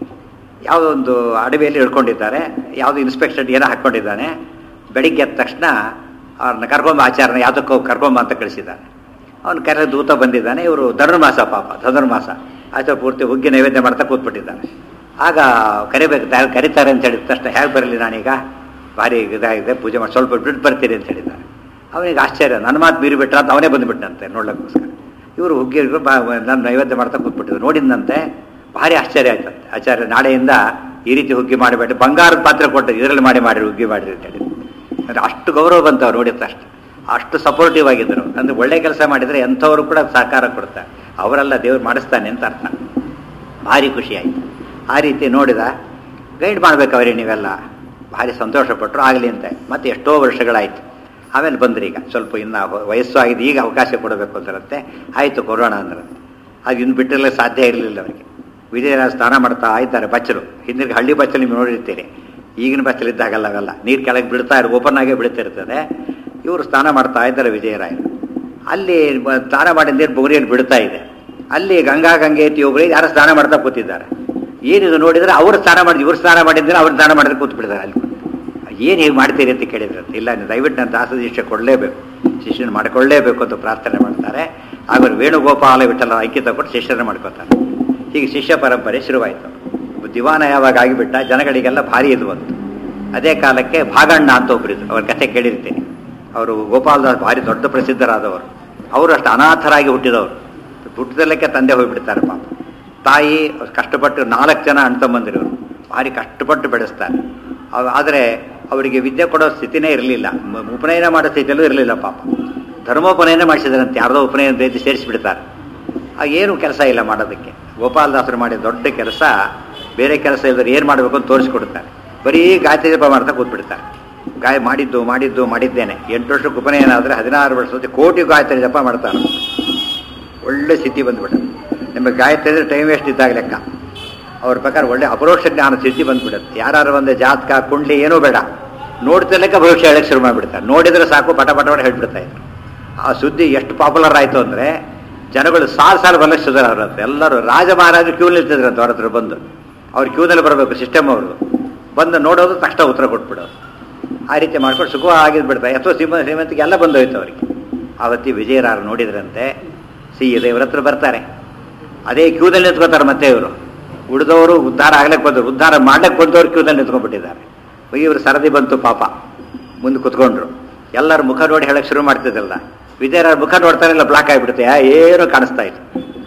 ಯಾವುದೋ ಒಂದು ಅಡವಿಯಲ್ಲಿ ಹಿಡ್ಕೊಂಡಿದ್ದಾರೆ ಯಾವುದೋ ಇನ್ಸ್ಪೆಕ್ಷನ್ ಏನೋ ಹಾಕ್ಕೊಂಡಿದ್ದಾನೆ ಬೆಳಿಗ್ಗೆ ಎದ್ದ ತಕ್ಷಣ ಅವ್ರನ್ನ ಕರ್ಕೊಂಬ ಆಚಾರನ ಯಾವುದಕ್ಕೋ ಕರ್ಕೊಂಬ ಅಂತ ಕಳಿಸಿದ್ದಾನೆ ಅವನು ಕರೆ ದೂತ ಬಂದಿದ್ದಾನೆ ಇವರು ಧನುರ್ಮಾಸ ಪಾಪ ಧನುರ್ಮಾಸ ಆಚಾರ ಪೂರ್ತಿ ಹುಗ್ಗಿ ನೈವೇದ್ಯ ಮಾಡ್ತಾ ಕೂತ್ಬಿಟ್ಟಿದ್ದಾನೆ ಆಗ ಕರಿಬೇಕು ಯಾರು ಕರೀತಾರೆ ಅಂತ ಹೇಳಿದ ತಕ್ಷಣ ಹೇಗೆ ಬರಲಿ ನಾನೀಗ ಭಾರಿ ಇದಾಗಿದೆ ಪೂಜೆ ಮಾಡಿ ಸ್ವಲ್ಪ ಬಿಟ್ಟು ಬರ್ತೀರಿ ಅಂತ ಹೇಳಿದ್ದಾನೆ ಅವನಿಗೆ ಆಶ್ಚರ್ಯ ನನ್ನ ಮಾತು ಮೀರಿ ಬಿಟ್ರ ಅಂತ ಅವನೇ ಬಂದುಬಿಟ್ಟಂತೆ ನೋಡ್ಲಿಕ್ಕೋಸ್ಕರ ಇವರು ಹುಗ್ಗಿ ನಾನು ನೈವೇದ್ಯ ಮಾಡ್ತಾ ಕೂತ್ಬಿಟ್ಟಿದ್ರು ನೋಡಿದಂತೆ ಭಾರಿ ಆಶ್ಚರ್ಯ ಆಯ್ತಂತೆ ಆಚಾರ್ಯ ನಾಳೆಯಿಂದ ಈ ರೀತಿ ಹುಗ್ಗಿ ಮಾಡಬೇಡ ಬಂಗಾರದ ಪಾತ್ರೆ ಕೊಟ್ಟು ಇದರಲ್ಲಿ ಮಾಡಿ ಮಾಡಿರಿ ಹುಗ್ಗಿ ಮಾಡಿರಿ ಅಂತ ಹೇಳಿ ಅಂದ್ರೆ ಅಷ್ಟು ಗೌರವ ಬಂತು ಅವ್ರು ನೋಡಿದ ತಕ್ಷಣ ಅಷ್ಟು ಸಪೋರ್ಟಿವ್ ಆಗಿದ್ದರು ಅಂದ್ರೆ ಒಳ್ಳೆ ಕೆಲಸ ಮಾಡಿದರೆ ಎಂಥವರು ಕೂಡ ಸಹಕಾರ ಕೊಡ್ತಾರೆ ಅವರೆಲ್ಲ ದೇವ್ರು ಮಾಡಿಸ್ತಾನೆ ಅಂತ ಅರ್ಥ ಭಾರಿ ಖುಷಿ ಆಯಿತು ಆ ರೀತಿ ನೋಡಿದ ಗೈಡ್ ಮಾಡ್ಬೇಕು ಅವರೇ ನೀವೆಲ್ಲ ಭಾರಿ ಸಂತೋಷಪಟ್ಟರು ಆಗಲಿ ಅಂತ ಮತ್ತೆ ಎಷ್ಟೋ ವರ್ಷಗಳಾಯಿತು ಆಮೇಲೆ ಬಂದ್ರಿ ಈಗ ಸ್ವಲ್ಪ ಇನ್ನು ವಯಸ್ಸು ಆಗಿದೆ ಈಗ ಅವಕಾಶ ಕೊಡಬೇಕು ಅಂತಾರಂತೆ ಆಯಿತು ಕೊರೋಣ ಅಂದ್ರಂತೆ ಅದು ಇನ್ನು ಬಿಟ್ಟಿರಲಿಲ್ಲ ಸಾಧ್ಯ ಇರಲಿಲ್ಲ ಅವರಿಗೆ ವಿಜಯರಾಜ ಸ್ನಾನ ಮಾಡ್ತಾ ಇದ್ದಾರೆ ಬಚ್ಚಲು ಹಿಂದಿನ ಹಳ್ಳಿ ಬಚ್ಚಲು ನೀವು ನೋಡಿರ್ತೀರಿ ಈಗಿನ ಬಚ್ಚಲು ಇದ್ದಾಗಲ್ಲ ಅವೆಲ್ಲ ನೀರು ಕೆಳಗೆ ಬಿಡ್ತಾ ಇರು ಓಪನ್ ಆಗೇ ಬೀಳ್ತಿರ್ತದೆ ಇವರು ಸ್ನಾನ ಮಾಡ್ತಾ ಇದ್ದಾರೆ ವಿಜಯರಾಯರು ಅಲ್ಲಿ ಬ- ಸ್ನಾನ ಮಾಡಿದ ನೀರು ಬುಗುರಿಯಲ್ಲಿ ಬಿಡ್ತಾ ಇದೆ ಅಲ್ಲಿ ಗಂಗಾ ಗಂಗೆತಿ ಒಬ್ಬರಿಗೆ ಯಾರು ಸ್ನಾನ ಮಾಡ್ತಾ ಕೂತಿದ್ದಾರೆ ಏನಿದು ನೋಡಿದ್ರೆ ಅವರು ಸ್ನಾನ ಮಾಡಿ ಇವ್ರು ಸ್ನಾನ ಮಾಡಿದ್ರೆ ಅವ್ರು ಸ್ನಾನ ಮಾಡಿದ್ರೆ ಕೂತು ಬಿಡ್ತಾರೆ ಅಲ್ಲಿ ಏನು ಹೇಗೆ ಮಾಡ್ತೀರಿ ಅಂತ ಕೇಳಿದ್ರಂತೆ ಇಲ್ಲ ನೀವು ದಯವಿಟ್ಟು ನಾನು ದಾಸ ದೀಕ್ಷೆ ಕೊಡಲೇಬೇಕು ಶಿಷ್ಯನ ಮಾಡಿಕೊಳ್ಳೇಬೇಕು ಅಂತ ಪ್ರಾರ್ಥನೆ ಮಾಡ್ತಾರೆ ಆಮೇಲೆ ವೇಣುಗೋಪಾಲ ವಿಠಲ ಐಕ್ಯತೆ ಕೊಟ್ಟು ಶಿಷ್ಯನ ಮಾಡ್ಕೋತಾರೆ ಹೀಗೆ ಶಿಷ್ಯ ಪರಂಪರೆ ಶುರುವಾಯಿತು ದಿವಾನ ಯಾವಾಗ ಆಗಿಬಿಟ್ಟ ಜನಗಳಿಗೆಲ್ಲ ಭಾರಿ ಇದು ಬಂತು ಅದೇ ಕಾಲಕ್ಕೆ ಭಾಗಣ್ಣ ಅಂತ ಒಬ್ಬರಿದ್ರು ಅವ್ರ ಕಥೆ ಕೇಳಿರ್ತೀನಿ ಅವರು ಗೋಪಾಲದಾಸ್ ಭಾರಿ ದೊಡ್ಡ ಪ್ರಸಿದ್ಧರಾದವರು ಅವರು ಅಷ್ಟು ಅನಾಥರಾಗಿ ಹುಟ್ಟಿದವರು ಹುಟ್ಟಿದಲ್ಲಕ್ಕೆ ತಂದೆ ಹೋಗಿಬಿಡ್ತಾರೆ ಪಾಪ ತಾಯಿ ಕಷ್ಟಪಟ್ಟು ನಾಲ್ಕು ಜನ ಅಣ್ಣ ತಮ್ಮಂದಿರೋರು ಭಾರಿ ಕಷ್ಟಪಟ್ಟು ಬೆಳೆಸ್ತಾರೆ ಅವ್- ಆದರೆ ಅವರಿಗೆ ವಿದ್ಯೆ ಕೊಡೋ ಸ್ಥಿತಿನೇ ಇರಲಿಲ್ಲ ಉಪನಯನ ಮಾಡೋ ಸ್ಥಿತಿಯಲ್ಲೂ ಇರಲಿಲ್ಲ ಪಾಪ ಧರ್ಮೋಪನಯನ ಮಾಡಿಸಿದ್ರಂತೆ ಯಾರ್ದೋ ಉಪನಯನ ರೀತಿ ಸೇರಿಸಿಬಿಡ್ತಾರೆ ಆಗ ಏನು ಕೆಲಸ ಇಲ್ಲ ಮಾಡೋದಕ್ಕೆ ಗೋಪಾಲದಾಸರು ಮಾಡಿದ ದೊಡ್ಡ ಕೆಲಸ ಬೇರೆ ಕೆಲಸ ಇಲ್ಲದ್ರೆ ಏನು ಮಾಡಬೇಕು ಅಂತ ತೋರಿಸ್ಕೊಡ್ತಾರೆ ಬರೀ ಗಾಯತ್ರಿ ಜಪ ಮಾಡ್ತಾ ಕೂತ್ಬಿಡ್ತಾರೆ ಗಾಯ ಮಾಡಿದ್ದು ಮಾಡಿದ್ದು ಮಾಡಿದ್ದೇನೆ ಎಂಟು ವರ್ಷಕ್ಕೆ ಉಪನಯನ ಆದರೆ ಹದಿನಾರು ವರ್ಷದ ಕೋಟಿ ಗಾಯತ್ರಿ ಜಪ ಮಾಡ್ತಾರೆ ಒಳ್ಳೆ ಸ್ಥಿತಿ ಬಂದ್ಬಿಟ್ಟು ನಿಮಗೆ ಗಾಯತ್ರಿ ಅಂದರೆ ಟೈಮ್ ವೇಸ್ಟ್ ಇದ್ದಾಗ ಲೆಕ್ಕ ಅವ್ರ ಪ್ರಕಾರ ಒಳ್ಳೆ ಅಪರೋಕ್ಷ ಜ್ಞಾನ ಸ್ಥಿತಿ ಬಂದ್ಬಿಡುತ್ತೆ ಯಾರು ಒಂದು ಜಾತಕ ಕುಂಡ್ಲಿ ಏನೂ ಬೇಡ ನೋಡ್ತಿರ್ಲಿಕ್ಕೆ ಭವಿಷ್ಯ ಹೇಳಕ್ಕೆ ಶುರು ಮಾಡಿಬಿಡ್ತಾರೆ ನೋಡಿದ್ರೆ ಸಾಕು ಪಟ ಪಟ ಪಟ ಹೇಳ್ಬಿಡ್ತಾ ಇದ್ರು ಆ ಸುದ್ದಿ ಎಷ್ಟು ಪಾಪ್ಯುಲರ್ ಆಯಿತು ಅಂದರೆ ಜನಗಳು ಸಾಲು ಸಾಲು ಬರ್ಲಿಕ್ಕೆ ಸುಧಾರ ಅವ್ರತ್ರ ಎಲ್ಲರೂ ರಾಜ ಮಹಾರಾಜರು ಕ್ಯೂ ನಿಲ್ತಿದ್ರಂತೆ ಅವ್ರ ಹತ್ರ ಬಂದು ಅವ್ರು ಕ್ಯೂನಲ್ಲಿ ಬರಬೇಕು ಸಿಸ್ಟಮ್ ಅವ್ರದ್ದು ಬಂದು ನೋಡೋದು ತಕ್ಷಣ ಉತ್ತರ ಕೊಟ್ಬಿಡೋದು ಆ ರೀತಿ ಮಾಡ್ಕೊಂಡು ಸುಖವಾಗಿದ್ದು ಬಿಡ್ತಾರೆ ಅಥವಾ ಶ್ರೀಮ ಶ್ರೀಮಂತಿಗೆ ಎಲ್ಲ ಬಂದೋಯ್ತು ಅವರಿಗೆ ಆವತ್ತಿ ವಿಜಯರಾರು ನೋಡಿದ್ರಂತೆ ಸಿ ಇವ್ರ ಹತ್ರ ಬರ್ತಾರೆ ಅದೇ ಕ್ಯೂದಲ್ಲಿ ನಿಂತ್ಕೋತಾರೆ ಮತ್ತೆ ಇವರು ಉಳಿದವರು ಉದ್ಧಾರ ಆಗ್ಲಿಕ್ಕೆ ಬಂದರು ಉದ್ಧಾರ ಮಾಡ್ಲಿಕ್ಕೆ ಬಂದವರು ಕ್ಯೂದಲ್ಲಿ ನಿಂತ್ಕೊಂಡ್ಬಿಟ್ಟಿದ್ದಾರೆ ಇವರು ಸರದಿ ಬಂತು ಪಾಪ ಮುಂದೆ ಕುತ್ಕೊಂಡ್ರು ಎಲ್ಲರ ಮುಖ ನೋಡಿ ಹೇಳಕ್ ಶುರು ಮಾಡ್ತಿದ್ದಲ್ಲ ವಿಜಯರಾರ ಮುಖ ನೋಡ್ತಾರೆಲ್ಲ ಬ್ಲಾಕ್ ಆಗಿಬಿಡುತ್ತೆ ಏನೂ ಕಾಣಿಸ್ತಾ ಇಲ್ಲ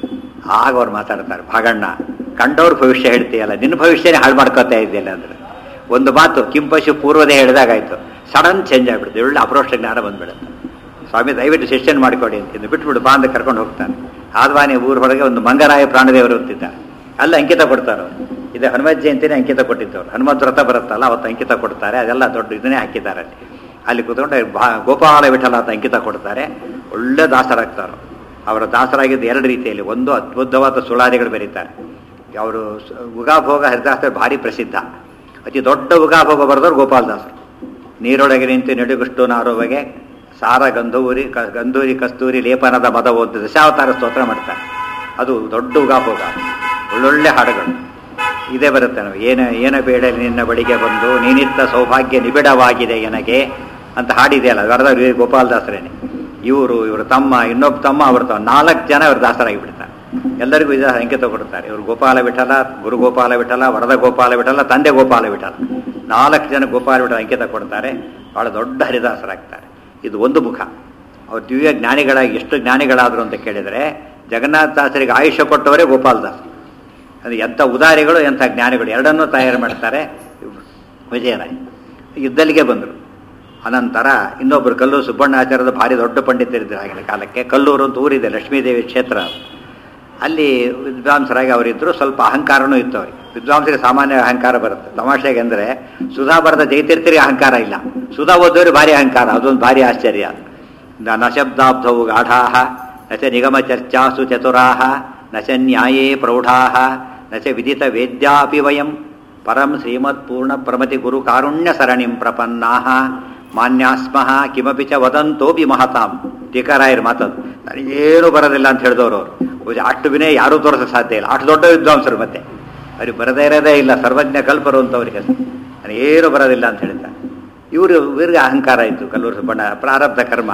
ಆಗ ಅವ್ರು ಮಾತಾಡ್ತಾರೆ ಭಾಗಣ್ಣ ಕಂಡವ್ರ ಭವಿಷ್ಯ ಹೇಳ್ತೀಯಲ್ಲ ನಿನ್ನ ಭವಿಷ್ಯನೇ ಹಾಳು ಮಾಡ್ಕೋತಾ ಇದೆಯಲ್ಲ ಅಂದ್ರೆ ಒಂದು ಮಾತು ಕಿಂಪಶು ಪೂರ್ವದೇ ಹೇಳಿದಾಗಾಯ್ತು ಸಡನ್ ಚೇಂಜ್ ಆಗ್ಬಿಡುತ್ತೆ ಒಳ್ಳೆ ಅಪ್ರೋಷ್ಟ ಜ್ಞಾನ ಬಂದ್ಬಿಡುತ್ತೆ ಸ್ವಾಮಿ ದಯವಿಟ್ಟು ಸೆಷನ್ ಮಾಡಿಕೊಡಿ ಅಂತ ಬಿಟ್ಬಿಡು ಬಾ ಅಂತ ಕರ್ಕೊಂಡು ಹೋಗ್ತಾನೆ ಆದ್ವಾನಿ ಊರ ಹೊರಗೆ ಒಂದು ಮಂಗರಾಯ ಪ್ರಾಣದೇವರು ಅಂತಿದ್ದಾರೆ ಅಲ್ಲಿ ಅಂಕಿತ ಕೊಡ್ತಾರೆ ಅವರು ಇದು ಹನುಮತ್ ಜಯಂತಿನೇ ಅಂಕಿತ ಕೊಟ್ಟಿದ್ದವ್ರು ಹನುಮಂತ ವ್ರತ ಬರುತ್ತಲ್ಲ ಅವತ್ತು ಅಂಕಿತ ಕೊಡ್ತಾರೆ ಅದೆಲ್ಲ ದೊಡ್ಡ ಇದನ್ನೇ ಹಾಕಿದ್ದಾರೆ ಅಲ್ಲಿ ಅಲ್ಲಿ ಕೂತ್ಕೊಂಡು ಬಾ ಗೋಪಾಲ ವಿಠಲ ಅಂತ ಅಂಕಿತ ಕೊಡ್ತಾರೆ ಒಳ್ಳೆ ದಾಸರಾಗ್ತಾರೆ ಅವರ ದಾಸರಾಗಿದ್ದು ಎರಡು ರೀತಿಯಲ್ಲಿ ಒಂದು ಅದ್ಭುತವಾದ ಸುಳಾದಿಗಳು ಬರೀತಾರೆ ಅವರು ಉಗಾಭೋಗ ಹರಿದಾಸ ಭಾರಿ ಪ್ರಸಿದ್ಧ ಅತಿ ದೊಡ್ಡ ಉಗಾಭೋಗ ಬರೆದವ್ರು ಗೋಪಾಲದಾಸರು ನೀರೊಳಗೆ ನಿಂತು ನಡುಗುಷ್ಟು ನಾರುವಗೆ ಸಾರ ಗಂಧೂರಿ ಕ ಗಂಧೂರಿ ಕಸ್ತೂರಿ ಲೇಪನದ ಮದ ಓದು ದಶಾವತಾರ ಸ್ತೋತ್ರ ಮಾಡ್ತಾರೆ ಅದು ದೊಡ್ಡ ಉಗಾಭೋಗ ಒಳ್ಳೊಳ್ಳೆ ಹಾಡುಗಳು ಇದೇ ಬರುತ್ತೆ ನಾವು ಏನ ಏನ ಬೇಡ ನಿನ್ನ ಬಳಿಗೆ ಬಂದು ನೀನಿತ್ತ ಸೌಭಾಗ್ಯ ನಿಬಿಡವಾಗಿದೆ ನನಗೆ ಅಂತ ಹಾಡಿದೆಯಲ್ಲ ವರದ ಗೋಪಾಲದಾಸರೇನೆ ಇವರು ಇವರು ತಮ್ಮ ಇನ್ನೊಬ್ಬ ತಮ್ಮ ಅವ್ರ ತಮ್ಮ ನಾಲ್ಕು ಜನ ಇವರು ದಾಸರಾಗಿ ಬಿಡ್ತಾರೆ ಎಲ್ಲರಿಗೂ ಇದು ಅಂಕಿತ ಕೊಡ್ತಾರೆ ಇವರು ಗೋಪಾಲ ವಿಠಲ ಗುರು ಗೋಪಾಲ ವಿಠಲ ವರದ ಗೋಪಾಲ ವಿಠಲ ತಂದೆ ಗೋಪಾಲ ವಿಠಲ ನಾಲ್ಕು ಜನ ಗೋಪಾಲ ವಿಠಲ ಅಂಕಿತ ಕೊಡ್ತಾರೆ ಬಹಳ ದೊಡ್ಡ ಹರಿದಾಸರಾಗ್ತಾರೆ ಇದು ಒಂದು ಮುಖ ಅವ್ರು ದಿವ್ಯ ಜ್ಞಾನಿಗಳಾಗಿ ಎಷ್ಟು ಜ್ಞಾನಿಗಳಾದರು ಅಂತ ಕೇಳಿದರೆ ಜಗನ್ನಾಥ ದಾಸರಿಗೆ ಆಯುಷ್ಯ ಕೊಟ್ಟವರೇ ಗೋಪಾಲದಾಸ್ ಅದು ಎಂಥ ಉದಾರಿಗಳು ಎಂಥ ಜ್ಞಾನಿಗಳು ಎರಡನ್ನೂ ತಯಾರು ಮಾಡ್ತಾರೆ ವಿಜಯರಾಯ್ ಯುದ್ಧಲಿಗೆ ಬಂದರು ಅನಂತರ ಇನ್ನೊಬ್ಬರು ಕಲ್ಲೂರು ಸುಬ್ಬಣ್ಣಾಚಾರ್ಯದ ಭಾರಿ ದೊಡ್ಡ ಪಂಡಿತರಿದ್ದರು ಆಗಿನ ಕಾಲಕ್ಕೆ ಕಲ್ಲೂರು ಅಂತ ಊರಿದೆ ಲಕ್ಷ್ಮೀದೇವಿ ಕ್ಷೇತ್ರ ಅಲ್ಲಿ ವಿದ್ವಾಂಸರಾಗಿ ಅವರಿದ್ದರು ಸ್ವಲ್ಪ ಅಹಂಕಾರನೂ ಇತ್ತು ಅವರಿಗೆ ವಿದ್ವಾಂಸರಿಗೆ ಸಾಮಾನ್ಯ ಅಹಂಕಾರ ಬರುತ್ತೆ ತಮಾಷೆಗೆ ಅಂದರೆ ಸುಧಾ ಬರೆದ ಜೈತೀರ್ಥರಿಗೆ ಅಹಂಕಾರ ಇಲ್ಲ ಸುಧಾ ಓದೋರಿಗೆ ಭಾರಿ ಅಹಂಕಾರ ಅದೊಂದು ಭಾರಿ ಆಶ್ಚರ್ಯ ನ ಶಬ್ದಾಬ್ಧವು ಗಾಢಾಹ ನ ಚ ನಿಗಮ ಚರ್ಚಾಸು ಚತುರಾಹ ನ ಚ ನ್ಯಾಯೇ ಪ್ರೌಢಾಹ ನ ಚ ವಿದಿತ ವೇದ್ಯಾಪಿ ವಯಂ ಪರಂ ಶ್ರೀಮತ್ ಪೂರ್ಣ ಪ್ರಮತಿ ಗುರು ಕಾರುಣ್ಯ ಸರಣಿಂ ಪ್ರಪನ್ನಾಹ ಮಾನ್ಯಾಸ್ಮಃ ಕಿಮಪಿ ಚ ವದಂತೋಪಿ ಮಹತಾಂ ಟೀಕಾರಾಯರ್ ಮಾತದು ನನಗೇನು ಬರೋದಿಲ್ಲ ಅಂತ ಹೇಳಿದವರು ಅವರು ಅಷ್ಟು ವಿನಯ ಯಾರೂ ತೋರಿಸೋಕೆ ಸಾಧ್ಯ ಇಲ್ಲ ಅಷ್ಟು ದೊಡ್ಡ ವಿದ್ವಾಂಸರು ಮತ್ತೆ ಅವ್ರಿಗೆ ಬರದೇ ಇರೋದೇ ಇಲ್ಲ ಸರ್ವಜ್ಞ ಕಲ್ಪರು ಅಂತ ಅವರಿಗೆ ನನಗೇನು ಬರೋದಿಲ್ಲ ಅಂತ ಹೇಳಿದ್ದ ಇವರು ಇವ್ರಿಗೆ ಅಹಂಕಾರ ಇತ್ತು ಕಲ್ಲೂರು ಸುಬ್ಬಣ್ಣ ಪ್ರಾರಬ್ಧ ಕರ್ಮ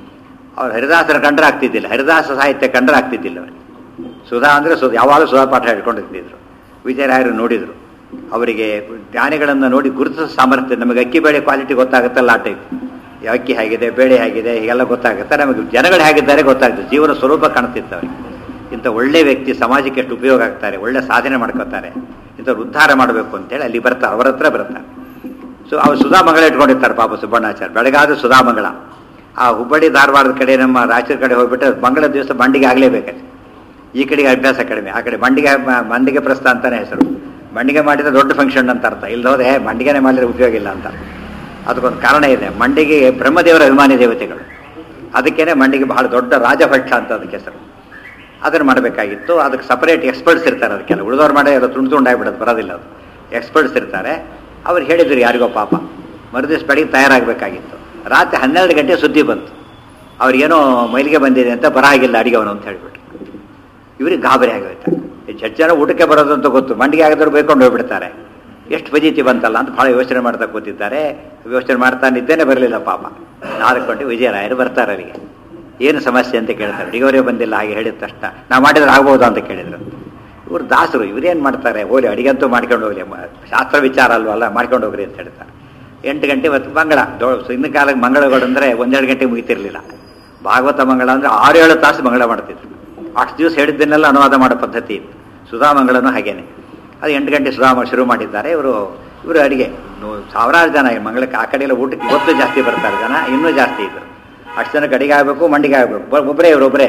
ಅವ್ರು ಹರಿದಾಸರ ಕಂಡ್ರೆ ಆಗ್ತಿದ್ದಿಲ್ಲ ಹರಿದಾಸ ಸಾಹಿತ್ಯ ಕಂಡ್ರೆ ಆಗ್ತಿದ್ದಿಲ್ಲ ಅವರಿಗೆ ಸುಧಾ ಅಂದರೆ ಸುಧಾ ಯಾವಾಗಲೂ ಸುಧಾ ಪಾಠ ಹೇಳ್ಕೊಂಡಿರ್ತಿದ್ರು ವಿಜಯರಾಯರು ನೋಡಿದರು ಅವರಿಗೆ ಜ್ಞಾನಿಗಳನ್ನು ನೋಡಿ ಗುರುತಿಸೋ ಸಾಮರ್ಥ್ಯ ನಮಗೆ ಅಕ್ಕಿ ಬೇಳೆ ಕ್ವಾಲಿಟಿ ಗೊತ್ತಾಗುತ್ತಲ್ಲ ಆ ಟೈಪ್ ಅಕ್ಕಿ ಹೇಗಿದೆ ಬೇಳೆ ಹೇಗಿದೆ ಹೀಗೆಲ್ಲ ಗೊತ್ತಾಗುತ್ತೆ ನಮಗೆ ಜನಗಳು ಹೇಗಿದ್ದಾರೆ ಗೊತ್ತಾಗ್ತದೆ ಜೀವನ ಸ್ವರೂಪ ಕಾಣ್ತಿತ್ತು ಅವರಿಗೆ ಇಂಥ ಒಳ್ಳೆ ವ್ಯಕ್ತಿ ಸಮಾಜಕ್ಕೆ ಎಷ್ಟು ಉಪಯೋಗ ಆಗ್ತಾರೆ ಒಳ್ಳೆ ಸಾಧನೆ ಮಾಡ್ಕೋತಾರೆ ಇಂಥವ್ರು ಉದ್ಧಾರ ಮಾಡಬೇಕು ಅಂತೇಳಿ ಅಲ್ಲಿ ಬರ್ತಾರೆ ಅವರ ಹತ್ರ ಬರ್ತಾರೆ ಸೊ ಅವ್ರು ಸುಧಾಮಂಗಳ ಇಟ್ಕೊಂಡಿರ್ತಾರೆ ಪಾಪ ಸುಬ್ಬಣ್ಣಾಚಾರ್ಯ ಬೆಳಗಾದ್ರೆ ಸುಧಾಮಂಗಳ ಆ ಹುಬ್ಬಳ್ಳಿ ಧಾರವಾಡದ ಕಡೆ ನಮ್ಮ ರಾಯಚೂರು ಕಡೆ ಹೋಗ್ಬಿಟ್ರೆ ಮಂಗಳ ದಿವಸ ಬಂಡಿಗೆ ಆಗಲೇಬೇಕಾದ್ರೆ ಈ ಕಡೆಗೆ ಅಭ್ಯಾಸ ಕಡಿಮೆ ಆ ಕಡೆ ಮಂಡಿಗೆ ಮಂಡಿಗೆ ಪ್ರಸ್ತ ಅಂತಾನೆ ಹೆಸರು ಮಂಡಿಗೆ ಮಾಡಿದ್ರೆ ದೊಡ್ಡ ಫಂಕ್ಷನ್ ಅಂತ ಅರ್ಥ ಇಲ್ಲದೋದ್ರೆ ಮಂಡಿಗೆನೆ ಮಾಡಿದ್ರೆ ಉಪಯೋಗ ಇಲ್ಲ ಅಂತ ಅದಕ್ಕೊಂದು ಕಾರಣ ಇದೆ ಮಂಡಿಗೆ ಬ್ರಹ್ಮದೇವರ ಅಭಿಮಾನಿ ದೇವತೆಗಳು ಅದಕ್ಕೇನೆ ಮಂಡಿಗೆ ಬಹಳ ದೊಡ್ಡ ರಾಜಭಕ್ಷ ಅಂತ ಅದಕ್ಕೆ ಹೆಸರು ಅದನ್ನು ಮಾಡಬೇಕಾಗಿತ್ತು ಅದಕ್ಕೆ ಸಪರೇಟ್ ಎಕ್ಸ್ಪರ್ಟ್ಸ್ ಇರ್ತಾರೆ ಅದಕ್ಕೆಲ್ಲ ಉಳಿದವ್ರು ಮಾಡಿ ಅದು ತುಂಡು ತುಂಡಾಗ್ಬಿಡೋದು ಬರೋದಿಲ್ಲ ಅದು ಎಕ್ಸ್ಪರ್ಟ್ಸ್ ಇರ್ತಾರೆ ಅವ್ರು ಹೇಳಿದ್ರು ಯಾರಿಗೋ ಪಾಪ ಮರುದಿವ್ಸ ಬೆಳಿಗ್ಗೆ ತಯಾರಾಗಬೇಕಾಗಿತ್ತು ರಾತ್ರಿ ಹನ್ನೆರಡು ಗಂಟೆ ಸುದ್ದಿ ಬಂತು ಅವ್ರಿಗೇನೋ ಮೈಲಿಗೆ ಬಂದಿದೆ ಅಂತ ಬರಾಗಿಲ್ಲ ಅಡಿಗೆವನು ಅಂತ ಹೇಳ್ಬಿಟ್ಟು ಇವ್ರಿಗೆ ಗಾಬರಿ ಆಗೋಯ್ತು ಎಷ್ಟು ಜನ ಊಟಕ್ಕೆ ಬರೋದು ಅಂತ ಗೊತ್ತು ಮಂಡಿಗೆ ಆಗಿದ್ರು ಬೇಕೊಂಡು ಹೋಗ್ಬಿಡ್ತಾರೆ ಎಷ್ಟು ಫಜೀತಿ ಬಂತಲ್ಲ ಅಂತ ಭಾಳ ಯೋಚನೆ ಮಾಡ್ತಾ ಕೂತಿದ್ದಾರೆ ಯೋಚನೆ ಮಾಡ್ತಾ ನಿದ್ದೇನೆ ಬರಲಿಲ್ಲ ಪಾಪ ನಾಲ್ಕು ಗಂಟೆ ವಿಜಯರಾಯರು ಬರ್ತಾರೆ ಅವರಿಗೆ ಏನು ಸಮಸ್ಯೆ ಅಂತ ಕೇಳ್ತಾರೆ ಅಡಿಗೆವರೇ ಬಂದಿಲ್ಲ ಹಾಗೆ ಹೇಳಿದ ತಕ್ಷಣ ನಾವು ಮಾಡಿದ್ರೆ ಆಗ್ಬೋದು ಅಂತ ಕೇಳಿದ್ರು ಇವ್ರು ದಾಸರು ಇವ್ರೇನು ಮಾಡ್ತಾರೆ ಹೋಗ್ಲಿ ಅಡಿಗಂತೂ ಮಾಡ್ಕೊಂಡು ಹೋಗ್ಲಿ ಶಾಸ್ತ್ರ ವಿಚಾರ ಅಲ್ವಲ್ಲ ಮಾಡ್ಕೊಂಡು ಹೋಗ್ರಿ ಅಂತ ಹೇಳ್ತಾರೆ ಎಂಟು ಗಂಟೆ ಇವತ್ತು ಮಂಗಳ ದೊ ಇನ್ನ ಕಾಲಕ್ಕೆ ಮಂಗಳಗಳು ಅಂದರೆ ಒಂದೆರಡು ಗಂಟೆ ಮುಗಿತಿರ್ಲಿಲ್ಲ ಭಾಗವತ ಮಂಗಳ ಅಂದರೆ ಆರು ಏಳು ತಾಸು ಮಂಗಳ ಮಾಡ್ತಿದ್ರು ಅಷ್ಟು ದಿವಸ ಹೇಳಿದ್ದನ್ನೆಲ್ಲ ಅನುವಾದ ಮಾಡೋ ಪದ್ಧತಿ ಇತ್ತು ಸುಧಾಮಂಗಳನೂ ಹಾಗೇನೆ ಅದು ಎಂಟು ಗಂಟೆ ಸುಧಾಮ ಶುರು ಮಾಡಿದ್ದಾರೆ ಇವರು ಇವರು ಅಡಿಗೆ ಸಾವಿರಾರು ಜನ ಈ ಮಂಗಳಕ್ಕೆ ಆ ಕಡೆ ಎಲ್ಲ ಊಟಕ್ಕೆ ಇವತ್ತು ಜಾಸ್ತಿ ಬರ್ತಾರೆ ಜನ ಇನ್ನೂ ಜಾಸ್ತಿ ಇದ್ರು ಅಷ್ಟು ಜನಕ್ಕೆ ಅಡಿಗೆ ಆಗಬೇಕು ಮಂಡಿಗೆ ಆಗಬೇಕು ಒಬ್ಬರೇ ಇವರು ಒಬ್ಬರೇ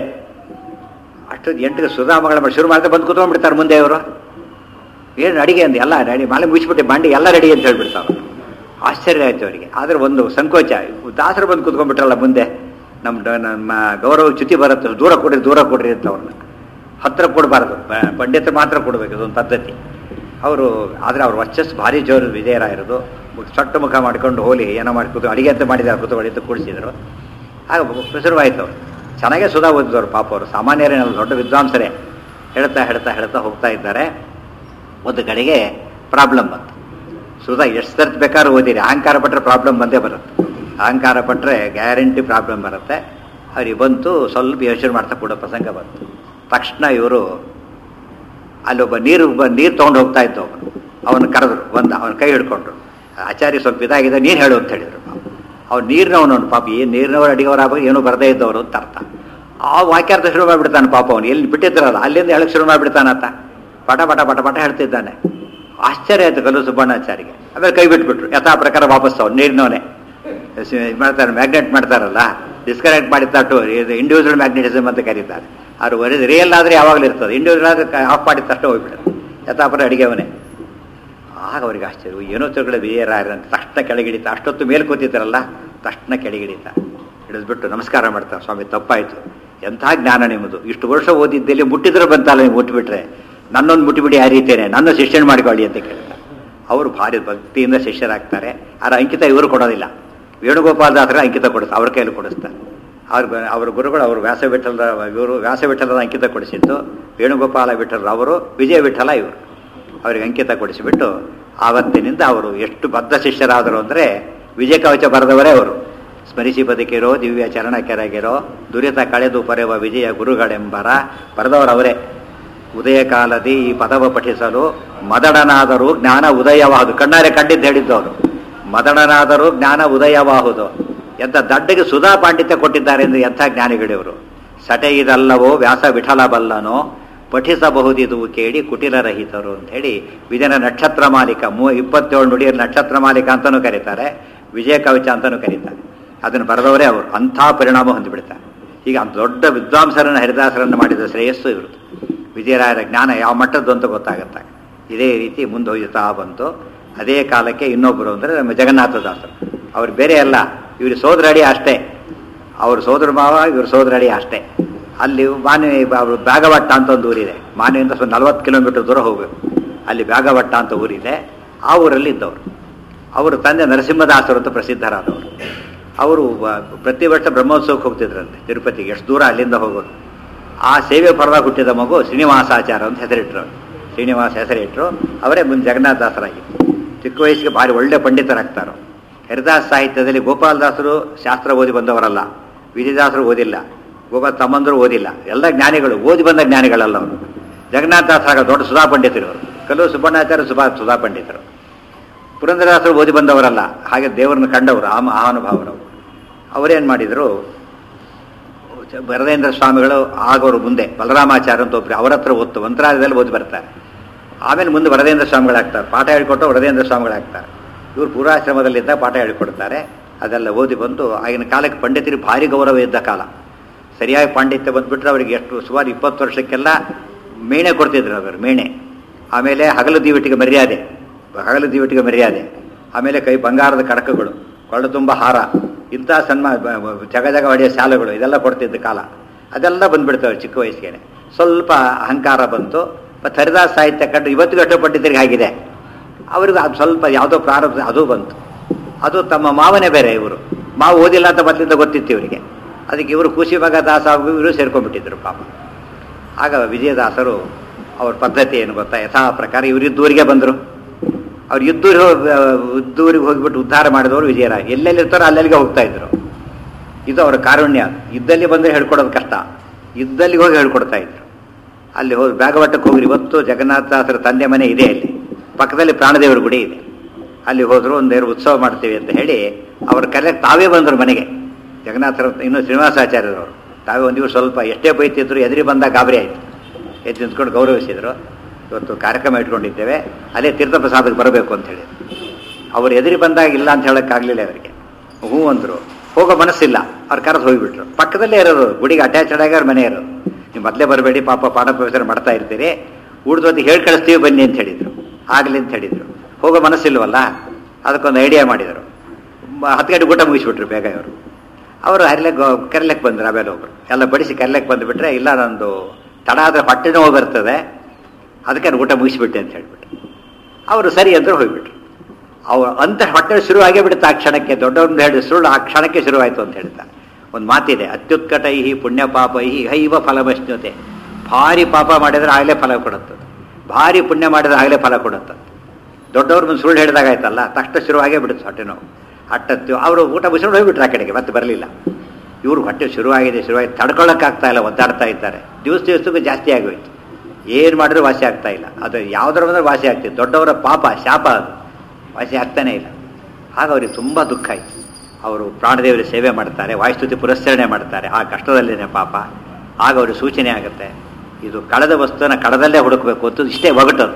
ಅಷ್ಟು ಎಂಟು ಸುಧಾಮಗಳ ಮಾಡಿ ಶುರು ಮಾಡಿದ್ರೆ ಬಂದು ಕೂತ್ಕೊಂಡ್ಬಿಡ್ತಾರೆ ಮುಂದೆ ಅವರು ಏನು ಅಡಿಗೆ ಅಂದು ಎಲ್ಲ ರೆಡಿ ಮಾಲೆ ಮುಗಿಸ್ಬಿಟ್ಟು ಬಂಡಿ ಎಲ್ಲ ರೆಡಿ ಅಂತ ಹೇಳ್ಬಿಡ್ತಾರೆ ಆಶ್ಚರ್ಯ ಆಯ್ತು ಅವರಿಗೆ ಆದರೆ ಒಂದು ಸಂಕೋಚ ದಾಸರು ಬಂದು ಕೂತ್ಕೊಂಡ್ಬಿಟ್ರಲ್ಲ ಮುಂದೆ ನಮ್ಮ ನಮ್ಮ ಗೌರವ ಚ್ಯುತಿ ಬರುತ್ತೆ ದೂರ ಕೊಡ್ರಿ ದೂರ ಕೊಡ್ರಿ ಅಂತ ಅವ್ರನ್ನ ಹತ್ರ ಕೊಡಬಾರ್ದು ಪಂಡಿತರು ಮಾತ್ರ ಕೊಡಬೇಕು ಇದೊಂದು ಪದ್ಧತಿ ಅವರು ಆದರೆ ಅವ್ರ ವರ್ಚಸ್ಸು ಭಾರಿ ಜೋರು ವಿಜಯರಾಯರದು ಸೊಟ್ಟ ಮುಖ ಮಾಡ್ಕೊಂಡು ಹೋಲಿ ಏನೋ ಮಾಡಿ ಕೂತು ಅಡಿಗೆ ಅಂತ ಮಾಡಿದ್ದಾರೆ ಕೂತ್ಕೊಳ್ಳಿ ಅಂತ ಕೂಡಿಸಿದ್ರು ಆಗ ಶುರುವಾಯಿತು ಅವರು ಚೆನ್ನಾಗೇ ಸುಧಾ ಓದಿದವರು ಪಾಪ ಅವರು ಸಾಮಾನ್ಯರೇನಲ್ಲ ದೊಡ್ಡ ವಿದ್ವಾಂಸರೇ ಹೇಳ್ತಾ ಹೇಳ್ತಾ ಹೇಳ್ತಾ ಹೋಗ್ತಾ ಇದ್ದಾರೆ ಒಂದು ಕಡೆಗೆ ಪ್ರಾಬ್ಲಮ್ ಬಂತು ಸುಧಾ ಎಷ್ಟು ಸರ್ತಿ ಬೇಕಾದ್ರೂ ಓದಿರಿ ಅಹಂಕಾರ ಪಟ್ಟರೆ ಪ್ರಾಬ್ಲಮ್ ಬಂದೇ ಬರುತ್ತೆ ಅಹಂಕಾರ ಪಟ್ಟರೆ ಗ್ಯಾರಂಟಿ ಪ್ರಾಬ್ಲಮ್ ಬರುತ್ತೆ ಅವ್ರಿಗೆ ಬಂತು ಸ್ವಲ್ಪ ಯೋಚನೆ ಮಾಡ್ತಾ ಕೂಡ ಪ್ರಸಂಗ ಬಂತು ತಕ್ಷಣ ಇವರು ಅಲ್ಲೊಬ್ಬ ನೀರು ಒಬ್ಬ ನೀರು ತೊಗೊಂಡು ಹೋಗ್ತಾ ಇದ್ದ ಒಬ್ಬನು ಅವನು ಕರೆದ್ರು ಬಂದ ಅವನ ಕೈ ಹಿಡ್ಕೊಂಡ್ರು ಆಚಾರ್ಯ ಸ್ವಲ್ಪ ಇದಾಗಿದೆ ನೀರು ಹೇಳು ಅಂತ ಹೇಳಿದ್ರು ಅವ್ನು ನೀರಿನವನು ಪಾಪ ಏನು ನೀರಿನವರು ಅಡಿಗೆವರಾಗ ಏನೂ ಬರದೇ ಇದ್ದವರು ಅಂತ ಅರ್ಥ ಆ ವಾಕ್ಯಾರ್ಥ ಶುರು ಮಾಡಿಬಿಡ್ತಾನೆ ಪಾಪ ಅವನು ಎಲ್ಲಿ ಬಿಟ್ಟಿದ್ರಲ್ಲ ಅಲ್ಲಿಂದ ಹೇಳಕ್ಕೆ ಶುರು ಮಾಡಿಬಿಡ್ತಾನತ್ತ ಪಟ ಪಟ ಪಟ ಪಟ ಹೇಳ್ತಿದ್ದಾನೆ ಆಶ್ಚರ್ಯ ಆಯ್ತು ಕಲ್ಲು ಸುಬ್ಬಣ್ಣಾಚಾರಿಗೆ ಆಮೇಲೆ ಕೈ ಬಿಟ್ಬಿಟ್ರು ಯಥಾ ಪ್ರಕಾರ ವಾಪಸ್ ಅವ್ನು ನೀರಿನವನೇ ಇದು ಮಾಡ್ತಾರೆ ಮ್ಯಾಗ್ನೆಟ್ ಮಾಡ್ತಾರಲ್ಲ ಡಿಸ್ಕನೆಕ್ಟ್ ಮಾಡಿದ್ದಾಟು ಇದು ಇಂಡಿವಿಜುವಲ್ ಮ್ಯಾಗ್ನೆಟಿಸಮ್ ಅಂತ ಕರೀತಾರೆ ಅದು ಒರಿದು ರಿಯಲ್ ಆದರೆ ಯಾವಾಗಲೂ ಇರ್ತದೆ ಇಂಡಿವಿಜುವಲ್ ಆದರೆ ಆಫ್ ಮಾಡಿದ ತಕ್ಷಣ ಹೋಗ್ಬಿಡುತ್ತೆ ಯಥಾಪರ ಅಡಿಗೆವನೇ ಆಗ ಅವ್ರಿಗೆ ಆಶ್ಚರ್ಯ ಏನೋ ತಿರುಗಡೆ ಬೇರಾರ ಅಂತ ತಕ್ಷಣ ಕೆಳಗಿಡಿತ ಅಷ್ಟೊತ್ತು ಮೇಲೆ ಕೂತಿದ್ದಾರಲ್ಲ ತಕ್ಷಣ ಕೆಳಗಿಡಿತ ಹಿಡಿದ್ಬಿಟ್ಟು ನಮಸ್ಕಾರ ಮಾಡ್ತಾರೆ ಸ್ವಾಮಿ ತಪ್ಪಾಯಿತು ಎಂಥ ಜ್ಞಾನ ನಿಮ್ಮದು ಇಷ್ಟು ವರ್ಷ ಓದಿದ್ದಲ್ಲಿ ಮುಟ್ಟಿದ್ರೆ ಬಂತಲ್ಲ ನೀವು ಮುಟ್ಟಿಬಿಟ್ರೆ ನನ್ನೊಂದು ಮುಟ್ಟಿಬಿಡಿ ಆ ರೀತಿಯೇ ನನ್ನ ಶಿಷ್ಯನ ಮಾಡಿಕೊಳ್ಳಿ ಅಂತ ಕೇಳ್ತಾರೆ ಅವರು ಭಾರಿ ಭಕ್ತಿಯಿಂದ ಶಿಷ್ಯರಾಗ್ತಾರೆ ಅದರ ಅಂಕಿತ ಇವರು ಕೊಡೋದಿಲ್ಲ ವೇಣುಗೋಪಾಲ ದಾಸರ ಅಂಕಿತ ಕೊಡಿಸ್ತಾರೆ ಅವ್ರ ಕೈಯಲ್ಲಿ ಕೊಡಿಸ್ತಾರೆ ಅವ್ರ ಅವ್ರ ಗುರುಗಳು ಅವರು ವ್ಯಾಸ ವಿಠಲರ ಇವರು ವ್ಯಾಸ ವಿಠಲದ ಅಂಕಿತ ಕೊಡಿಸಿದ್ದು ವೇಣುಗೋಪಾಲ ವಿಠಲರು ಅವರು ವಿಜಯ ವಿಠಲ ಇವರು ಅವರಿಗೆ ಅಂಕಿತ ಕೊಡಿಸಿಬಿಟ್ಟು ಆವತ್ತಿನಿಂದ ಅವರು ಎಷ್ಟು ಬದ್ಧ ಶಿಷ್ಯರಾದರು ಅಂದರೆ ವಿಜಯ ಕವಚ ಬರೆದವರೇ ಅವರು ಸ್ಮರಿಸಿ ಬದುಕಿರೋ ದಿವ್ಯ ಚರಣ ಕೆರಗಿರೋ ದುರಿತ ಕಳೆದು ಪರೆವ ವಿಜಯ ಗುರುಗಳೆಂಬರ ಬರೆದವರವರೇ ಉದಯ ಕಾಲದಿ ಈ ಪದವ ಪಠಿಸಲು ಮದಡನಾದರೂ ಜ್ಞಾನ ಉದಯವಾಹುದು ಕಣ್ಣಾರೆ ಕಂಡಿದ್ದು ಹೇಳಿದ್ದು ಅವರು ಮದಡನಾದರೂ ಜ್ಞಾನ ಉದಯವಾಹುದು ಎಂಥ ದಡ್ಡಗೆ ಸುಧಾ ಪಾಂಡಿತ್ಯ ಕೊಟ್ಟಿದ್ದಾರೆ ಎಂದು ಎಂಥ ಜ್ಞಾನಿಗಳಿವರು ಸಟೆ ಇದಲ್ಲವೋ ವ್ಯಾಸ ವಿಠಲ ಬಲ್ಲನೋ ಪಠಿಸಬಹುದಿದು ಕೇಳಿ ಕುಟಿಲರಹಿತರು ಅಂತ ಹೇಳಿ ವಿಜಯನ ನಕ್ಷತ್ರ ಮಾಲಿಕ ಮೂ ಇಪ್ಪತ್ತೇಳು ನುಡಿಯ ನಕ್ಷತ್ರ ಮಾಲಿಕ ಅಂತಲೂ ಕರೀತಾರೆ ವಿಜಯ ಕವಚ ಅಂತಲೂ ಕರೀತಾರೆ ಅದನ್ನು ಬರೆದವರೇ ಅವರು ಅಂಥ ಪರಿಣಾಮ ಹೊಂದಿಬಿಡ್ತಾರೆ ಈಗ ಅಂಥ ದೊಡ್ಡ ವಿದ್ವಾಂಸರನ್ನು ಹರಿದಾಸರನ್ನು ಮಾಡಿದ ಶ್ರೇಯಸ್ಸು ಇರುತ್ತೆ ವಿಜಯರಾಯರ ಜ್ಞಾನ ಯಾವ ಮಟ್ಟದ್ದು ಅಂತ ಗೊತ್ತಾಗುತ್ತೆ ಇದೇ ರೀತಿ ಮುಂದೊಯ್ಯುತ್ತಾ ಬಂತು ಅದೇ ಕಾಲಕ್ಕೆ ಇನ್ನೊಬ್ಬರು ಅಂದರೆ ನಮ್ಮ ಜಗನ್ನಾಥದಾಸರು ಅವ್ರು ಬೇರೆ ಅಲ್ಲ ಇವರು ಸೋದರಡಿ ಅಷ್ಟೇ ಅವ್ರ ಸೋದರ ಮಾವ ಇವ್ರ ಸೋದರಡಿ ಅಷ್ಟೇ ಅಲ್ಲಿ ಮಾನೆ ಅವರು ಬ್ಯಾಗವಟ್ಟ ಅಂತ ಒಂದು ಊರಿದೆ ಮಾನೆಯಿಂದ ಸ್ವಲ್ಪ ನಲವತ್ತು ಕಿಲೋಮೀಟರ್ ದೂರ ಹೋಗಬೇಕು ಅಲ್ಲಿ ಬ್ಯಾಗವಟ್ಟ ಅಂತ ಊರಿದೆ ಆ ಊರಲ್ಲಿ ಇದ್ದವರು ಅವರು ತಂದೆ ನರಸಿಂಹದಾಸರು ಅಂತ ಪ್ರಸಿದ್ಧರಾದವರು ಅವರು ಪ್ರತಿ ವರ್ಷ ಬ್ರಹ್ಮೋತ್ಸವಕ್ಕೆ ಹೋಗ್ತಿದ್ರಂತೆ ತಿರುಪತಿಗೆ ಎಷ್ಟು ದೂರ ಅಲ್ಲಿಂದ ಹೋಗೋದು ಆ ಸೇವೆ ಪರವಾಗಿ ಹುಟ್ಟಿದ ಮಗು ಶ್ರೀನಿವಾಸಾಚಾರ ಅಂತ ಹೆಸರಿಟ್ಟರು ಶ್ರೀನಿವಾಸ ಹೆಸರಿಟ್ಟರು ಅವರೇ ಮುಂದೆ ಜಗನ್ನಾಥದಾಸರಾಗಿ ಚಿಕ್ಕ ವಯಸ್ಸಿಗೆ ಭಾರಿ ಒಳ್ಳೆ ಪಂಡಿತರಾಗ್ತಾರೋ ಹರಿದಾಸ ಸಾಹಿತ್ಯದಲ್ಲಿ ಗೋಪಾಲದಾಸರು ಶಾಸ್ತ್ರ ಓದಿ ಬಂದವರಲ್ಲ ವಿಜಯದಾಸರು ಓದಿಲ್ಲ ಗೋಪಾಲ ತಮ್ಮಂದರು ಓದಿಲ್ಲ ಎಲ್ಲ ಜ್ಞಾನಿಗಳು ಓದಿ ಬಂದ ಜ್ಞಾನಿಗಳಲ್ಲ ಅವರು ಜಗನ್ನಾಥದಾಸರಾಗ ದೊಡ್ಡ ಸುಧಾ ಪಂಡಿತರು ಅವರು ಕಲ್ಲು ಸುಬ್ಬಣ್ಣಾಚಾರ್ಯ ಸುಭಾ ಸುಧಾ ಪಂಡಿತರು ಪುರಂದರದಾಸರು ಓದಿ ಬಂದವರಲ್ಲ ಹಾಗೆ ದೇವರನ್ನು ಕಂಡವರು ಆ ಮಹಾನುಭಾವರವರು ಅವರೇನು ಮಾಡಿದರು ವರದೇಂದ್ರ ಸ್ವಾಮಿಗಳು ಆಗೋರು ಮುಂದೆ ಬಲರಾಮಾಚಾರ್ಯ ಅಂತ ಒಬ್ಬರು ಅವರ ಹತ್ರ ಓದ್ತು ಮಂತ್ರಾಲಯದಲ್ಲಿ ಓದಿ ಬರ್ತಾರೆ ಆಮೇಲೆ ಮುಂದೆ ವರದೇಂದ್ರ ಸ್ವಾಮಿಗಳಾಗ್ತಾರೆ ಪಾಠ ಹೇಳಿಕೊಟ್ಟು ವರದೇಂದ್ರ ಸ್ವಾಮಿಗಳಾಗ್ತಾರೆ ಇವರು ಪೂರ್ವಾಶ್ರಮದಲ್ಲಿದ್ದ ಪಾಠ ಹೇಳಿಕೊಡ್ತಾರೆ ಅದೆಲ್ಲ ಓದಿ ಬಂದು ಆಗಿನ ಕಾಲಕ್ಕೆ ಪಂಡಿತರಿಗೆ ಭಾರಿ ಗೌರವ ಇದ್ದ ಕಾಲ ಸರಿಯಾಗಿ ಪಾಂಡಿತ್ಯ ಬಂದುಬಿಟ್ರೆ ಅವರಿಗೆ ಎಷ್ಟು ಸುಮಾರು ಇಪ್ಪತ್ತು ವರ್ಷಕ್ಕೆಲ್ಲ ಮೇಣೆ ಕೊಡ್ತಿದ್ರು ಅವರು ಮೇಣೆ ಆಮೇಲೆ ಹಗಲು ದೀವಟಿಗೆ ಮರ್ಯಾದೆ ಹಗಲು ದೀವಟಿಗೆ ಮರ್ಯಾದೆ ಆಮೇಲೆ ಕೈ ಬಂಗಾರದ ಕಡಕಗಳು ಕೊಳ್ಳ ತುಂಬ ಹಾರ ಇಂಥ ಸನ್ಮಾ ಜಗ ಜಗ ಹೊಡೆಯೋ ಶಾಲೆಗಳು ಇದೆಲ್ಲ ಕೊಡ್ತಿದ್ದ ಕಾಲ ಅದೆಲ್ಲ ಬಂದ್ಬಿಡ್ತವೆ ಚಿಕ್ಕ ವಯಸ್ಸಿಗೆ ಸ್ವಲ್ಪ ಅಹಂಕಾರ ಬಂತು ಮತ್ತು ಹರಿದಾಸ ಸಾಹಿತ್ಯ ಕಂಡು ಇವತ್ತಿಗೂ ಅಷ್ಟು ಪಂಡಿತರಿಗೆ ಆಗಿದೆ ಅವ್ರಿಗೆ ಅದು ಸ್ವಲ್ಪ ಯಾವುದೋ ಪ್ರಾರಂಭ ಅದು ಬಂತು ಅದು ತಮ್ಮ ಮಾವನೇ ಬೇರೆ ಇವರು ಮಾವು ಓದಿಲ್ಲ ಅಂತ ಮೊದಲಿಂದ ಗೊತ್ತಿತ್ತು ಇವರಿಗೆ ಅದಕ್ಕೆ ಇವರು ಖುಷಿ ಮಗ ದಾಸ ಇವರು ಸೇರ್ಕೊಂಡ್ಬಿಟ್ಟಿದ್ರು ಪಾಪ ಆಗ ವಿಜಯದಾಸರು ಅವ್ರ ಪದ್ಧತಿ ಏನು ಗೊತ್ತಾ ಯಥಾ ಪ್ರಕಾರ ಇವರು ಇದ್ದೂರಿಗೆ ಬಂದರು ಅವ್ರು ಇದ್ದೂರು ಇದ್ದೂರಿಗೆ ಹೋಗಿಬಿಟ್ಟು ಉದ್ಧಾರ ಮಾಡಿದವರು ವಿಜಯರಾಯ ಎಲ್ಲೆಲ್ಲಿ ಇರ್ತಾರೋ ಅಲ್ಲೆಲ್ಲಿಗೆ ಹೋಗ್ತಾ ಇದ್ರು ಇದು ಅವರ ಕಾರುಣ್ಯ ಇದ್ದಲ್ಲಿ ಬಂದರೆ ಹೇಳ್ಕೊಡೋದು ಕಷ್ಟ ಇದ್ದಲ್ಲಿಗೆ ಹೋಗಿ ಹೇಳ್ಕೊಡ್ತಾ ಇದ್ರು ಅಲ್ಲಿ ಹೋಗಿ ಬ್ಯಾಗವಟ್ಟಕ್ಕೆ ಹೋಗ್ರಿ ಇವತ್ತು ಜಗನ್ನಾಥದಾಸರ ತಂದೆ ಮನೆ ಇದೆ ಅಲ್ಲಿ ಪಕ್ಕದಲ್ಲಿ ಪ್ರಾಣದೇವರ ಗುಡಿ ಇದೆ ಅಲ್ಲಿ ಹೋದ್ರು ಒಂದೇರು ಉತ್ಸವ ಮಾಡ್ತೀವಿ ಅಂತ ಹೇಳಿ ಅವ್ರ ಕರೆ ತಾವೇ ಬಂದರು ಮನೆಗೆ ಜಗನ್ನಾಥರ ಇನ್ನು ಶ್ರೀನಿವಾಸಾಚಾರ್ಯರವರು ತಾವೇ ಒಂದು ದಿವಸ ಸ್ವಲ್ಪ ಎಷ್ಟೇ ಬೈತಿದ್ರು ಎದುರಿ ಬಂದಾಗ ಗಾಬರಿ ಆಯಿತು ಎದ್ದು ನಿಂತ್ಕೊಂಡು ಗೌರವಿಸಿದರು ಇವತ್ತು ಕಾರ್ಯಕ್ರಮ ಇಟ್ಕೊಂಡಿದ್ದೇವೆ ಅದೇ ತೀರ್ಥಪ್ರಸಾದಕ್ಕೆ ಬರಬೇಕು ಅಂತ ಹೇಳಿ ಅವ್ರು ಎದುರಿ ಬಂದಾಗ ಇಲ್ಲ ಅಂತ ಹೇಳೋಕ್ಕಾಗಲಿಲ್ಲ ಅವರಿಗೆ ಹ್ಞೂ ಅಂದರು ಹೋಗೋ ಮನಸ್ಸಿಲ್ಲ ಅವ್ರು ಕರೆದು ಹೋಗಿಬಿಟ್ರು ಪಕ್ಕದಲ್ಲೇ ಇರೋದು ಗುಡಿಗೆ ಅಟ್ಯಾಚ್ ಆಗಿ ಅವ್ರ ಮನೆ ಇರೋದು ನೀವು ಮೊದಲೇ ಬರಬೇಡಿ ಪಾಪ ಪಾಠ ಪ್ರವೇಶ ಮಾಡ್ತಾ ಇರ್ತೀರಿ ಉಳಿದೊತ್ತು ಹೇಳಿ ಕಳಿಸ್ತೀವಿ ಬನ್ನಿ ಅಂತ ಹೇಳಿದರು ಆಗಲಿ ಅಂತ ಹೇಳಿದರು ಹೋಗೋ ಮನಸ್ಸಿಲ್ವಲ್ಲ ಅದಕ್ಕೊಂದು ಐಡಿಯಾ ಮಾಡಿದರು ಹತ್ತು ಗಂಟೆ ಊಟ ಮುಗಿಸ್ಬಿಟ್ರು ಬೇಗ ಇವರು ಅವರು ಹರಿಲೆಕ್ ಕರಿಲೆಕ್ ಬಂದರು ಆಮೇಲೆ ಒಬ್ಬರು ಎಲ್ಲ ಬಡಿಸಿ ಕರಿಲೆಕ್ ಬಂದುಬಿಟ್ರೆ ಇಲ್ಲ ನಂದು ತಡ ಆದರೆ ಹೊಟ್ಟೆ ನೋವು ಬರ್ತದೆ ಅದಕ್ಕೆ ನಾನು ಊಟ ಮುಗಿಸ್ಬಿಟ್ಟೆ ಅಂತ ಹೇಳಿಬಿಟ್ಟು ಅವರು ಸರಿ ಅಂದರು ಹೋಗ್ಬಿಟ್ರು ಅವ್ರು ಅಂತ ಹೊಟ್ಟೆ ಶುರುವಾಗೇ ಬಿಡುತ್ತೆ ಆ ಕ್ಷಣಕ್ಕೆ ದೊಡ್ಡವ್ರನ್ನ ಹೇಳಿ ಸುಳ್ಳು ಆ ಕ್ಷಣಕ್ಕೆ ಶುರುವಾಯಿತು ಅಂತ ಹೇಳ್ತಾರೆ ಒಂದು ಮಾತಿದೆ ಅತ್ಯುತ್ಕಟೈ ಪುಣ್ಯ ಪಾಪೈ ಹೈವ ಫಲಮಶ್ನುತೆ ಭಾರಿ ಪಾಪ ಮಾಡಿದ್ರೆ ಆಗಲೇ ಫಲ ಕೊಡುತ್ತೆ ಭಾರಿ ಪುಣ್ಯ ಮಾಡಿದ್ರೆ ಆಗಲೇ ಫಲ ಕೊಡುತ್ತೆ ದೊಡ್ಡವ್ರ ಮುಂದೆ ಸುಳ್ಳು ಹೇಳಿದಾಗಾಯ್ತಲ್ಲ ತಕ್ಷಣ ಶುರುವಾಗೇ ಬಿಡುತ್ತೆ ಹೊಟ್ಟೆ ನೋವು ಹಟ್ಟತ್ತು ಅವರು ಊಟ ಬಿಸಿಕೊಂಡು ಹೋಗ್ಬಿಟ್ರು ಆ ಕಡೆಗೆ ಮತ್ತೆ ಬರಲಿಲ್ಲ ಇವ್ರು ಹೊಟ್ಟೆ ಶುರುವಾಗಿದೆ ಶುರುವಾಗಿ ತಡ್ಕೊಳ್ಳೋಕ್ಕಾಗ್ತಾ ಇಲ್ಲ ಒದ್ದಾಡ್ತಾ ಇದ್ದಾರೆ ದಿವಸ ದಿವಸಕ್ಕೂ ಜಾಸ್ತಿ ಆಗೋಯ್ತು ಏನು ಮಾಡಿದ್ರು ವಾಸಿ ಆಗ್ತಾ ಇಲ್ಲ ಅದು ಯಾವುದರ ಬಂದ್ರೆ ವಾಸಿ ಆಗ್ತಿತ್ತು ದೊಡ್ಡವರ ಪಾಪ ಶಾಪ ಅದು ವಾಸಿ ಆಗ್ತಾನೇ ಇಲ್ಲ ಆಗ ಅವ್ರಿಗೆ ತುಂಬ ದುಃಖ ಆಯಿತು ಅವರು ಪ್ರಾಣದೇವರ ಸೇವೆ ಮಾಡ್ತಾರೆ ವಾಯುಸ್ತುತಿ ಪುರಸ್ಕರಣೆ ಮಾಡ್ತಾರೆ ಆ ಕಷ್ಟದಲ್ಲಿನೇ ಪಾಪ ಆಗ ಅವ್ರಿಗೆ ಸೂಚನೆ ಆಗುತ್ತೆ ಇದು ಕಳೆದ ವಸ್ತುನ ಕಡದಲ್ಲೇ ಹುಡುಕಬೇಕು ಅಂತ ಇಷ್ಟೇ ಒಗಟದು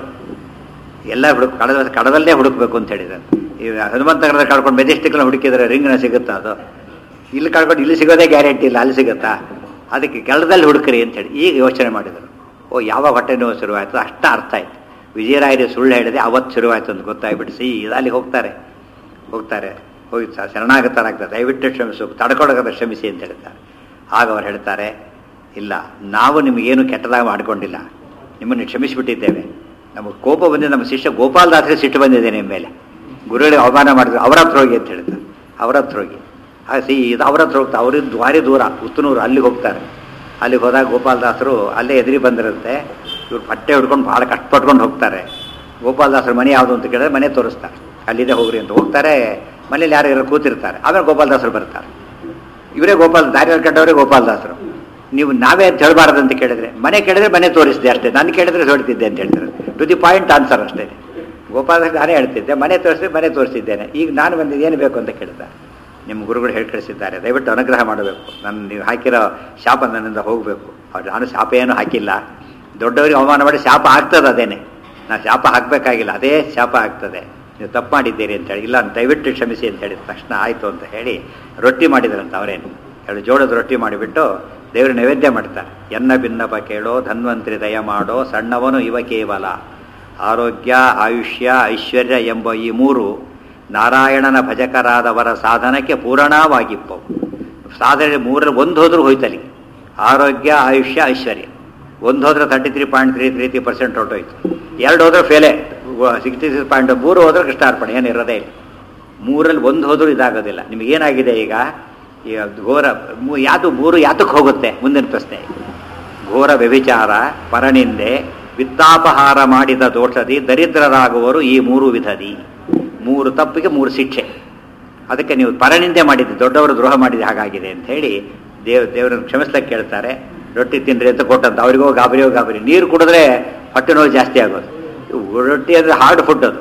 ಎಲ್ಲ ಹುಡುಕ್ ಕಡದ ಕಡದಲ್ಲೇ ಹುಡುಕ್ಬೇಕು ಅಂತ ಹೇಳಿದ್ದಾರೆ ಈ ಹನುಮಂತಗರದ ಕಳ್ಕೊಂಡು ಮೆಜೆಸ್ಟಿಕ್ನ ಹುಡುಕಿದ್ರೆ ರಿಂಗ್ನ ಸಿಗುತ್ತಾ ಅದು ಇಲ್ಲಿ ಕಳ್ಕೊಂಡು ಇಲ್ಲಿ ಸಿಗೋದೇ ಗ್ಯಾರಂಟಿ ಇಲ್ಲ ಅಲ್ಲಿ ಸಿಗುತ್ತಾ ಅದಕ್ಕೆ ಕೆಳದಲ್ಲಿ ಹುಡುಕ್ರಿ ಅಂತ ಹೇಳಿ ಈಗ ಯೋಚನೆ ಮಾಡಿದರು ಓ ಯಾವಾಗ ಹೊಟ್ಟೆ ನೋವು ಶುರುವಾಯಿತು ಅಷ್ಟ ಅರ್ಥ ಆಯ್ತು ವಿಜಯರಾಯರು ಸುಳ್ಳು ಹೇಳಿದೆ ಅವತ್ತು ಶುರುವಾಯಿತು ಅಂತ ಗೊತ್ತಾಗ್ಬಿಟ್ಟು ಸಿ ಅಲ್ಲಿ ಹೋಗ್ತಾರೆ ಹೋಗ್ತಾರೆ ಹೋಗಿ ಸ- ಶರಣಾಗತರಾಗ್ತಾರೆ ದಯವಿಟ್ಟು ಕ್ಷಮಿಸು ತಡ್ಕೊಳಗದ ಕ್ಷಮಿಸಿ ಅಂತ ಹೇಳ್ತಾರೆ ಆಗ ಅವ್ರು ಹೇಳ್ತಾರೆ ಇಲ್ಲ ನಾವು ನಿಮಗೇನು ಕೆಟ್ಟದಾಗ ಮಾಡಿಕೊಂಡಿಲ್ಲ ನಿಮ್ಮನ್ನು ಕ್ಷಮಿಸಿಬಿಟ್ಟಿದ್ದೇವೆ ನಮಗೆ ಕೋಪ ಬಂದಿದೆ ನಮ್ಮ ಶಿಷ್ಯ ಗೋಪಾಲದಾಸರಿಗೆ ಸಿಟ್ಟು ಬಂದಿದೆ ನಿಮ್ಮ ಮೇಲೆ ಗುರುಗಳಿಗೆ ಅವಮಾನ ಮಾಡಿದ್ರು ಅವ್ರ ಹತ್ರ ಹೋಗಿ ಅಂತ ಹೇಳ್ತಾರೆ ಅವ್ರ ಹತ್ರ ಹೋಗಿ ಆ ಸಿ ಇದು ಅವ್ರ ಹತ್ರ ಹೋಗ್ತಾರೆ ಅವ್ರಿಂದ ಭಾರಿ ದೂರ ಉತ್ತನೂರು ಅಲ್ಲಿಗೆ ಹೋಗ್ತಾರೆ ಅಲ್ಲಿಗೆ ಹೋದಾಗ ಗೋಪಾಲದಾಸರು ಅಲ್ಲೇ ಎದುರಿ ಬಂದಿರುತ್ತೆ ಇವ್ರು ಬಟ್ಟೆ ಹಿಡ್ಕೊಂಡು ಭಾಳ ಕಷ್ಟಪಟ್ಕೊಂಡು ಹೋಗ್ತಾರೆ ಗೋಪಾಲದಾಸರ ಮನೆ ಯಾವುದು ಅಂತ ಕೇಳಿದ್ರೆ ಮನೆ ತೋರಿಸ್ತಾರೆ ಅಲ್ಲಿದೆ ಹೋಗ್ರಿ ಅಂತ ಹೋಗ್ತಾರೆ ಮನೇಲಿ ಯಾರು ಯಾರು ಕೂತಿರ್ತಾರೆ ಆಮೇಲೆ ಗೋಪಾಲದಾಸರು ಬರ್ತಾರೆ ಇವರೇ ಗೋಪಾಲ ದಾರಿ ಕಂಡವರೇ ಗೋಪಾಲದಾಸರು ನೀವು ನಾವೇ ಅಂತ ಹೇಳಬಾರ್ದು ಅಂತ ಕೇಳಿದ್ರೆ ಮನೆ ಕೇಳಿದ್ರೆ ಮನೆ ತೋರಿಸಿದೆ ಅಷ್ಟೇ ನಾನು ಕೇಳಿದ್ರೆ ಹೊಡ್ತಿದ್ದೆ ಅಂತ ಹೇಳ್ತಾರೆ ಟು ದಿ ಪಾಯಿಂಟ್ ಆನ್ಸರ್ ಅಷ್ಟೇ ಗೋಪಾಲದಾಸ ನಾನೇ ಹೇಳ್ತಿದ್ದೆ ಮನೆ ತೋರಿಸಿದ್ರೆ ಮನೆ ತೋರಿಸಿದ್ದೇನೆ ಈಗ ನಾನು ಬಂದಿದ್ದು ಏನು ಬೇಕು ಅಂತ ಕೇಳಿದೆ ನಿಮ್ಮ ಗುರುಗಳು ಹೇಳಿ ಕಳಿಸಿದ್ದಾರೆ ದಯವಿಟ್ಟು ಅನುಗ್ರಹ ಮಾಡಬೇಕು ನನ್ನ ನೀವು ಹಾಕಿರೋ ಶಾಪ ನನ್ನಿಂದ ಹೋಗಬೇಕು ಅವ್ರು ನಾನು ಶಾಪ ಏನು ಹಾಕಿಲ್ಲ ದೊಡ್ಡವರಿಗೆ ಅವಮಾನ ಮಾಡಿ ಶಾಪ ಆಗ್ತದೆ ಅದೇನೆ ನಾನು ಶಾಪ ಹಾಕಬೇಕಾಗಿಲ್ಲ ಅದೇ ಶಾಪ ಆಗ್ತದೆ ನೀವು ತಪ್ಪು ಮಾಡಿದ್ದೀರಿ ಅಂತ ಹೇಳಿ ಇಲ್ಲ ದಯವಿಟ್ಟು ಕ್ಷಮಿಸಿ ಅಂತ ಹೇಳಿದ ತಕ್ಷಣ ಆಯಿತು ಅಂತ ಹೇಳಿ ರೊಟ್ಟಿ ಮಾಡಿದ್ರಂತ ಅವರೇನು ಎರಡು ಜೋಳದ ರೊಟ್ಟಿ ಮಾಡಿಬಿಟ್ಟು ದೇವರು ನೈವೇದ್ಯ ಮಾಡ್ತಾರೆ ಎನ್ನ ಭಿನ್ನಪ ಕೇಳೋ ಧನ್ವಂತರಿ ದಯ ಮಾಡೋ ಸಣ್ಣವನು ಇವ ಕೇವಲ ಆರೋಗ್ಯ ಆಯುಷ್ಯ ಐಶ್ವರ್ಯ ಎಂಬ ಈ ಮೂರು ನಾರಾಯಣನ ಭಜಕರಾದವರ ಸಾಧನಕ್ಕೆ ಪೂರಣವಾಗಿಪ್ಪವು ಸಾಧನೆ ಮೂರಲ್ಲಿ ಒಂದು ಹೋದ್ರೂ ಹೋಯ್ತಲ್ಲಿ ಆರೋಗ್ಯ ಆಯುಷ್ಯ ಐಶ್ವರ್ಯ ಒಂದು ಹೋದ್ರೆ thirty three point three three three percent ಹೊರಟೋಯ್ತು ಎರಡು ಹೋದ್ರೆ ಫೇಲೆ ಸಿಕ್ಸ್ಟಿ ಸಿಕ್ಸ್ ಪಾಯಿಂಟ್ ಮೂರು ಹೋದ್ರೆ ಕೃಷ್ಣಾರ್ಪಣೆ ಏನು ಇರೋದೇ ಇಲ್ಲ ಮೂರಲ್ಲಿ ಒಂದು ಹೋದ್ರೂ ಇದಾಗೋದಿಲ್ಲ ನಿಮಗೇನಾಗಿದೆ ಈಗ ಈಗ ಘೋರ ಮೂ- ಯಾವುದು ಮೂರು ಯಾತಕ್ಕೆ ಹೋಗುತ್ತೆ ಮುಂದಿನ ಪ್ರಶ್ನೆ ಘೋರ ವ್ಯಭಿಚಾರ ಪರನಿಂದೆ ವಿತ್ತಾಪಹಾರ ಮಾಡಿದ ದೋಷದಿ ದರಿದ್ರರಾಗುವರು ಈ ಮೂರು ವಿಧದಿ ಮೂರು ತಪ್ಪಿಗೆ ಮೂರು ಶಿಕ್ಷೆ ಅದಕ್ಕೆ ನೀವು ಪರನಿಂದೆ ಮಾಡಿದ್ದು ದೊಡ್ಡವರು ದ್ರೋಹ ಮಾಡಿದ ಹಾಗಾಗಿದೆ ಅಂತ ಹೇಳಿ ದೇವ್ ದೇವರನ್ನು ಕ್ಷಮಿಸ್ಲಿಕ್ಕೆ ಕೇಳ್ತಾರೆ ರೊಟ್ಟಿ ತಿನ್ರಿ ಅಂತ ಕೊಟ್ಟಂತ ಅವರಿಗೋ ಗಾಬರಿಯೋ ಗಾಬರಿ ನೀರು ಕುಡಿದ್ರೆ ಹೊಟ್ಟೆ ನೋವು ಜಾಸ್ತಿ ಆಗೋದು ಇವು ರೊಟ್ಟಿ ಅಂದರೆ ಹಾರ್ಡ್ ಫುಡ್ ಅದು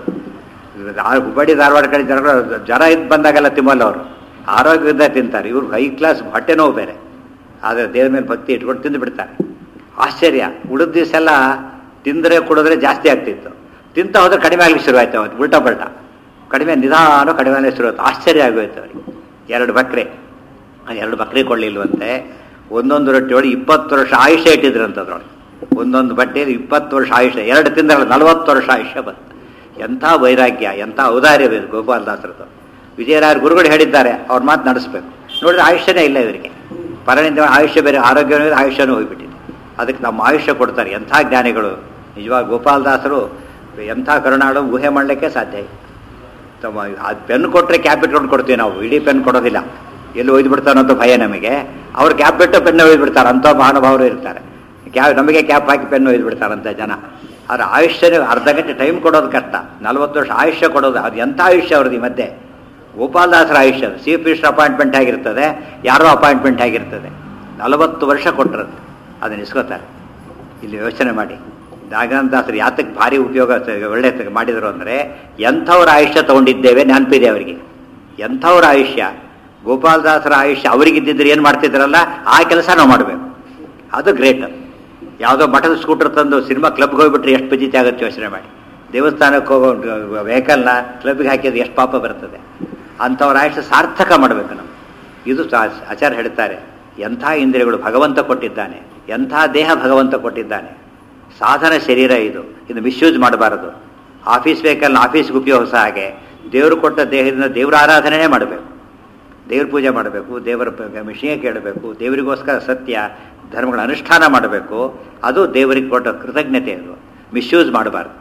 ಆ ಹುಬ್ಬಳ್ಳಿ ಧಾರವಾಡ ಕಡೆ ಜನಗಳು ಜ್ವರ ಇದ್ದು ಬಂದಾಗೆಲ್ಲ ತಿಮ್ಮಲ್ಲ ಅವರು ಆರೋಗ್ಯದಿಂದ ತಿಂತಾರೆ ಇವ್ರು ಹೈ ಕ್ಲಾಸ್ ಹೊಟ್ಟೆ ನೋವು ಬೇರೆ ಆದರೆ ದೇವ್ರ ಮೇಲೆ ಭಕ್ತಿ ಇಟ್ಕೊಂಡು ತಿಂದು ಬಿಡ್ತಾರೆ ಆಶ್ಚರ್ಯ ಉಳಿದ ದಿವಸ ಎಲ್ಲ ತಿಂದರೆ ಕುಡಿದ್ರೆ ಜಾಸ್ತಿ ಆಗ್ತಿತ್ತು ತಿಂತ ಹೋದ್ರೆ ಕಡಿಮೆ ಆಗ್ಲಿಕ್ಕೆ ಶುರುವಾಯ್ತು ಅವತ್ತು ಉಲ್ಟಾ ಪಲ್ಟಾ ಕಡಿಮೆ ನಿಧಾನ ಕಡಿಮೆ ಆಗ್ಲಿಕ್ಕೆ ಶುರುವಾಯ್ತು ಆಶ್ಚರ್ಯ ಆಗೋಯ್ತು ಅವ್ರಿಗೆ ಎರಡು ಬಕ್ರೆ ಆ ಎರಡು ಬಕ್ರೆ ಕೊಡಲಿಲ್ವಂತೆ ಒಂದೊಂದು ರೊಟ್ಟಿ ಒಳಗೆ ಇಪ್ಪತ್ತು ವರ್ಷ ಆಯುಷ್ಯ ಇಟ್ಟಿದ್ರಂತ ಅದ್ರೊಳಗೆ ಒಂದೊಂದು ಬಟ್ಟೆಯಲ್ಲಿ ಇಪ್ಪತ್ತು ವರ್ಷ ಆಯುಷ್ಯ ಎರಡು ತಿಂದ್ರೆ ನಲವತ್ತು ವರ್ಷ ಆಯುಷ್ಯ ಬಂತು ಎಂಥ ವೈರಾಗ್ಯ ಎಂಥ ಔದಾರ್ಯವಿದೆ ಗೋಪಾಲದಾಸರದು ವಿಜಯರಾಯರ ಗುರುಗಳು ಹೇಳಿದ್ದಾರೆ ಅವ್ರ ಮಾತು ನಡೆಸ್ಬೇಕು ನೋಡಿದ್ರೆ ಆಯುಷ್ಯನೇ ಇಲ್ಲ ಇವರಿಗೆ ಪರನಿಂದ ಆಯುಷ್ಯ ಬೇರೆ ಆರೋಗ್ಯ ಬೇರೆ ಆಯುಷ್ಯನೂ ಹೋಗ್ಬಿಟ್ಟಿದೆ ಅದಕ್ಕೆ ನಮ್ಮ ಆಯುಷ್ಯ ಕೊಡ್ತಾರೆ ಎಂಥ ಜ್ಞಾನಿಗಳು ನಿಜವಾಗ ಗೋಪಾಲದಾಸರು ಎಂಥ ಕರುಣಾಳು ಊಹೆ ಮಾಡಲಿಕ್ಕೆ ಸಾಧ್ಯ ಇಲ್ಲ ತಮ್ಮ ಅದು ಪೆನ್ ಕೊಟ್ಟರೆ ಕ್ಯಾಪ್ ಇಟ್ಕೊಂಡು ಕೊಡ್ತೀವಿ ನಾವು ಇಡೀ ಪೆನ್ ಕೊಡೋದಿಲ್ಲ ಎಲ್ಲಿ ಒಯ್ದು ಬಿಡ್ತಾನೋ ಅಂತ ಭಯ ನಮಗೆ ಅವ್ರು ಕ್ಯಾಪ್ ಬಿಟ್ಟು ಪೆನ್ ಒಯ್ದು ಬಿಡ್ತಾರೆ ಅಂಥ ಮಹಾನುಭಾವರು ಇರ್ತಾರೆ ಕ್ಯಾ ನಮಗೆ ಕ್ಯಾಪ್ ಹಾಕಿ ಪೆನ್ ಒಯ್ದು ಬಿಡ್ತಾರಂತ ಜನ ಆದ್ರೆ ಆಯುಷ್ಯನೇ ಅರ್ಧ ಗಂಟೆ ಟೈಮ್ ಕೊಡೋದು ಕಷ್ಟ ನಲ್ವತ್ತು ವರ್ಷ ಆಯುಷ್ಯ ಕೊಡೋದು ಅದು ಎಂಥ ಆಯುಷ್ಯ ಅವ್ರದ್ದು ಈ ಮಧ್ಯೆ ಗೋಪಾಲದಾಸರ ಆಯುಷ್ಯ ಚೀಫ್ ಮಿನಿಸ್ಟರ್ ಅಪಾಯಿಂಟ್ಮೆಂಟ್ ಆಗಿರ್ತದೆ ಯಾರೋ ಅಪಾಯಿಂಟ್ಮೆಂಟ್ ಆಗಿರ್ತದೆ ನಲವತ್ತು ವರ್ಷ ಕೊಟ್ಟರದು ಅದನ್ನ ಇಸ್ಕೋತಾರೆ ಇಲ್ಲಿ ಯೋಚನೆ ಮಾಡಿ ನಾಗನಾಥದಾಸರು ಯಾತಕ್ಕೆ ಭಾರಿ ಉಪಯೋಗ ತ- ಒಳ್ಳೆ ತ- ಮಾಡಿದರು ಅಂದರೆ ಎಂಥವ್ರ ಆಯುಷ್ಯ ತಗೊಂಡಿದ್ದೇವೆ ನೆನಪಿದೆ ಅವರಿಗೆ ಎಂಥವ್ರ ಆಯುಷ್ಯ ಗೋಪಾಲದಾಸರ ಆಯುಷ್ಯ ಅವರಿಗಿದ್ದಿದ್ರೆ ಏನು ಮಾಡ್ತಿದ್ರಲ್ಲ ಆ ಕೆಲಸ ನಾವು ಮಾಡಬೇಕು ಅದು ಗ್ರೇಟ್ ಯಾವುದೋ ಮಠದ ಸ್ಕೂಟರ್ ತಂದು ಸಿನಿಮಾ ಕ್ಲಬ್ಗೆ ಹೋಗ್ಬಿಟ್ರೆ ಎಷ್ಟು ಪಜಿತಿ ಆಗುತ್ತೆ ಯೋಚನೆ ಮಾಡಿ ದೇವಸ್ಥಾನಕ್ಕೆ ಹೋಗೋ ವೆಹಿಕಲ್ನ ಕ್ಲಬ್ಗೆ ಹಾಕಿದ್ರೆ ಎಷ್ಟು ಪಾಪ ಬರ್ತದೆ ಅಂಥವ್ರ ಆಯುಷ್ಯ ಸಾರ್ಥಕ ಮಾಡಬೇಕು ನಾವು ಇದು ಸಾ- ಆಚಾರ್ಯ ಹೇಳ್ತಾರೆ ಎಂಥ ಇಂದ್ರಿಯಗಳು ಭಗವಂತ ಕೊಟ್ಟಿದ್ದಾನೆ ಎಂಥ ದೇಹ ಭಗವಂತ ಕೊಟ್ಟಿದ್ದಾನೆ ಸಾಧನ ಶರೀರ ಇದು ಇದು ಮಿಸ್ಯೂಸ್ ಮಾಡಬಾರದು ಆಫೀಸ್ ವೆಹಿಕಲ್ನ ಆಫೀಸ್ಗೆ ಉಪಯೋಗಿಸ ಹಾಗೆ ದೇವರು ಕೊಟ್ಟ ದೇಹದಿಂದ ದೇವರ ಆರಾಧನೆ ಮಾಡಬೇಕು ದೇವ್ರ ಪೂಜೆ ಮಾಡಬೇಕು ದೇವರ ಪ- ವಿಷಯ ಕೇಳಬೇಕು ದೇವರಿಗೋಸ್ಕರ ಸತ್ಯ ಧರ್ಮಗಳ ಅನುಷ್ಠಾನ ಮಾಡಬೇಕು ಅದು ದೇವರಿಗೆ ಕೊಟ್ಟ ಕೃತಜ್ಞತೆ ಅದು ಮಿಸ್ಯೂಸ್ ಮಾಡಬಾರ್ದು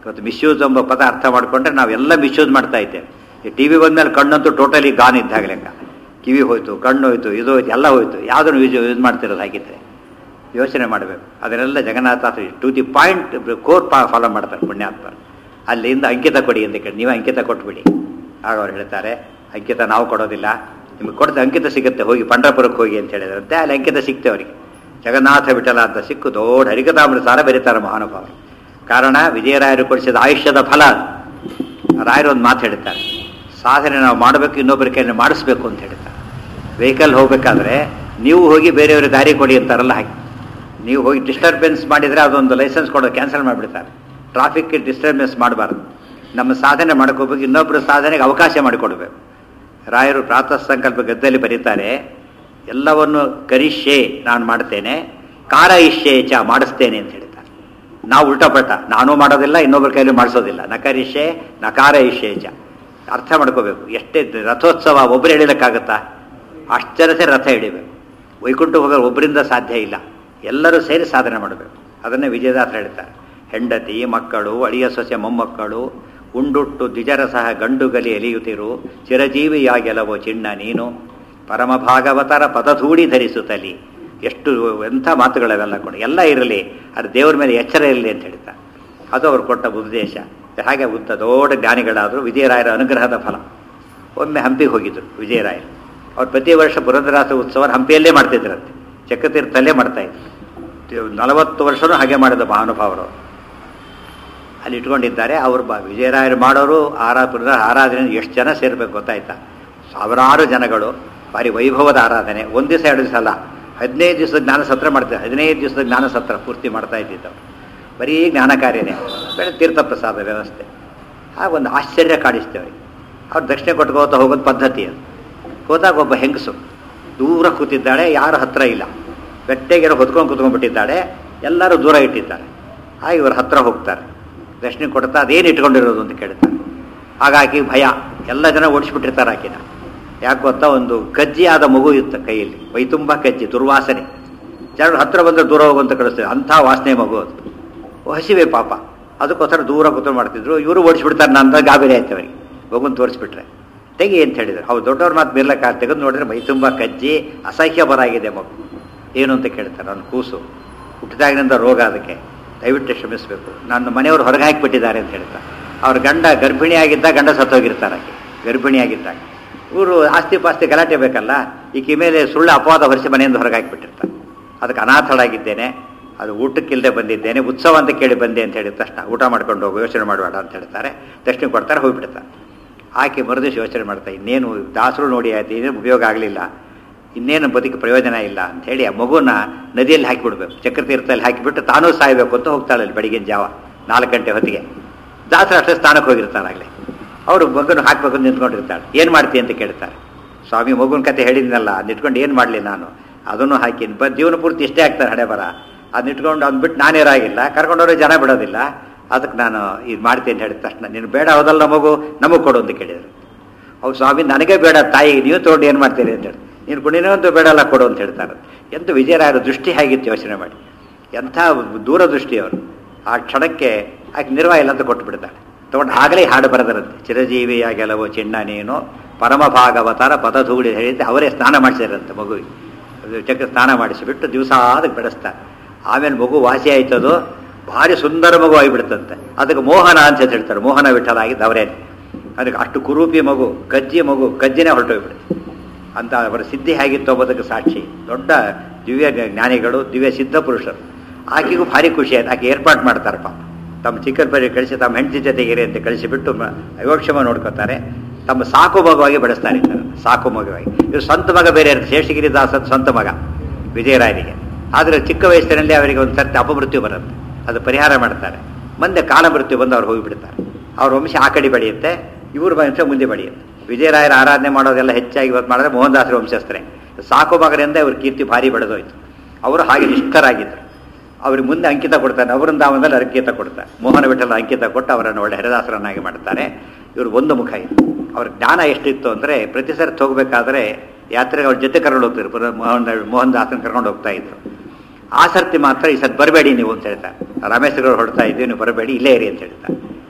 ಇವತ್ತು ಮಿಸ್ಯೂಸ್ ಎಂಬ ಪದ ಅರ್ಥ ಮಾಡಿಕೊಂಡ್ರೆ ನಾವೆಲ್ಲ ಮಿಸ್ಯೂಸ್ ಮಾಡ್ತಾ ಇದ್ದೇವೆ ಈ ಟಿ ವಿ ಬಂದ್ಮೇಲೆ ಕಣ್ಣಂತೂ ಟೋಟಲಿ ಗಾನ್ ಇದ್ದಾಗ ಲೆಕ್ಕ ಕಿವಿ ಹೋಯ್ತು ಕಣ್ಣು ಹೋಯ್ತು ಇದು ಹೋಯ್ತು ಎಲ್ಲ ಹೋಯ್ತು ಯಾವುದನ್ನು ಯೂಸ್ ಯೂಸ್ ಮಾಡ್ತಿರೋದು ಹಾಗಿದ್ರೆ ಯೋಚನೆ ಮಾಡಬೇಕು ಅದನ್ನೆಲ್ಲ Jagannatha to the point core follow ಮಾಡ್ತಾರೆ ಪುಣ್ಯಾತ್ಮರು ಅಲ್ಲಿಂದ ಅಂಕಿತ ಕೊಡಿ ಅಂತ ಕೇಳಿ ನೀವೇ ಅಂಕಿತ ಕೊಟ್ಬಿಡಿ ಆಗ ಅವ್ರು ಹೇಳ್ತಾರೆ ಅಂಕಿತ ನಾವು ಕೊಡೋದಿಲ್ಲ ನಿಮಗೆ ಕೊಡ್ತೆ ಅಂಕಿತ ಸಿಗುತ್ತೆ ಹೋಗಿ ಪಂಡ್ರಪುರಕ್ಕೆ ಹೋಗಿ ಅಂತ ಹೇಳಿದ್ರಂತೆ ಅಲ್ಲಿ ಅಂಕಿತ ಸಿಕ್ತೆ ಅವರಿಗೆ ಜಗನ್ನಾಥ ವಿಠಲ ಅಂತ ಸಿಕ್ಕು ದೊಡ್ಡ ಹರಿಕತಾಮೃತ ಸಾರ ಬರೀತಾರೆ ಮಹಾನುಭಾವರು ಕಾರಣ ವಿಜಯರಾಯರು ಕೊಡಿಸಿದ ಆಯುಷ್ಯದ ಫಲ ಅದು. ರಾಯರು ಒಂದು ಮಾತು ಹೇಳ್ತಾರೆ ಸಾಧನೆ ನಾವು ಮಾಡಬೇಕು ಇನ್ನೊಬ್ಬರ ಕೈಯಲ್ಲಿ ಮಾಡಿಸ್ಬೇಕು ಅಂತ ಹೇಳ್ತಾರೆ ವೆಹಿಕಲ್ ಹೋಗ್ಬೇಕಾದ್ರೆ ನೀವು ಹೋಗಿ ಬೇರೆಯವ್ರಿಗೆ ದಾರಿ ಕೊಡಿ ಅಂತಾರಲ್ಲ ಹಾಗೆ ನೀವು ಹೋಗಿ ಡಿಸ್ಟರ್ಬೆನ್ಸ್ ಮಾಡಿದರೆ ಅದೊಂದು ಲೈಸೆನ್ಸ್ ಕೊಡೋದು ಕ್ಯಾನ್ಸಲ್ ಮಾಡಿಬಿಡ್ತಾರೆ ಟ್ರಾಫಿಕ್ಗೆ ಡಿಸ್ಟರ್ಬೆನ್ಸ್ ಮಾಡಬಾರ್ದು ನಮ್ಮ ಸಾಧನೆ ಮಾಡ್ಕೋಬೇಕು ಇನ್ನೊಬ್ಬರ ಸಾಧನೆಗೆ ಅವಕಾಶ ಮಾಡಿಕೊಡ್ಬೇಕು ರಾಯರು ಪ್ರಾತಃ ಸಂಕಲ್ಪ ಗದ್ದೆಯಲ್ಲಿ ಬರೀತಾರೆ ಎಲ್ಲವನ್ನು ಕರಿಷ್ಯೆ ನಾನು ಮಾಡ್ತೇನೆ ಕಾರ ಇಷ್ಯೆ ಚ ಮಾಡಿಸ್ತೇನೆ ಅಂತ ಹೇಳ್ತಾರೆ ನಾವು ಉಲ್ಟಾಪಟ್ಟ ನಾನು ಮಾಡೋದಿಲ್ಲ ಇನ್ನೊಬ್ಬರ ಕೈಲಿ ಮಾಡಿಸೋದಿಲ್ಲ ನಕರಿಷ್ಯೆ ನಕಾರ ಇಷ್ಯೆ ಚ ಅರ್ಥ ಮಾಡ್ಕೋಬೇಕು ಎಷ್ಟೇ ರಥೋತ್ಸವ ಒಬ್ಬರು ಎಳಿಲಿಕ್ಕಾಗತ್ತಾ ಅಷ್ಟು ಜನ ಸೇರಿ ರಥ ಎಳಿಬೇಕು ವೈಕುಂಠ ಹೋಗೋರು ಒಬ್ಬರಿಂದ ಸಾಧ್ಯ ಇಲ್ಲ ಎಲ್ಲರೂ ಸೇರಿ ಸಾಧನೆ ಮಾಡಬೇಕು ಅದನ್ನೇ ವಿಜಯದಾಸ ಹೇಳ್ತಾರೆ ಹೆಂಡತಿ ಮಕ್ಕಳು ಅಳಿಯ ಸೊಸೆ ಮೊಮ್ಮಕ್ಕಳು ಉಂಡುಟ್ಟು ದ್ವಿಜರಸಹ ಗಂಡುಗಲಿ ಎಲಿಯುತ್ತಿರು ಚಿರಜೀವಿಯಾಗೆಲವೋ ಚಿಣ್ಣ ನೀನು ಪರಮ ಭಾಗವತರ ಪದಧೂಡಿ ಧರಿಸುತ್ತಲಿ ಎಷ್ಟು ಎಂಥ ಮಾತುಗಳವೆಲ್ಲ ಕೊಡಿ ಎಲ್ಲ ಇರಲಿ ಅದು ದೇವರ ಮೇಲೆ ಎಚ್ಚರ ಇರಲಿ ಅಂತ ಹೇಳ್ತಾರೆ ಅದು ಅವ್ರು ಕೊಟ್ಟ ಉಪದೇಶ ಹಾಗೆ ಉದ್ದ ದೊಡ್ಡ ಜ್ಞಾನಿಗಳಾದರು ವಿಜಯರಾಯರ ಅನುಗ್ರಹದ ಫಲ ಒಮ್ಮೆ ಹಂಪಿಗೆ ಹೋಗಿದ್ರು ವಿಜಯರಾಯರು ಅವ್ರು ಪ್ರತಿ ವರ್ಷ ಪುರಂದರಾಸ ಉತ್ಸವ ಹಂಪಿಯಲ್ಲೇ ಮಾಡ್ತಿದ್ರಂತೆ ಚಕ್ರತೀರ್ಥಲ್ಲೇ ಮಾಡ್ತಾ ಇದ್ರು ನಲವತ್ತು ವರ್ಷನೂ ಹಾಗೆ ಮಾಡಿದ ಮಹಾನುಭಾವರು ಅಲ್ಲಿ ಇಟ್ಕೊಂಡಿದ್ದಾರೆ ಅವರು ಬ ವಿಜಯರಾಯರು ಮಾಡೋರು ಆರಾ ಪುರದ ಆರಾಧನೆ ಎಷ್ಟು ಜನ ಸೇರಬೇಕು ಗೊತ್ತಾಯ್ತಾ ಸಾವಿರಾರು ಜನಗಳು ಭಾರಿ ವೈಭವದ ಆರಾಧನೆ ಒಂದು ದಿವಸ ಎರಡು ದಿವಸ ಅಲ್ಲ ಹದಿನೈದು ದಿವಸದ ಜ್ಞಾನ ಸತ್ರ ಮಾಡ್ತಾರೆ ಹದಿನೈದು ದಿವಸದ ಜ್ಞಾನ ಸತ್ರ ಪೂರ್ತಿ ಮಾಡ್ತಾ ಇದ್ದಿದ್ದವರು ಬರೀ ಜ್ಞಾನ ಕಾರ್ಯನೇ ಬೇರೆ ತೀರ್ಥ ಪ್ರಸಾದ ವ್ಯವಸ್ಥೆ ಆಗ ಒಂದು ಆಶ್ಚರ್ಯ ಕಾಡಿಸ್ತೇವೆ ಅವ್ರು ದಕ್ಷಿಣೆ ಕೊಟ್ಕೋತ ಹೋಗೋದು ಪದ್ಧತಿ ಅದು ಹೋದಾಗ ಒಬ್ಬ ಹೆಂಗಸು ದೂರ ಕೂತಿದ್ದಾಳೆ ಯಾರು ಹತ್ರ ಇಲ್ಲ ಗಟ್ಟೆಗೆಲ್ಲ ಹೊತ್ಕೊಂಡು ಕೂತ್ಕೊಂಡ್ಬಿಟ್ಟಿದ್ದಾಳೆ ಎಲ್ಲರೂ ದೂರ ಇಟ್ಟಿದ್ದಾರೆ ಆ ಇವ್ರ ಹತ್ರ ಹೋಗ್ತಾರೆ ದಕ್ಷಿಣ ಕೊಡ್ತಾ ಅದೇನು ಇಟ್ಕೊಂಡಿರೋದು ಅಂತ ಕೇಳ್ತಾರೆ ಹಾಗಾಗಿ ಭಯ ಎಲ್ಲ ಜನ ಓಡಿಸ್ಬಿಟ್ಟಿರ್ತಾರೆ ಆಕಿನ ಯಾಕೆ ಗೊತ್ತಾ ಒಂದು ಕಜ್ಜಿ ಆದ ಮಗು ಇತ್ತು ಕೈಯಲ್ಲಿ ಮೈ ತುಂಬ ಕಜ್ಜಿ ದುರ್ವಾಸನೆ ಜನರು ಹತ್ರ ಬಂದರೆ ದೂರ ಹೋಗುವಂತ ಕಳಿಸ್ತಾರೆ ಅಂಥ ವಾಸನೆ ಮಗು ಅದು ಹಸಿವೆ ಪಾಪ ಅದಕ್ಕೋಸ್ಕರ ದೂರ ಕೂತ್ಕೊಂಡು ಮಾಡ್ತಿದ್ರು ಇವರು ಓಡಿಸ್ಬಿಡ್ತಾರೆ ನನ್ನ ಗಾಬರಿ ಆಯ್ತು ಅವರಿಗೆ ಮಗುನ್ ತೋರಿಸ್ಬಿಟ್ರೆ ತೆಗಿ ಅಂತ ಹೇಳಿದ್ರು ಅವ್ರು ದೊಡ್ಡವ್ರ ಮಾತು ಬೀರ್ಲಕ್ಕ ತೆಗೆದು ನೋಡಿದ್ರೆ ಮೈ ತುಂಬ ಕಜ್ಜಿ ಅಸಹ್ಯ ಬರಾಗಿದೆ ಮಗು ಏನು ಅಂತ ಕೇಳ್ತಾರೆ ನನ್ನ ಕೂಸು ಹುಟ್ಟಿದಾಗಿನಿಂದ ರೋಗ ಅದಕ್ಕೆ ದಯವಿಟ್ಟು ಶ್ರಮಿಸಬೇಕು ನನ್ನ ಮನೆಯವರು ಹೊರಗೆ ಹಾಕಿಬಿಟ್ಟಿದ್ದಾರೆ ಅಂತ ಹೇಳ್ತಾರೆ ಅವ್ರ ಗಂಡ ಗರ್ಭಿಣಿಯಾಗಿದ್ದ ಗಂಡ ಸತ್ತೋಗಿರ್ತಾರೆ ಆಕೆ ಗರ್ಭಿಣಿಯಾಗಿದ್ದಾಗ ಇವರು ಆಸ್ತಿ ಪಾಸ್ತಿ ಗಲಾಟೆ ಬೇಕಲ್ಲ ಈಕೆ ಮೇಲೆ ಸುಳ್ಳು ಅಪವಾದ ಹೊರಿಸಿ ಮನೆಯಿಂದ ಹೊರಗೆ ಹಾಕಿಬಿಟ್ಟಿರ್ತಾರೆ ಅದಕ್ಕೆ ಅನಾಥಳಾಗಿದ್ದೇನೆ ಅದು ಊಟಕ್ಕಿಲ್ಲದೆ ಬಂದಿದ್ದೇನೆ ಉತ್ಸವ ಅಂತ ಕೇಳಿ ಬಂದೆ ಅಂತ ಹೇಳಿದ ತಕ್ಷಣ ಊಟ ಮಾಡ್ಕೊಂಡು ಹೋಗು ಯೋಚನೆ ಮಾಡಬೇಡ ಅಂತ ಹೇಳ್ತಾರೆ ದಕ್ಷಿಣ ಕೊಡ್ತಾರೆ ಹೋಗ್ಬಿಡ್ತಾರೆ ಆಕೆ ಮರುದಿವಸ ಯೋಚನೆ ಮಾಡ್ತಾ ಇನ್ನೇನು ದಾಸರು ನೋಡಿ ಆಯ್ತು ಇನ್ನೇನು ಉಪಯೋಗ ಆಗಲಿಲ್ಲ ಇನ್ನೇನು ಬದುಕು ಪ್ರಯೋಜನ ಇಲ್ಲ ಅಂತ ಹೇಳಿ ಆ ಮಗುನ ನದಿಯಲ್ಲಿ ಹಾಕಿಬಿಡ್ಬೇಕು ಚಕ್ರತೀರ್ಥದಲ್ಲಿ ಹಾಕಿಬಿಟ್ಟು ತಾನೂ ಸಾಯಬೇಕು ಅಂತ ಹೋಗ್ತಾಳೆ ಅಲ್ಲಿ ಬೆಳಗಿನ ಜಾವ ನಾಲ್ಕು ಗಂಟೆ ಹೊತ್ತಿಗೆ ದಾಸರು ಅಷ್ಟೇ ಸ್ಥಾನಕ್ಕೆ ಹೋಗಿರ್ತಾರೆ ಆಗಲೇ ಅವರು ಮಗನ ಹಾಕ್ಬೇಕು ಅಂತ ನಿಂತ್ಕೊಂಡಿರ್ತಾಳೆ ಏನು ಮಾಡ್ತೀಯ ಅಂತ ಕೇಳ್ತಾರೆ ಸ್ವಾಮಿ ಮಗುನ ಕತೆ ಹೇಳಿದ್ನಲ್ಲ ನಿಟ್ಕೊಂಡು ಏನು ಮಾಡಲಿ ನಾನು ಅದನ್ನು ಹಾಕಿ ಬ ಜೀವನ ಪೂರ್ತಿ ಇಷ್ಟೇ ಆಗ್ತಾರೆ ಹಣೆ ಬರ ಅದನ್ನ ಇಟ್ಕೊಂಡು ಅವ್ನು ಬಿಟ್ಟು ನಾನಿರಾಗಿಲ್ಲ ಕರ್ಕೊಂಡವ್ರಿಗೆ ಜನ ಬಿಡೋದಿಲ್ಲ ಅದಕ್ಕೆ ನಾನು ಇದು ಮಾಡ್ತೀನಿ ಅಂತ ಹೇಳಿದ ತಕ್ಷಣ ನೀನು ಬೇಡ ಹೋದಲ್ಲ ಮಗು ನಮಗೆ ಕೊಡು ಅಂತ ಕೇಳಿದ್ರು ಅವ್ರು ಸ್ವಾಮಿ ನನಗೆ ಬೇಡ ತಾಯಿ ನೀವು ತೊಗೊಂಡು ಏನು ಮಾಡ್ತೀರಿ ಅಂತ ಹೇಳಿ ನೀನು ಕುಣಿನಂತೂ ಬೇಡಲ್ಲ ಕೊಡು ಅಂತ ಹೇಳ್ತಾರೆ ಎಂತ ವಿಜಯರಾಯರ ದೃಷ್ಟಿ ಹೇಗಿತ್ತು ಯೋಚನೆ ಮಾಡಿ ಎಂಥ ದೂರದೃಷ್ಟಿ ಅವರು ಆ ಕ್ಷಣಕ್ಕೆ ಆಕೆ ನಿರ್ವಾಹ ಇಲ್ಲ ಅಂತ ಕೊಟ್ಟು ಬಿಡ್ತಾಳೆ ತಗೊಂಡು ಆಗಲೇ ಹಾಡು ಬರೆದರಂತೆ ಚಿರಜೀವಿಯಾಗೆಲವೋ ಚಿಣ್ಣ ನೀನು ಪರಮ ಭಾಗವತರ ಪದಧೂಳಿ ಹೇಳಿದ್ದೆ ಅವರೇ ಸ್ನಾನ ಮಾಡಿಸಿರಂತೆ ಮಗುವಿಗೆ ಅದು ಚಕ್ರ ಸ್ನಾನ ಮಾಡಿಸಿಬಿಟ್ಟು ದಿವಸ ಅದಕ್ಕೆ ಬೆಳೆಸ್ತಾರೆ ಆಮೇಲೆ ಮಗು ವಾಸಿ ಆಯ್ತದು ಭಾರಿ ಸುಂದರ ಮಗು ಆಗಿಬಿಡ್ತಂತೆ ಅದಕ್ಕೆ ಮೋಹನ ಅಂತ ಹೇಳ್ತಾರೆ ಮೋಹನ ವಿಠಲ ಆಗಿದ್ದು ಅವರೇನೆ ಅದಕ್ಕೆ ಅಷ್ಟು ಕುರೂಪಿ ಮಗು ಕಜ್ಜಿ ಮಗು ಕಜ್ಜಿನೇ ಹೊರಟೋಗ್ಬಿಡುತ್ತೆ ಅಂತ ಅವರ ಸಿದ್ಧಿ ಹೇಗಿತ್ತು ಅನ್ನೋದಕ್ಕೆ ಸಾಕ್ಷಿ ದೊಡ್ಡ ದಿವ್ಯ ಜ್ಞಾನಿಗಳು ದಿವ್ಯ ಸಿದ್ಧ ಪುರುಷರು ಆಕೆಗೂ ಭಾರಿ ಖುಷಿ ಆಯ್ತು ಆಕೆ ಏರ್ಪಾಟ್ ಮಾಡ್ತಾರೆ ಪಾಪ ತಮ್ಮ ಚಿಕ್ಕನ ಪರಿ ಕಳಿಸಿ ತಮ್ಮ ಹೆಂಡತಿ ಜೊತೆಗಿರಿ ಅಂತ ಕಳಿಸಿಬಿಟ್ಟು ಅಯೋಕ್ಷಮ ನೋಡ್ಕೋತಾರೆ ತಮ್ಮ ಸಾಕು ಮಗುವಾಗಿ ಬೆಳೆಸ್ತಾರೆ ಇದನ್ನು ಸಾಕು ಮಗುವಾಗಿ ಇವರು ಸ್ವಂತ ಮಗ ಬೇರೆ ಇರುತ್ತೆ ಶೇಷಗಿರಿ ದಾಸದ ಸ್ವಂತ ಮಗ ವಿಜಯರಾಯನಿಗೆ ಆದರೆ ಚಿಕ್ಕ ವಯಸ್ಸಿನಲ್ಲಿ ಅವರಿಗೆ ಒಂದು ಸರ್ತಿ ಅಪಮೃತ್ಯು ಬರುತ್ತೆ ಅದು ಪರಿಹಾರ ಮಾಡ್ತಾರೆ ಮುಂದೆ ಕಾಲ ಮೃತ್ಯು ಬಂದು ಅವ್ರು ಹೋಗಿಬಿಡ್ತಾರೆ ಅವ್ರ ವಂಶ ಆ ಕಡೆ ಬೆಳೆಯುತ್ತೆ ಇವ್ರ ವಂಶ ಮುಂದೆ ಬೆಳೆಯುತ್ತೆ ವಿಜಯರಾಯರ ಆರಾಧನೆ ಮಾಡೋದೆಲ್ಲ ಹೆಚ್ಚಾಗಿ ಇವತ್ತು ಮಾಡಿದ್ರೆ ಮೋಹನದಾಸರ ವಂಶಸ್ಥರೇ ಸಾಕು ಮಗನಿಂದ ಇವ್ರ ಕೀರ್ತಿ ಭಾರಿ ಬೆಳೆದೋಯ್ತು ಅವರು ಹಾಗೆ ನಿಷ್ಠರಾಗಿದ್ದರು ಅವ್ರಿಗೆ ಮುಂದೆ ಅಂಕಿತ ಕೊಡ್ತಾರೆ ಅವರಿಂದಾವದಲ್ಲಿ ಅಂಕಿತ ಕೊಡ್ತಾರೆ ಮೋಹನ ವಿಠಲ ಅಂಕಿತ ಕೊಟ್ಟು ಅವರನ್ನು ಒಳ್ಳೆ ಹರಿದಾಸರನ್ನಾಗಿ ಮಾಡ್ತಾರೆ ಇವರು ಒಂದು ಮುಖ ಇದೆ ಅವ್ರ ಜ್ಞಾನ ಎಷ್ಟಿತ್ತು ಅಂದರೆ ಪ್ರತಿ ಸರ್ತಿ ಹೋಗಬೇಕಾದ್ರೆ ಯಾತ್ರೆಗೆ ಅವ್ರ ಜೊತೆ ಕರ್ಕೊಂಡು ಹೋಗ್ತಾರೆ ಪುರ ಮೋಹನ್ ಮೋಹನ್ ದಾಸನ್ ಕರ್ಕೊಂಡು ಹೋಗ್ತಾ ಇದ್ರು ಆ ಸರ್ತಿ ಮಾತ್ರ ಈ ಸರ್ತಿ ಬರಬೇಡಿ ನೀವು ಅಂತ ಹೇಳ್ತಾರೆ ರಮೇಶ್ಗರು ಹೊಡ್ತಾ ಇದ್ದೀವಿ ನೀವು ಬರಬೇಡಿ ಇಲ್ಲೇ ಇರಿ ಅಂತ ಹೇಳ್ತಾರೆ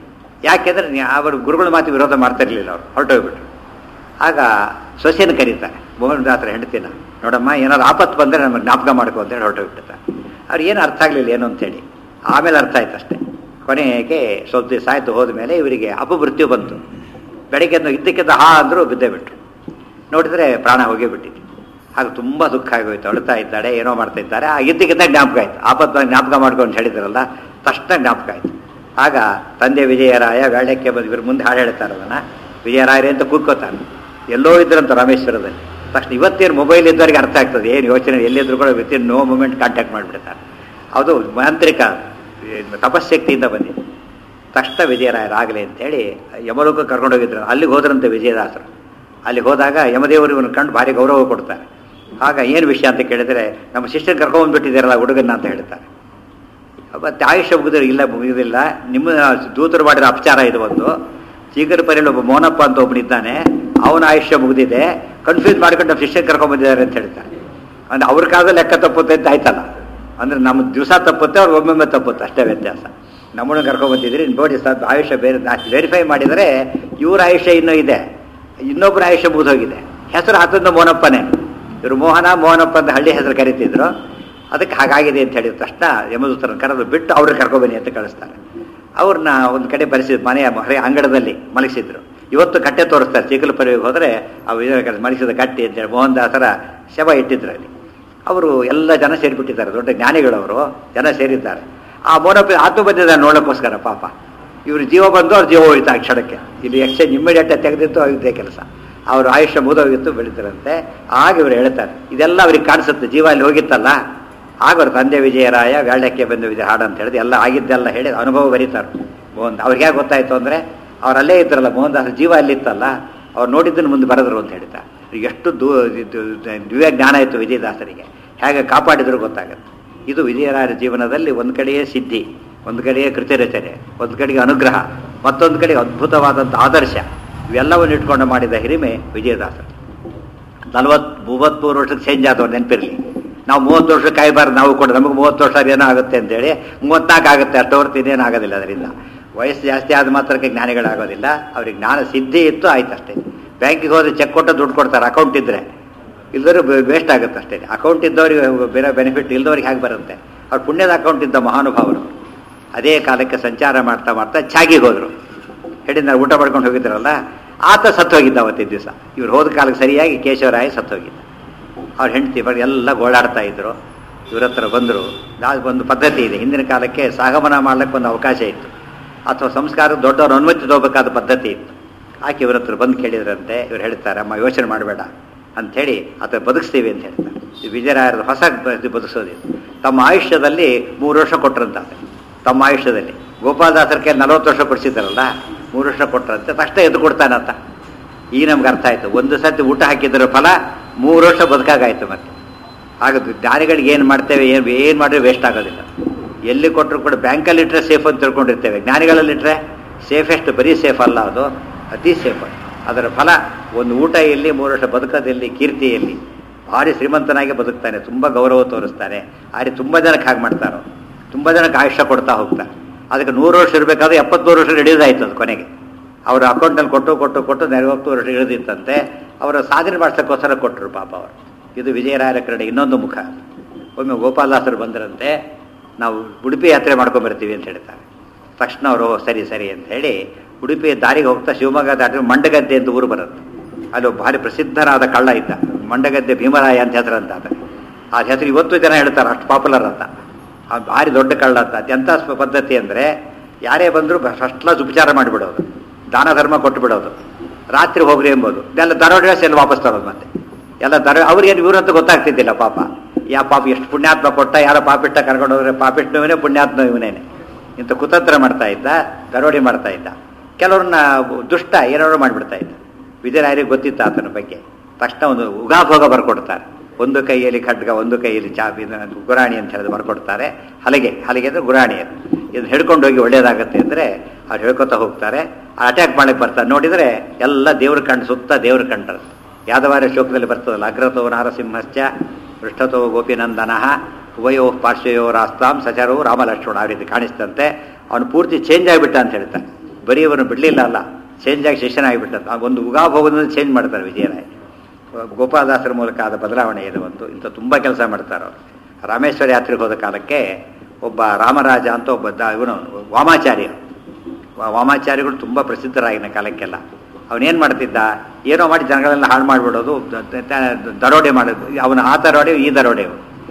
ಯಾಕೆಂದ್ರೆ ನೀ- ಅವರು ಗುರುಗಳ ಮಾತು ವಿರೋಧ ಮಾಡ್ತಾ ಇರಲಿಲ್ಲ ಅವರು ಹೊರಟೋಗ್ಬಿಟ್ರು ಆಗ ಸೊಸೆನ ಕರೀತಾರೆ ಮೋಹನ್ ದಾಸರ ಹೆಂಡತಿನ ನೋಡಮ್ಮ ಏನಾದ್ರು ಆಪತ್ತು ಬಂದರೆ ನಮಗೆ ಜ್ಞಾಪಕ ಮಾಡ್ಕೊ ಅಂತೇಳಿ ಹೊರಟೋಗ್ಬಿಡ್ತಾರೆ ಅವ್ರು ಏನು ಅರ್ಥ ಆಗಲಿಲ್ಲ ಏನು ಅಂತೇಳಿ ಆಮೇಲೆ ಅರ್ಥ ಆಯ್ತು ಅಷ್ಟೇ ಕೊನೆಗೆ ಸ್ವಲ್ಪ ದಿವಸ ಆಯ್ತು ಹೋದ್ಮೇಲೆ ಇವರಿಗೆ ಅಪಮೃತ್ಯು ಬಂತು ಬೆಳಿಗ್ಗೆ ಎದ್ದು ಇದ್ದಕ್ಕಿದ್ದ ಹಾ ಅಂದರೂ ಬಿದ್ದೇ ಬಿಟ್ರು ನೋಡಿದ್ರೆ ಪ್ರಾಣ ಹೋಗೇ ಬಿಟ್ಟಿತ್ತು ಹಾಗೆ ತುಂಬ ದುಃಖ ಆಗೋಯ್ತು ಅಳ್ತಾ ಇದ್ದಾಳೆ ಏನೋ ಮಾಡ್ತಾ ಇದ್ದಾರೆ ಆ ಇದ್ದಕ್ಕಿದ್ದ ಜ್ಞಾಪಕ ಆಯ್ತು ಆಪತ್ತು ಬಂದು ಜ್ಞಾಪಕ ಮಾಡ್ಕೊಂಡು ಹೇಳಿದ್ರಲ್ಲ ತಕ್ಷಣ ಜ್ಞಾಪಕ ಆಯ್ತು ಆಗ ತಂದೆ ವಿಜಯರಾಯ ವೇಳಕ್ಕೆ ಬಂದು ಇವ್ರ ಮುಂದೆ ಹಾಡು ಹೇಳ್ತಾರೆ ಅದನ್ನು ವಿಜಯರಾಯರೇ ಅಂತ ಕೂತ್ಕೋತಾನೆ ಎಲ್ಲೋ ಇದ್ರಂತ ರಾಮೇಶ್ವರದಲ್ಲಿ ತಕ್ಷಣ ಇವತ್ತೇನು ಮೊಬೈಲ್ ಇದ್ದವರಿಗೆ ಅರ್ಥ ಆಗ್ತದೆ ಏನು ಯೋಚನೆ ಎಲ್ಲಿದ್ರು ಕೂಡ ವಿತಿನ್ ನೋ ಮೂಮೆಂಟ್ ಕಾಂಟ್ಯಾಕ್ಟ್ ಮಾಡಿಬಿಡ್ತಾರೆ ಅದು ಮಾಂತ್ರಿಕ ಇದು ತಪಶ್ಶಕ್ತಿಯಿಂದ ಬಂದಿದೆ ತಕ್ಷಣ ವಿಜಯರಾಯರಾಗಲಿ ಅಂತೇಳಿ ಯಮಲೋಕ ಕರ್ಕೊಂಡೋಗಿದ್ರು ಅಲ್ಲಿಗೆ ಹೋದ್ರಂತೆ ವಿಜಯದಾಸರು ಅಲ್ಲಿಗೆ ಹೋದಾಗ ಯಮದೇವರು ಇವನು ಕಂಡು ಭಾರಿ ಗೌರವ ಕೊಡ್ತಾರೆ ಆಗ ಏನು ವಿಷಯ ಅಂತ ಕೇಳಿದರೆ ನಮ್ಮ ಶಿಷ್ಯನ ಕರ್ಕೊಂಡ್ಬಂದ್ಬಿಟ್ಟಿದ್ದಾರಲ್ಲ ಹುಡುಗನ್ನ ಅಂತ ಹೇಳ್ತಾರೆ ಮತ್ತೆ ಆಯುಷ್ಯ ಮುಗಿದ್ರೆ ಇಲ್ಲ ಮುಗಿದಿಲ್ಲ ನಿಮ್ಮ ದೂತರು ಮಾಡಿದ ಅಪಚಾರ ಇದು ಒಂದು ಚೀಕರ ಪರಿಯಲ್ಲಿ ಒಬ್ಬ ಮೋನಪ್ಪ ಅಂತ ಒಬ್ಬನಿದ್ದಾನೆ ಅವನ ಆಯುಷ್ಯ ಮುಗಿದಿದೆ ಕನ್ಫ್ಯೂಸ್ ಮಾಡ್ಕೊಂಡು ನಮ್ಮ ಶಿಷ್ಯನ ಕರ್ಕೊಂಡ್ಬಂದಿದ್ದಾರೆ ಅಂತ ಹೇಳ್ತಾರೆ ಅಂದ್ರೆ ಅವ್ರ ಕಾಲದಲ್ಲಿ ಲೆಕ್ಕ ತಪ್ಪುತ್ತೆ ಅಂತ ಆಯ್ತಲ್ಲ ಅಂದ್ರೆ ನಮ್ಮ ದಿವಸ ತಪ್ಪುತ್ತೆ ಅವ್ರು ಒಮ್ಮೊಮ್ಮೆ ತಪ್ಪುತ್ತೆ ಅಷ್ಟೇ ವ್ಯತ್ಯಾಸ ನಮ್ಮನ್ನು ಕರ್ಕೊಂಡ್ಬಂದಿದ್ರಿ ನೋಡಿ ಸರ್ ಆಯುಷ್ಯ ಬೇರೆ ವೆರಿಫೈ ಮಾಡಿದರೆ ಇವ್ರ ಆಯುಷ್ಯ ಇನ್ನೂ ಇದೆ ಇನ್ನೊಬ್ಬರ ಆಯುಷ್ಯ ಮುಗಿದೋಗಿದೆ ಹೆಸರು ಹತ್ತೊಂದು ಮೋನಪ್ಪನೇ ಇವರು ಮೋಹನ ಮೋಹನಪ್ಪ ಅಂತ ಹಳ್ಳಿ ಹೆಸರು ಕರಿತಿದ್ರು ಅದಕ್ಕೆ ಹಾಗಾಗಿದೆ ಅಂತ ಹೇಳಿದ ತಕ್ಷಣ ಯಮದೂತರನ್ನು ಕರೆದು ಬಿಟ್ಟು ಅವ್ರಿಗೆ ಕರ್ಕೊಬನ್ನಿ ಅಂತ ಕಳಿಸ್ತಾರೆ ಅವ್ರನ್ನ ಒಂದು ಕಡೆ ಬರೆಸಿದ್ರು ಮನೆಯ ಹೊರ ಅಂಗಡದಲ್ಲಿ ಮಲಗಿಸಿದ್ರು ಇವತ್ತು ಕಟ್ಟೆ ತೋರಿಸ್ತಾರೆ ಚಿಕ್ಕಲಪುರಿಗೆ ಹೋದರೆ ಆ ವಿಜಯ ಮಲಗಿಸಿದ ಕಟ್ಟೆ ಅಂತೇಳಿ ಮೋಹನ್ ದಾಸರ ಶವ ಇಟ್ಟಿದ್ರು ಅಲ್ಲಿ ಅವರು ಎಲ್ಲ ಜನ ಸೇರಿಬಿಟ್ಟಿದ್ದಾರೆ ದೊಡ್ಡ ಜ್ಞಾನಿಗಳವರು ಜನ ಸೇರಿದ್ದಾರೆ ಆ ಮೋನಪ್ಪ ಆತು ಬಂದಿದ್ದಾರೆ ನೋಡೋಕ್ಕೋಸ್ಕರ ಪಾಪ ಇವರು ಜೀವ ಬಂದು ಅವ್ರ ಜೀವ ಹೋಯ್ತು ಆ ಕ್ಷಣಕ್ಕೆ ಇಲ್ಲಿ ಎಕ್ಸ್ಚೇಂಜ್ ಇಮ್ಮಿಡಿಯೇಟ್ ತೆಗೆದಿತ್ತು ಇದೇ ಕೆಲಸ ಅವರು ಆಯುಷ್ಯ ಮುಗಿದೋಗಿತ್ತು ಬೆಳೀತಾರಂತೆ ಆಗ ಇವರು ಹೇಳ್ತಾರೆ ಇದೆಲ್ಲ ಅವ್ರಿಗೆ ಕಾಣಿಸುತ್ತೆ ಜೀವ ಅಲ್ಲಿ ಹೋಗಿತ್ತಲ್ಲ ಆಗ ಅವ್ರ ತಂದೆ ವಿಜಯರಾಯ ವ್ಯಾಳ್ಯಕ್ಕೆ ಬಂದ ವಿಜಯ ಹಾಡು ಅಂತ ಹೇಳಿದ್ರೆ ಎಲ್ಲ ಆಗಿದ್ದೆಲ್ಲ ಹೇಳಿ ಅನುಭವ ಬರೀತಾರೆ ಮೋಹನ್ ಅವ್ರಿಗೆ ಹೇಗೆ ಗೊತ್ತಾಯ್ತು ಅಂದರೆ ಅವ್ರು ಅಲ್ಲೇ ಇದ್ರಲ್ಲ ಮೋಹನ್ ದಾಸ್ ಜೀವ ಅಲ್ಲಿತ್ತಲ್ಲ ಅವ್ರು ನೋಡಿದ್ದನ್ನು ಮುಂದೆ ಬರೆದ್ರು ಅಂತ ಹೇಳ್ತಾರೆ ಎಷ್ಟು ದೂ ಇದು ದಿವ್ಯ ಜ್ಞಾನ ಇತ್ತು ವಿಜಯದಾಸರಿಗೆ ಹೇಗೆ ಕಾಪಾಡಿದ್ರು ಗೊತ್ತಾಗುತ್ತೆ ಇದು ವಿಜಯರಾಯರ ಜೀವನದಲ್ಲಿ ಒಂದು ಕಡೆಯೇ ಸಿದ್ಧಿ ಒಂದು ಕಡೆಯೇ ಕೃತಿರಚನೆ ಒಂದು ಕಡೆಗೆ ಅನುಗ್ರಹ ಮತ್ತೊಂದು ಕಡೆಗೆ ಅದ್ಭುತವಾದಂಥ ಆದರ್ಶ ಇವೆಲ್ಲವನ್ನು ಇಟ್ಕೊಂಡು ಮಾಡಿದ ಹಿರಿಮೆ ವಿಜಯದಾಸರು ನಲ್ವತ್ತು ಮೂವತ್ತ್ಮೂರು ವರ್ಷಕ್ಕೆ ಚೇಂಜ್ ಆದವ್ರು ನೆನಪಿರಲಿ ನಾವು ಮೂವತ್ತು ವರ್ಷ ಕಾಯಬಾರ್ದು ನಾವು ಕೂಡ ನಮಗೆ ಮೂವತ್ತು ವರ್ಷ ಏನೋ ಆಗುತ್ತೆ ಅಂತೇಳಿ ಮೂವತ್ನಾಲ್ಕು ಆಗುತ್ತೆ ಅಷ್ಟು ಹೊರತು ಇನ್ನೇನು ಆಗೋದಿಲ್ಲ ಅದರಿಂದ ವಯಸ್ಸು ಜಾಸ್ತಿ ಆದ ಮಾತ್ರಕ್ಕೆ ಜ್ಞಾನಿಗಳಾಗೋದಿಲ್ಲ ಅವ್ರಿಗೆ ಜ್ಞಾನ ಸಿದ್ಧಿ ಇತ್ತು ಆಯ್ತು ಅಷ್ಟೇ ಬ್ಯಾಂಕಿಗೆ ಹೋದ್ರೆ ಚೆಕ್ ಕೊಟ್ಟು ದುಡ್ಡು ಕೊಡ್ತಾರೆ ಅಕೌಂಟ್ ಇದ್ದರೆ ಇಲ್ಲದರೂ ವೇಸ್ಟ್ ಆಗುತ್ತೆ ಅಷ್ಟೇ ಅಕೌಂಟ್ ಇದ್ದವ್ರಿಗೆ ಬೇರೆ ಬೆನಿಫಿಟ್ ಇಲ್ದವ್ರಿಗೆ ಹೇಗೆ ಬರುತ್ತೆ ಅವ್ರು ಪುಣ್ಯದ ಅಕೌಂಟ್ ಇದ್ದ ಮಹಾನುಭಾವರು ಅದೇ ಕಾಲಕ್ಕೆ ಸಂಚಾರ ಮಾಡ್ತಾ ಮಾಡ್ತಾ ಚಾಗಿಗೆ ಹೋದರು ಹೇಳಿದ ಊಟ ಮಾಡ್ಕೊಂಡು ಹೋಗಿದ್ರಲ್ಲ ಆತ ಸತ್ತೋಗಿದ್ದ ಅವತ್ತಿನ ದಿವಸ ಇವ್ರು ಹೋದ ಕಾಲಕ್ಕೆ ಸರಿಯಾಗಿ ಕೇಶವರಾಯ ಸತ್ತೋಗಿದ್ದ ಅವ್ರ ಹೆಂಡತಿ ಬರೀ ಎಲ್ಲ ಗೋಳಾಡ್ತಾ ಇದ್ರು ಇವ್ರ ಹತ್ರ ಬಂದರು ಒಂದು ಪದ್ಧತಿ ಇದೆ ಹಿಂದಿನ ಕಾಲಕ್ಕೆ ಸಾಗಮನ ಮಾಡ್ಲಿಕ್ಕೆ ಒಂದು ಅವಕಾಶ ಇತ್ತು ಅಥವಾ ಸಂಸ್ಕಾರ ದೊಡ್ಡವ್ರ ಅನುಮತಿ ತಗೋಬೇಕಾದ ಪದ್ಧತಿ ಇತ್ತು ಆಕೆ ಇವ್ರ ಹತ್ರ ಬಂದು ಕೇಳಿದ್ರಂತೆ ಇವ್ರು ಹೇಳ್ತಾರೆ ಅಮ್ಮ ಯೋಚನೆ ಮಾಡಬೇಡ ಅಂಥೇಳಿ ಆತ ಬದುಕಿಸ್ತೀವಿ ಅಂತ ಹೇಳ್ತಾರೆ ಈ ವಿಜಯರಾಯರದ ಹೊಸ ಬದುಕಿಸೋದು ತಮ್ಮ ಆಯುಷ್ಯದಲ್ಲಿ ಮೂರು ವರ್ಷ ಕೊಟ್ರಂತ ತಮ್ಮ ಆಯುಷ್ಯದಲ್ಲಿ ಗೋಪಾಲದಾಸರಿಗೆ ನಲವತ್ತು ವರ್ಷ ಕೊಡಿಸಿದ್ದಾರಲ್ಲ ಮೂರು ವರ್ಷ ಕೊಟ್ಟರಂತೆ ತಕ್ಷಣ ಎದ್ದು ಕೊಡ್ತಾನಂತ ಈಗ ನಮ್ಗೆ ಅರ್ಥ ಆಯ್ತು ಒಂದು ಸರ್ತಿ ಊಟ ಹಾಕಿದ್ರ ಫಲ ಮೂರು ವರ್ಷ ಬದುಕಾಗಾಯ್ತು ಮತ್ತೆ ಆಗ ಜ್ಞಾನಿಗಳಿಗೆ ಏನು ಮಾಡ್ತೇವೆ ಏನು ಏನು ಮಾಡಿದ್ರೆ ವೇಸ್ಟ್ ಆಗೋದಿಲ್ಲ ಎಲ್ಲಿ ಕೊಟ್ಟರು ಕೂಡ ಬ್ಯಾಂಕಲ್ಲಿ ಇಟ್ಟರೆ ಸೇಫ್ ಅಂತ ತಿಳ್ಕೊಂಡಿರ್ತೇವೆ ಜ್ಞಾನಿಗಳಲ್ಲಿ ಇಟ್ಟರೆ ಸೇಫೆಸ್ಟ್ ಬರೀ ಸೇಫ್ ಅಲ್ಲ ಅದು ಅತಿ ಸೇಫ್ ಅದರ ಫಲ ಒಂದು ಊಟ ಎಲ್ಲಿ ಮೂರು ವರ್ಷ ಬದುಕೋದೆಲ್ಲಿ ಕೀರ್ತಿಯಲ್ಲಿ ಭಾರಿ ಶ್ರೀಮಂತನಾಗಿ ಬದುಕ್ತಾನೆ ತುಂಬ ಗೌರವ ತೋರಿಸ್ತಾನೆ ಆದ್ರೆ ತುಂಬ ಜನಕ್ಕೆ ಹಾಗೆ ಮಾಡ್ತಾರೋ ತುಂಬ ಜನಕ್ಕೆ ಆಯುಷ್ಯ ಕೊಡ್ತಾ ಹೋಗ್ತಾರೆ ಅದಕ್ಕೆ ನೂರು ವರ್ಷ ಇರಬೇಕಾದ್ರೆ ಎಪ್ಪತ್ಮೂರು ವರ್ಷ ನಡೆಯೋದಾಯ್ತು ಅದು ಕೊನೆಗೆ ಅವರ ಅಕೌಂಟಲ್ಲಿ ಕೊಟ್ಟು ಕೊಟ್ಟು ಕೊಟ್ಟು ನಲವತ್ತು ವರ್ಷ ಇಳಿದಿತ್ತಂತೆ ಅವರ ಸಾಧನೆ ಮಾಡಿಸೋಕ್ಕೋಸ್ಕರ ಕೊಟ್ಟರು ಪಾಪ ಅವರು ಇದು ವಿಜಯರಾಯರ ಕಡೆ ಇನ್ನೊಂದು ಮುಖ ಒಮ್ಮೆ ಗೋಪಾಲದಾಸರು ಬಂದರಂತೆ ನಾವು ಉಡುಪಿ ಯಾತ್ರೆ ಮಾಡ್ಕೊಂಬರ್ತೀವಿ ಅಂತ ಹೇಳ್ತಾರೆ ತಕ್ಷಣ ಅವರು ಸರಿ ಸರಿ ಅಂತ ಹೇಳಿ ಉಡುಪಿ ದಾರಿಗೆ ಹೋಗ್ತಾ ಶಿವಮೊಗ್ಗ ದಾಟಿ ಮಂಡಗದ್ದೆ ಅಂತ ಊರು ಬರುತ್ತೆ ಅಲ್ಲಿ ಒಬ್ಬ ಭಾರಿ ಪ್ರಸಿದ್ಧನಾದ ಕಳ್ಳ ಇದ್ದ ಮಂಡಗದ್ದೆ ಭೀಮರಾಯ ಅಂತ ಹೆಸರು ಅಂತ ಆತ ಆ ಹೆಸರು ಇವತ್ತು ಜನ ಹೇಳ್ತಾರೆ ಅಷ್ಟು ಪಾಪ್ಯುಲರ್ ಅಂತ ಆ ಭಾರಿ ದೊಡ್ಡ ಕಳ್ಳ ಅಂತ ಅದೆಂಥ ಪದ್ಧತಿ ಅಂದರೆ ಯಾರೇ ಬಂದರೂ ಫಸ್ಟ್ ಕ್ಲಾಸ್ ಉಪಚಾರ ಮಾಡಿಬಿಡೋದು ದಾನ ಧರ್ಮ ಕೊಟ್ಟು ಬಿಡೋದು ರಾತ್ರಿ ಹೋಗ್ರಿ ಎಂಬೋದು ಎಲ್ಲ ದರೋಡೆ ಎಲ್ಲ ವಾಪಸ್ ತರೋದು ಮತ್ತೆ ಎಲ್ಲ ದರ ಅವ್ರಿಗೆ ಇವ್ರಂತ ಗೊತ್ತಾಗ್ತಿದ್ದಿಲ್ಲ ಪಾಪ ಯಾ ಪಾಪ ಎಷ್ಟು ಪುಣ್ಯಾತ್ಮ ಕೊಟ್ಟ ಯಾರೋ ಪಾಪಿಟ್ಟ ಕರ್ಕೊಂಡು ಹೋದ್ರೆ ಪಾಪಿಟ್ನ ಇವನೇ ಪುಣ್ಯಾತ್ಮ ಇವನೇನೆ ಇಂಥ ಕುತಂತ್ರ ಮಾಡ್ತಾ ಇದ್ದ ದರೋಡೆ ಮಾಡ್ತಾ ಇದ್ದ ಕೆಲವ್ರನ್ನ ದುಷ್ಟ ಏನಾದ್ರು ಮಾಡಿಬಿಡ್ತಾ ಇದ್ದ ವಿಜಯರಾಯರಿಗೆ ಗೊತ್ತಿತ್ತು ಆತನ ಬಗ್ಗೆ ತಕ್ಷಣ ಒಂದು ಉಗಾಭೋಗ ಬರ್ಕೊಡ್ತಾರೆ ಒಂದು ಕೈಯಲ್ಲಿ ಖಡ್ಗ ಒಂದು ಕೈಯಲ್ಲಿ ಚಾಬಿ ಗುರಾಣಿ ಅಂತ ಹೇಳಿದ್ರೆ ಬರ್ಕೊಡ್ತಾರೆ ಹಲಗೆ ಹಲಗೆ ಅಂದರೆ ಗುರಾಣಿ ಅದು ಇದನ್ನು ಹಿಡ್ಕೊಂಡು ಹೋಗಿ ಒಳ್ಳೇದಾಗತ್ತೆ ಅಂದರೆ ಅವ್ರು ಹೇಳ್ಕೊತಾ ಹೋಗ್ತಾರೆ ಅಟ್ಯಾಕ್ ಮಾಡಕ್ಕೆ ಬರ್ತಾರೆ ನೋಡಿದರೆ ಎಲ್ಲ ದೇವ್ರ ಕಂಡು ಸುತ್ತ ದೇವ್ರ ಕಂಡ್ರು ಯಾದವಾರ ಶ್ಲೋಕದಲ್ಲಿ ಬರ್ತದಲ್ಲ ಅಗ್ರತೋ ನಾರಸಿಂಹಶ್ಚ ಪೃಷ್ಠತೋ ಗೋಪಿನಂದನ ಉಭಯೋ ಪಾರ್ಶ್ವಯೋ ರಾಸ್ತಾಂ ಸಚರೋ ರಾಮಲಕ್ಷ್ಮಣ ಆ ರೀತಿ ಕಾಣಿಸ್ತಂತೆ ಅವನು ಪೂರ್ತಿ ಚೇಂಜ್ ಆಗಿಬಿಟ್ಟ ಅಂತ ಹೇಳ್ತಾನೆ ಬರೀ ಅವನು ಬಿಡಲಿಲ್ಲ ಅಲ್ಲ ಚೇಂಜ್ ಆಗಿ ಶಿಷ್ಯನಾಗಿಬಿಟ್ಟ ಒಂದು ಉಗಾಭೋಗದಿಂದ ಚೇಂಜ್ ಮಾಡ್ತಾರೆ ವಿಜಯರಾಯ ಗೋಪಾಲದಾಸರ ಮೂಲಕ ಆದ ಬದಲಾವಣೆ ಇದೆ ಒಂದು ಇಂಥ ತುಂಬ ಕೆಲಸ ಮಾಡ್ತಾರೆ ಅವರು ರಾಮೇಶ್ವರ ಯಾತ್ರೆಗೆ ಹೋದ ಕಾಲಕ್ಕೆ ಒಬ್ಬ ರಾಮರಾಜ ಅಂತ ಒಬ್ಬ ದ ಇವನು ವಾಮಾಚಾರ್ಯ ವಾ- ವಾಮಾಚಾರ್ಯಗಳು ತುಂಬ ಪ್ರಸಿದ್ಧರಾಗಿನ ಕಾಲಕ್ಕೆಲ್ಲ ಅವನೇನು ಮಾಡ್ತಿದ್ದ ಏನೋ ಮಾಡಿ ಜನಗಳೆಲ್ಲ ಹಾಳು ಮಾಡಿಬಿಡೋದು ದ- ದ- ದ- ದರೋಡೆ ಮಾಡೋದು ಅವನ ಆ ದರೋಡೆ ಈ ದರೋಡೆ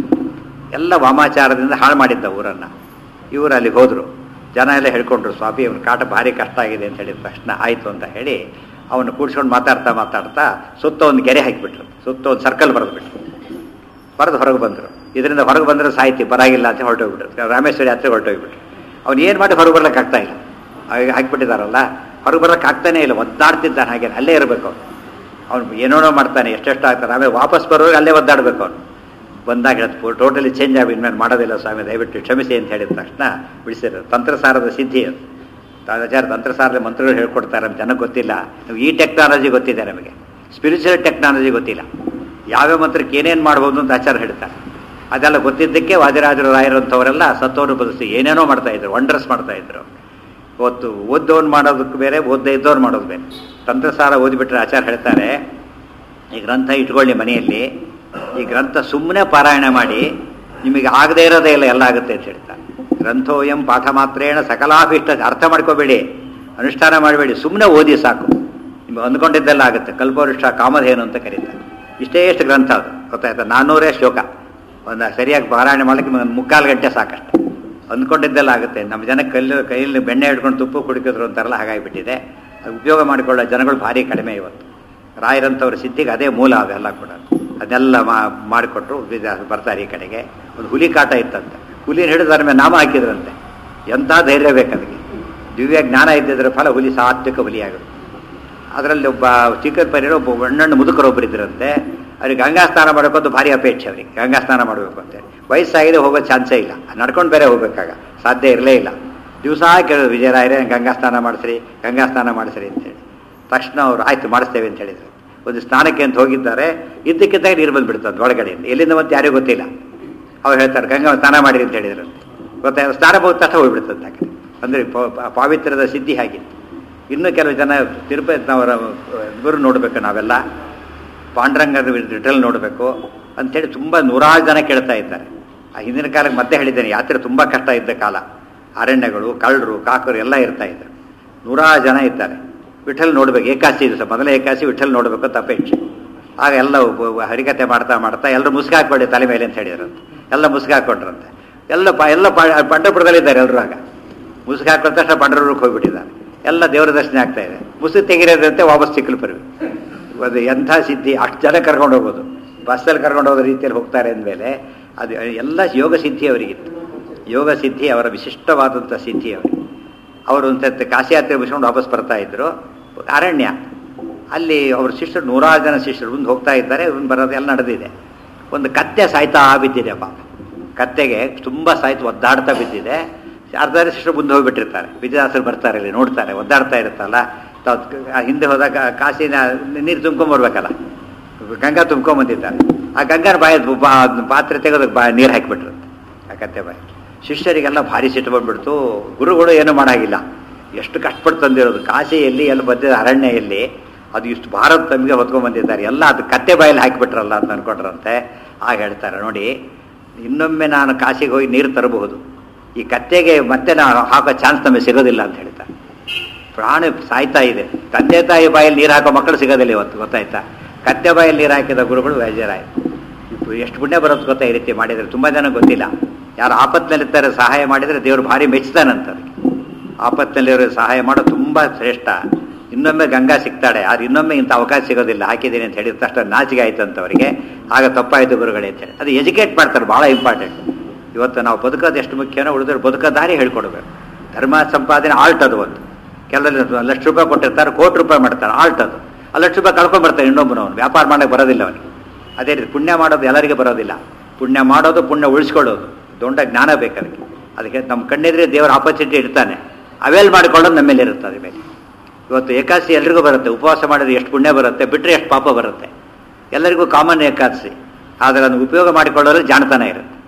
ಎಲ್ಲ ವಾಮಾಚಾರದಿಂದ ಹಾಳು ಮಾಡಿದ್ದ ಊರನ್ನು ಇವರು ಅಲ್ಲಿಗೆ ಹೋದರು ಜನ ಎಲ್ಲ ಹೇಳ್ಕೊಂಡ್ರು ಸ್ವಾಮಿ ಅವನ ಕಾಟ ಭಾರಿ ಕಷ್ಟ ಆಗಿದೆ ಅಂತ ಹೇಳಿದ ತಕ್ಷಣ ಆಯಿತು ಅಂತ ಹೇಳಿ ಅವನು ಕೂಡ್ಸ್ಕೊಂಡು ಮಾತಾಡ್ತಾ ಮಾತಾಡ್ತಾ ಸುತ್ತ ಒಂದು ಗೆರೆ ಹಾಕಿಬಿಟ್ರು ಸುತ್ತ ಒಂದು ಸರ್ಕಲ್ ಬರೆದ್ಬಿಟ್ರು ಬರೆದು ಹೊರಗೆ ಬಂದರು ಇದರಿಂದ ಹೊರಗೆ ಬಂದರೆ ಸಾಹಿತಿ ಬರಾಗಿಲ್ಲ ಅಂತ ಹೊರಟೋಗ್ಬಿಟ್ರು ರಾಮೇಶ್ವರ ಯಾತ್ರೆ ಹೊರಟೋಗ್ಬಿಟ್ರು ಅವ್ನು ಏನು ಮಾಡಿ ಹೊರಗೆ ಬರ್ಲಿಕ್ಕೆ ಆಗ್ತಾ ಇಲ್ಲ ಹಾಗೆ ಹಾಕಿಬಿಟ್ಟಿದಾರಲ್ಲ ಹೊರಗೆ ಬರ್ಲಿಕ್ಕೆ ಆಗ್ತಾನೆ ಇಲ್ಲ ಒದ್ದಾಡ್ತಿದ್ದಾನೆ ಹಾಗೆ ಅಲ್ಲೇ ಇರಬೇಕು ಅವನು ಅವನು ಏನೇನೋ ಮಾಡ್ತಾನೆ ಎಷ್ಟೆಷ್ಟು ಆಗ್ತಾನೆ ಆಮೇಲೆ ವಾಪಸ್ ಬರೋವಾಗ ಅಲ್ಲೇ ಒದ್ದಾಡಬೇಕು ಅವನು ಬಂದಾಗ ಹೇಳ್ತು ಟೋಟಲಿ ಚೇಂಜ್ ಆಗಿ ಇನ್ಮೇಲೆ ಮಾಡೋದಿಲ್ಲ ಸ್ವಾಮಿ ದಯವಿಟ್ಟು ಕ್ಷಮಿಸಿ ಅಂತ ಹೇಳಿದ ತಕ್ಷಣ ಬಿಡಿಸಿದ್ರು ತಂತ್ರಸಾರದ ಸಿದ್ಧಿ ಅದು ಆಚಾರ್ಯ ತಂತ್ರಸಾರದ ಮಂತ್ರಗಳು ಹೇಳ್ಕೊಡ್ತಾರೆ ನಮ್ಗೆ ಜನಕ್ಕೆ ಗೊತ್ತಿಲ್ಲ ನಮ್ಗೆ ಈ ಟೆಕ್ನಾಲಜಿ ಗೊತ್ತಿದೆ ನಮಗೆ ಸ್ಪಿರಿಚುವಲ್ ಟೆಕ್ನಾಲಜಿ ಗೊತ್ತಿಲ್ಲ ಯಾವ್ಯಾವ ಮಂತ್ರಕ್ಕೆ ಏನೇನು ಮಾಡ್ಬೋದು ಅಂತ ಆಚಾರ್ಯ ಹೇಳ್ತಾರೆ ಅದೆಲ್ಲ ಗೊತ್ತಿದ್ದಕ್ಕೆ ವಾದಿರಾಜರು ರಾಯರಂಥವರೆಲ್ಲ ಸತ್ತವರು ಬದಲಿಸಿ ಏನೇನೋ ಮಾಡ್ತಾ ಇದ್ರು ವಂಡರ್ಸ್ ಮಾಡ್ತಾ ಇದ್ರು ಇವತ್ತು ಓದ್ದವನು ಮಾಡೋದಕ್ಕೆ ಬೇರೆ ಓದ್ದೇ ಇದ್ದವ್ರು ಮಾಡೋದು ಬೇರೆ ತಂತ್ರಸಾರ ಓದಿಬಿಟ್ರೆ ಆಚಾರ್ಯ ಹೇಳ್ತಾರೆ ಈ ಗ್ರಂಥ ಇಟ್ಕೊಳ್ಳಿ ಮನೆಯಲ್ಲಿ ಈ ಗ್ರಂಥ ಸುಮ್ಮನೆ ಪಾರಾಯಣ ಮಾಡಿ ನಿಮಗೆ ಆಗದೇ ಇರೋದೇ ಇಲ್ಲ ಎಲ್ಲ ಆಗುತ್ತೆ ಅಂತ ಹೇಳ್ತಾರೆ ಗ್ರಂಥೋಯಂ ಪಾಠ ಮಾತ್ರೇಣ ಸಕಲಾಭಿಷ್ಟ ಅರ್ಥ ಮಾಡ್ಕೋಬೇಡಿ ಅನುಷ್ಠಾನ ಮಾಡಬೇಡಿ ಸುಮ್ಮನೆ ಓದಿ ಸಾಕು ನಿಮ್ಗೆ ಅಂದ್ಕೊಂಡಿದ್ದೆಲ್ಲ ಆಗುತ್ತೆ ಕಲ್ಪವೃಷ್ಟ ಕಾಮಧೇನು ಅಂತ ಕರೀತಾರೆ ಇಷ್ಟೇ ಎಷ್ಟು ಗ್ರಂಥ ಅದು ಗೊತ್ತಾಯ್ತಾ ನಾನ್ನೂರೇ ಶ್ಲೋಕ ಒಂದು ಸರಿಯಾಗಿ ಪಾರಾಯಣ ಮಾಡಲಿಕ್ಕೆ ನಿಮ್ಗೆ ಒಂದು ಮುಕ್ಕಾಲು ಗಂಟೆ ಸಾಕಷ್ಟೆ ಅಂದ್ಕೊಂಡಿದ್ದೆಲ್ಲ ಆಗುತ್ತೆ ನಮ್ಮ ಜನ ಕಲ್ಲು ಕೈಯಲ್ಲಿ ಬೆಣ್ಣೆ ಹಿಡ್ಕೊಂಡು ತುಪ್ಪ ಕುಡಿಕಿದ್ರು ಅಂತಾರಲ್ಲ ಹಾಗಾಗಿಬಿಟ್ಟಿದೆ ಅದು ಉಪಯೋಗ ಮಾಡಿಕೊಳ್ಳೋ ಜನಗಳು ಭಾರಿ ಕಡಿಮೆ ಇವತ್ತು ರಾಯರಂಥವ್ರ ಸಿದ್ಧಿಗೆ ಅದೇ ಮೂಲ ಅವೆಲ್ಲ ಕೂಡ ಅದನ್ನೆಲ್ಲ ಮಾ ಮಾಡಿಕೊಟ್ರು ವಿದ್ಯಾ- ಬರ್ತಾರೆ ಈ ಕಡೆಗೆ ಒಂದು ಹುಲಿ ಕಾಟ ಇತ್ತಂತೆ ಹುಲಿನ ಹಿಡಿದ ಮೇಲೆ ನಾಮ ಹಾಕಿದ್ರಂತೆ ಎಂಥ ಧೈರ್ಯ ಬೇಕು ಅದಕ್ಕೆ ದಿವ್ಯ ಜ್ಞಾನ ಇದ್ದಿದ್ರೆ ಫಲ ಹುಲಿ ಸಾತ್ವಿಕ ಹುಲಿಯಾಗುತ್ತೆ ಅದರಲ್ಲಿ ಒಬ್ಬ ಚಿಕ್ಕ ಪರಿರೋ ಒಬ್ಬ ಒಣ್ಣಣ್ಣು ಮುದುಕರೊಬ್ಬರು ಇದ್ರಂತೆ ಅವ್ರಿಗೆ ಗಂಗಾ ಸ್ನಾನ ಮಾಡಬೇಕು ಅಂತ ಭಾರಿ ಅಪೇಕ್ಷೆ ಅವ್ರಿಗೆ ಗಂಗಾ ಸ್ನಾನ ಮಾಡಬೇಕು ಅಂತೇಳಿ ವಯಸ್ಸಾಗಿದೆ ಹೋಗೋ ಚಾನ್ಸೇ ಇಲ್ಲ ನಡ್ಕೊಂಡು ಬೇರೆ ಹೋಗ್ಬೇಕಾಗ ಸಾಧ್ಯ ಇರಲೇ ಇಲ್ಲ ದಿವಸ ಕೇಳೋದು ವಿಜಯರಾಯರೇ ಗಂಗಾ ಸ್ನಾನ ಮಾಡಿಸ್ರಿ ಗಂಗಾ ಸ್ನಾನ ಮಾಡಿಸ್ರಿ ಅಂತೇಳಿ ತಕ್ಷಣ ಅವರು ಆಯ್ತು ಮಾಡಿಸ್ತೇವೆ ಅಂತ ಹೇಳಿದ್ರು ಒಂದು ಸ್ನಾನಕ್ಕೆ ಅಂತ ಹೋಗಿದ್ದಾರೆ ಇದ್ದಕ್ಕಿದ್ದಾಗ ನೀರು ಬಂದ್ಬಿಡ್ತದೆ ಒಳಗಡೆಯಿಂದ ಎಲ್ಲಿಂದ ಮತ್ತೆ ಯಾರಿಗೂ ಗೊತ್ತಿಲ್ಲ ಅವ್ರು ಹೇಳ್ತಾರೆ ಗಂಗಾ ಸ್ನಾನ ಮಾಡಿರಿ ಅಂತ ಹೇಳಿದ್ರು ಗೊತ್ತಾಯ್ತು ಸ್ನಾನ ಹೋದ ತಕ್ಷಣ ಹೋಗ್ಬಿಡ್ತದೆ ಆ ಕಡೆ ಅಂದರೆ ಪಾವಿತ್ರ್ಯದ ಸಿದ್ಧಿ ಹಾಗಿತ್ತು ಇನ್ನು ಕೆಲವು ಜನ ತಿರುಪತಿನವರ ಇವರು ನೋಡಬೇಕು ನಾವೆಲ್ಲ ಪಾಂಡುರಂಗದ ರಿಟಲ್ ನೋಡಬೇಕು ಅಂಥೇಳಿ ತುಂಬ ನೂರಾರು ಜನ ಕೇಳ್ತಾ ಇದ್ದಾರೆ ಆ ಹಿಂದಿನ ಕಾಲಕ್ಕೆ ಮತ್ತೆ ಹೇಳಿದ್ದೇನೆ ಯಾತ್ರೆ ತುಂಬ ಕಷ್ಟ ಇದ್ದ ಕಾಲ ಅರಣ್ಯಗಳು ಕಳ್ಳರು ಕಾಕರು ಎಲ್ಲ ಇರ್ತಾ ಇದ್ರು ನೂರಾರು ಜನ ಇದ್ದಾರೆ ವಿಠಲ್ ನೋಡ್ಬೇಕು ಏಕಾಸಿ ದಿವಸ ಮೊದಲ ಏಕಾಸಿ ವಿಠಲ್ ನೋಡಬೇಕು ಅಂತ ಅಪೇಕ್ಷೆ ಆಗ ಎಲ್ಲ ಒಬ್ಬ- ಒಬ್ಬ ಹರಿಕತೆ ಮಾಡ್ತಾ ಮಾಡ್ತಾ ಎಲ್ಲರೂ ಮುಸ್ಕು ಹಾಕ್ಬೇಡಿ ತಲೆ ಮೇಲೆ ಅಂತ ಹೇಳಿದ್ರಂತೆ ಎಲ್ಲ ಮುಸ್ಕು ಹಾಕ್ಕೊಂಡ್ರಂತೆ ಎಲ್ಲ ಪ ಎಲ್ಲ ಪ- ಪಂಡರಪುರದಲ್ಲಿದ್ದಾರೆ ಎಲ್ಲರೂ ಆಗ ಮುಸುಕು ಹಾಕೊಂಡ ತಕ್ಷಣ ಪಂಡರೂರಿಗೆ ಹೋಗ್ಬಿಟ್ಟಿದ್ದಾರೆ ಎಲ್ಲ ದೇವರ ದರ್ಶನ ಆಗ್ತಾ ಇದೆ ಮುಸುಕು ತೆಗಿರೋದಂತೆ ವಾಪಸ್ ಚಿಕ್ಕಲು ಪರ್ವಿ ಅದು ಎಂಥ ಸಿದ್ಧಿ ಅಷ್ಟು ಜನ ಕರ್ಕೊಂಡು ಹೋಗೋದು ಬಸ್ಸಲ್ಲಿ ಕರ್ಕೊಂಡು ಹೋಗೋ ರೀತಿಯಲ್ಲಿ ಹೋಗ್ತಾರೆ ಅಂದಮೇಲೆ ಅದು ಎಲ್ಲ ಯೋಗ ಸಿದ್ಧಿ ಅವರಿಗಿತ್ತು ಯೋಗ ಸಿದ್ಧಿ ಅವರ ವಿಶಿಷ್ಟವಾದಂಥ ಸಿದ್ಧಿ ಅವರಿಗೆ ಅವರು ಒಂದು ಕಾಶಿ ಯಾತ್ರೆ ಮುಗಿಸ್ಕೊಂಡು ವಾಪಸ್ ಬರ್ತಾ ಇದ್ರು ಅರಣ್ಯ ಅಲ್ಲಿ ಅವ್ರ ಶಿಷ್ಯರು ನೂರಾರು ಜನ ಶಿಷ್ಯರು ಮುಂದೆ ಹೋಗ್ತಾ ಇದ್ದಾರೆ ಇವ್ನು ಬರೋದು ಎಲ್ಲ ನಡೆದಿದೆ ಒಂದು ಕತ್ತೆ ಸಾಯ್ತಾ ಬಿದ್ದಿದೆ ಪಾಪ ಕತ್ತೆಗೆ ತುಂಬ ಸಾಯ್ತು ಒದ್ದಾಡ್ತಾ ಬಿದ್ದಿದೆ ಅರ್ಧ ಶಿಷ್ಯರು ಮುಂದೆ ಹೋಗ್ಬಿಟ್ಟಿರ್ತಾರೆ ವಿಜಯದಾಸರು ಬರ್ತಾರೆ ಇಲ್ಲಿ ನೋಡ್ತಾರೆ ಒದ್ದಾಡ್ತಾ ಇರುತ್ತಲ್ಲ ತಾವು ಆ ಹಿಂದೆ ಹೋದಾಗ ಕಾಸಿನ ನೀರು ತುಂಬ್ಕೊಂಬರ್ಬೇಕಲ್ಲ ಗಂಗಾ ತುಂಬ್ಕೊಂಬಂದಿದ್ದಾರೆ ಆ ಗಂಗಾನ ಬಾಯ ಬಾ- ಪಾತ್ರೆ ತೆಗೆದು ಬಾ ನೀರು ಹಾಕಿಬಿಟ್ರಂತೆ ಆ ಕತ್ತೆ ಬಾಯಿ ಶಿಷ್ಯರಿಗೆಲ್ಲ ಭಾರಿ ಸಿಟ್ಟು ಬಂದ್ಬಿಡ್ತು ಗುರುಗಳು ಏನೂ ಮಾಡಾಗಿಲ್ಲ ಎಷ್ಟು ಕಷ್ಟಪಟ್ಟು ತಂದಿರೋದು ಕಾಶಿಯಲ್ಲಿ ಎಲ್ಲ ಬಂದಿದ್ದ ಅರಣ್ಯಲ್ಲಿ ಅದು ಇಷ್ಟು ಭಾರತ ತಮಗೆ ಹೊತ್ಕೊಂಡ್ ಬಂದಿದ್ದಾರೆ ಎಲ್ಲ ಅದು ಕತ್ತೆ ಬಾಯಲ್ಲಿ ಹಾಕಿಬಿಟ್ರಲ್ಲ ಅಂತ ಅನ್ಕೊಂಡ್ರಂತೆ ಆಗ ಹೇಳ್ತಾರೆ ನೋಡಿ ಇನ್ನೊಮ್ಮೆ ನಾನು ಕಾಶಿಗೆ ಹೋಗಿ ನೀರು ತರಬಹುದು ಈ ಕತ್ತೆಗೆ ಮತ್ತೆ ನಾನು ಹಾಕೋ ಚಾನ್ಸ್ ನಮಗೆ ಸಿಗೋದಿಲ್ಲ ಅಂತ ಹೇಳ್ತಾರೆ ಪ್ರಾಣ ಸಾಯ್ತಾ ಇದೆ ತಂದೆ ತಾಯಿ ಬಾಯಲ್ಲಿ ನೀರು ಹಾಕೋ ಮಕ್ಕಳು ಸಿಗೋದಿಲ್ಲ ಇವತ್ತು ಗೊತ್ತಾಯ್ತಾ ಕತ್ತೆ ಬಾಯಲ್ಲಿ ನೀರು ಹಾಕಿದ ಗುರುಗಳು ಬೇಜಾರಾಯ್ತು ಇಪ್ಪ ಎಷ್ಟು ಪುಣ್ಯ ಬರೋದು ಗೊತ್ತಾ ಈ ರೀತಿ ಮಾಡಿದರೆ ತುಂಬ ಜನ ಗೊತ್ತಿಲ್ಲ ಯಾರು ಆಪತ್ತಿನಲ್ಲಿರ್ತಾರೆ ಸಹಾಯ ಮಾಡಿದರೆ ದೇವರು ಭಾರಿ ಮೆಚ್ತಾನಂತ ಅದಕ್ಕೆ ಆಪತ್ತಿನಲ್ಲಿರೋ ಸಹಾಯ ಮಾಡೋ ತುಂಬ ಶ್ರೇಷ್ಠ ಇನ್ನೊಮ್ಮೆ ಗಂಗಾ ಸಿಗ್ತಾಳೆ ಆದ್ರೆ ಇನ್ನೊಮ್ಮೆ ಇಂಥ ಅವಕಾಶ ಸಿಗೋದಿಲ್ಲ ಹಾಕಿದ್ದೀನಿ ಅಂತ ಹೇಳಿದ ತಕ್ಷಣ ನಾಚಿಕೆ ಆಯ್ತು ಅಂತ ಅವರಿಗೆ ಆಗ ತಪ್ಪಾಯಿತು ಗುರುಗಳೇ ಅಂತ ಹೇಳಿ ಅದು ಎಜುಕೇಟ್ ಮಾಡ್ತಾರೆ ಭಾಳ ಇಂಪಾರ್ಟೆಂಟ್ ಇವತ್ತು ನಾವು ಬದುಕೋದು ಎಷ್ಟು ಮುಖ್ಯನೋ ಉಳಿದ್ರೆ ಬದುಕೋ ದಾರಿ ಹೇಳ್ಕೊಡ್ಬೇಕು ಧರ್ಮ ಸಂಪಾದನೆ ಆಲ್ಟ್ ಅದು ಒಂದು ಕೆಲವರು ಲಕ್ಷ ರೂಪಾಯಿ ಕೊಟ್ಟಿರ್ತಾರೆ ಕೋಟಿ ರೂಪಾಯಿ ಮಾಡ್ತಾರೆ ಆಲ್ಟ್ ಅದು ಆ ಲಕ್ಷ ರೂಪಾಯಿ ಕಳ್ಕೊಂಡ್ಬರ್ತಾನೆ ಇನ್ನೊಬ್ಬನವನು ವ್ಯಾಪಾರ ಮಾಡಕ್ಕೆ ಬರೋದಿಲ್ಲ ಅವನಿಗೆ ಅದೇ ರೀತಿ ಪುಣ್ಯ ಮಾಡೋದು ಎಲ್ಲರಿಗೂ ಬರೋದಿಲ್ಲ ಪುಣ್ಯ ಮಾಡೋದು ಪುಣ್ಯ ಉಳಿಸ್ಕೊಳ್ಳೋದು ದೊಡ್ಡ ಜ್ಞಾನ ಬೇಕು ಅದಕ್ಕೆ ಅದಕ್ಕೆ ನಮ್ಮ ಕಣ್ಣೆದ್ರೆ ದೇವರ ಆಪರ್ಚುನಿಟಿ ಇಡ್ತಾನೆ ಅವೇಲ್ ಮಾಡಿಕೊಳ್ಳೋದು ನಮ್ಮ ಮೇಲೆ ಇರುತ್ತೆ ಅದ್ರ ಮೇಲೆ ಇವತ್ತು ಏಕಾದಶಿ ಎಲ್ರಿಗೂ ಬರುತ್ತೆ ಉಪವಾಸ ಮಾಡಿದ್ರೆ ಎಷ್ಟು ಪುಣ್ಯ ಬರುತ್ತೆ ಬಿಟ್ಟರೆ ಎಷ್ಟು ಪಾಪ ಬರುತ್ತೆ ಎಲ್ಲರಿಗೂ ಕಾಮನ್ ಏಕಾದಶಿ ಆದರೆ ಅದನ್ನು ಉಪಯೋಗ ಮಾಡಿಕೊಳ್ಳೋದ್ರಲ್ಲಿ ಜಾಣತನ ಇರುತ್ತೆ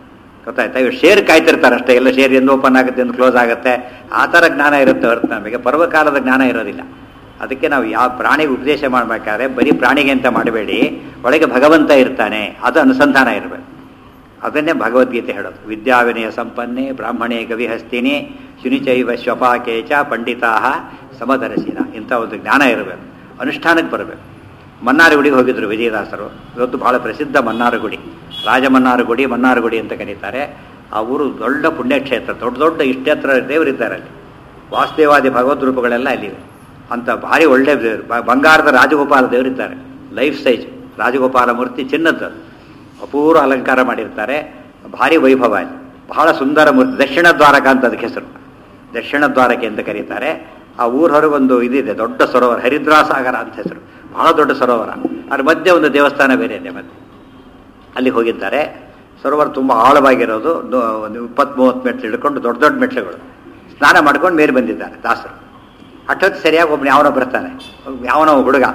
ಗೊತ್ತಾಯ್ತಾ ಇವ್ರು ಶೇರ್ ಕಾಯ್ತಿರ್ತಾರೆ ಅಷ್ಟೇ ಎಲ್ಲ ಶೇರ್ ಎಂದು ಓಪನ್ ಆಗುತ್ತೆ ಎಂದು ಕ್ಲೋಸ್ ಆಗುತ್ತೆ ಆ ಥರ ಜ್ಞಾನ ಇರುತ್ತೆ ಹೊರತು ನಮಗೆ ಪರ್ವಕಾಲದ ಜ್ಞಾನ ಇರೋದಿಲ್ಲ ಅದಕ್ಕೆ ನಾವು ಯಾವ ಪ್ರಾಣಿಗೆ ಉಪದೇಶ ಮಾಡಬೇಕಾದ್ರೆ ಬರೀ ಪ್ರಾಣಿಗೆ ಅಂತ ಮಾಡಬೇಡಿ ಒಳಗೆ ಭಗವಂತ ಇರ್ತಾನೆ ಅದು ಅನುಸಂಧಾನ ಇರಬೇಕು ಅದನ್ನೇ ಭಗವದ್ಗೀತೆ ಹೇಳೋದು ವಿದ್ಯಾವಿನಯ ಸಂಪನ್ನೆ ಬ್ರಾಹ್ಮಣೇ ಕವಿಹಸ್ತಿನಿ ಶುನಿಚೈವ ಶ್ವಪಾಕೇಚ ಪಂಡಿತಾ ಸಮದರ್ಶಿನ ಇಂಥ ಒಂದು ಜ್ಞಾನ ಇರಬೇಕು ಅನುಷ್ಠಾನಕ್ಕೆ ಬರಬೇಕು ಮನ್ನಾರಗುಡಿಗೆ ಹೋಗಿದ್ರು ವಿಜಯದಾಸರು ಇವತ್ತು ಬಹಳ ಪ್ರಸಿದ್ಧ ಮನ್ನಾರಗುಡಿ ರಾಜಮನ್ನಾರಗುಡಿ ಮನ್ನಾರಗುಡಿ ಅಂತ ಕರೀತಾರೆ ಆ ಊರು ದೊಡ್ಡ ಪುಣ್ಯಕ್ಷೇತ್ರ ದೊಡ್ಡ ದೊಡ್ಡ ಇಷ್ಟೇತ್ರ ದೇವರಿದ್ದಾರೆ ಅಲ್ಲಿ ವಾಸುದೇವಾದಿ ಭಗವದ್ ರೂಪಗಳೆಲ್ಲ ಅಲ್ಲಿವೆ ಅಂತ ಭಾರಿ ಒಳ್ಳೆ ದೇವರು ಬ- ಬಂಗಾರದ ರಾಜಗೋಪಾಲ ದೇವರಿದ್ದಾರೆ ಲೈಫ್ ಸೈಜ್ ರಾಜಗೋಪಾಲ ಮೂರ್ತಿ ಚಿನ್ನದ್ದು ಅಪೂರ್ವ ಅಲಂಕಾರ ಮಾಡಿರ್ತಾರೆ ಭಾರಿ ವೈಭವ ಅಲ್ಲಿ ಬಹಳ ಸುಂದರ ಮೂರ್ತಿ ದಕ್ಷಿಣ ದ್ವಾರಕ ಅಂತ ಅದಕ್ಕೆ ಹೆಸರು ದಕ್ಷಿಣ ದ್ವಾರಕೆ ಅಂತ ಕರೀತಾರೆ ಆ ಊರ ಹೊರಗೊಂದು ಇದಿದೆ ದೊಡ್ಡ ಸರೋವರ ಹರಿದ್ರಾಸಾಗರ ಅಂತ ಹೆಸರು ಬಹಳ ದೊಡ್ಡ ಸರೋವರ ಅದ್ರ ಮಧ್ಯೆ ಒಂದು ದೇವಸ್ಥಾನ ಬೇರೆ ಇದೆ ಮತ್ತೆ ಅಲ್ಲಿಗೆ ಹೋಗಿದ್ದಾರೆ ಸರೋವರ ತುಂಬ ಆಳವಾಗಿರೋದು ದು- ಒಂದು ಇಪ್ಪತ್ತ್ ಮೂವತ್ತು ಮೆಟ್ಲು ಹಿಡ್ಕೊಂಡು ದೊಡ್ಡ ದೊಡ್ಡ ಮೆಟ್ಲುಗಳು ಸ್ನಾನ ಮಾಡ್ಕೊಂಡು ಮೇಲೆ ಬಂದಿದ್ದಾರೆ ದಾಸರು ಅಷ್ಟೊತ್ತು ಸರಿಯಾಗಿ ಒಬ್ಬನು ಯಾವನೋ ಬರ್ತಾನೆ ಯಾವನೋ ಹುಡುಗ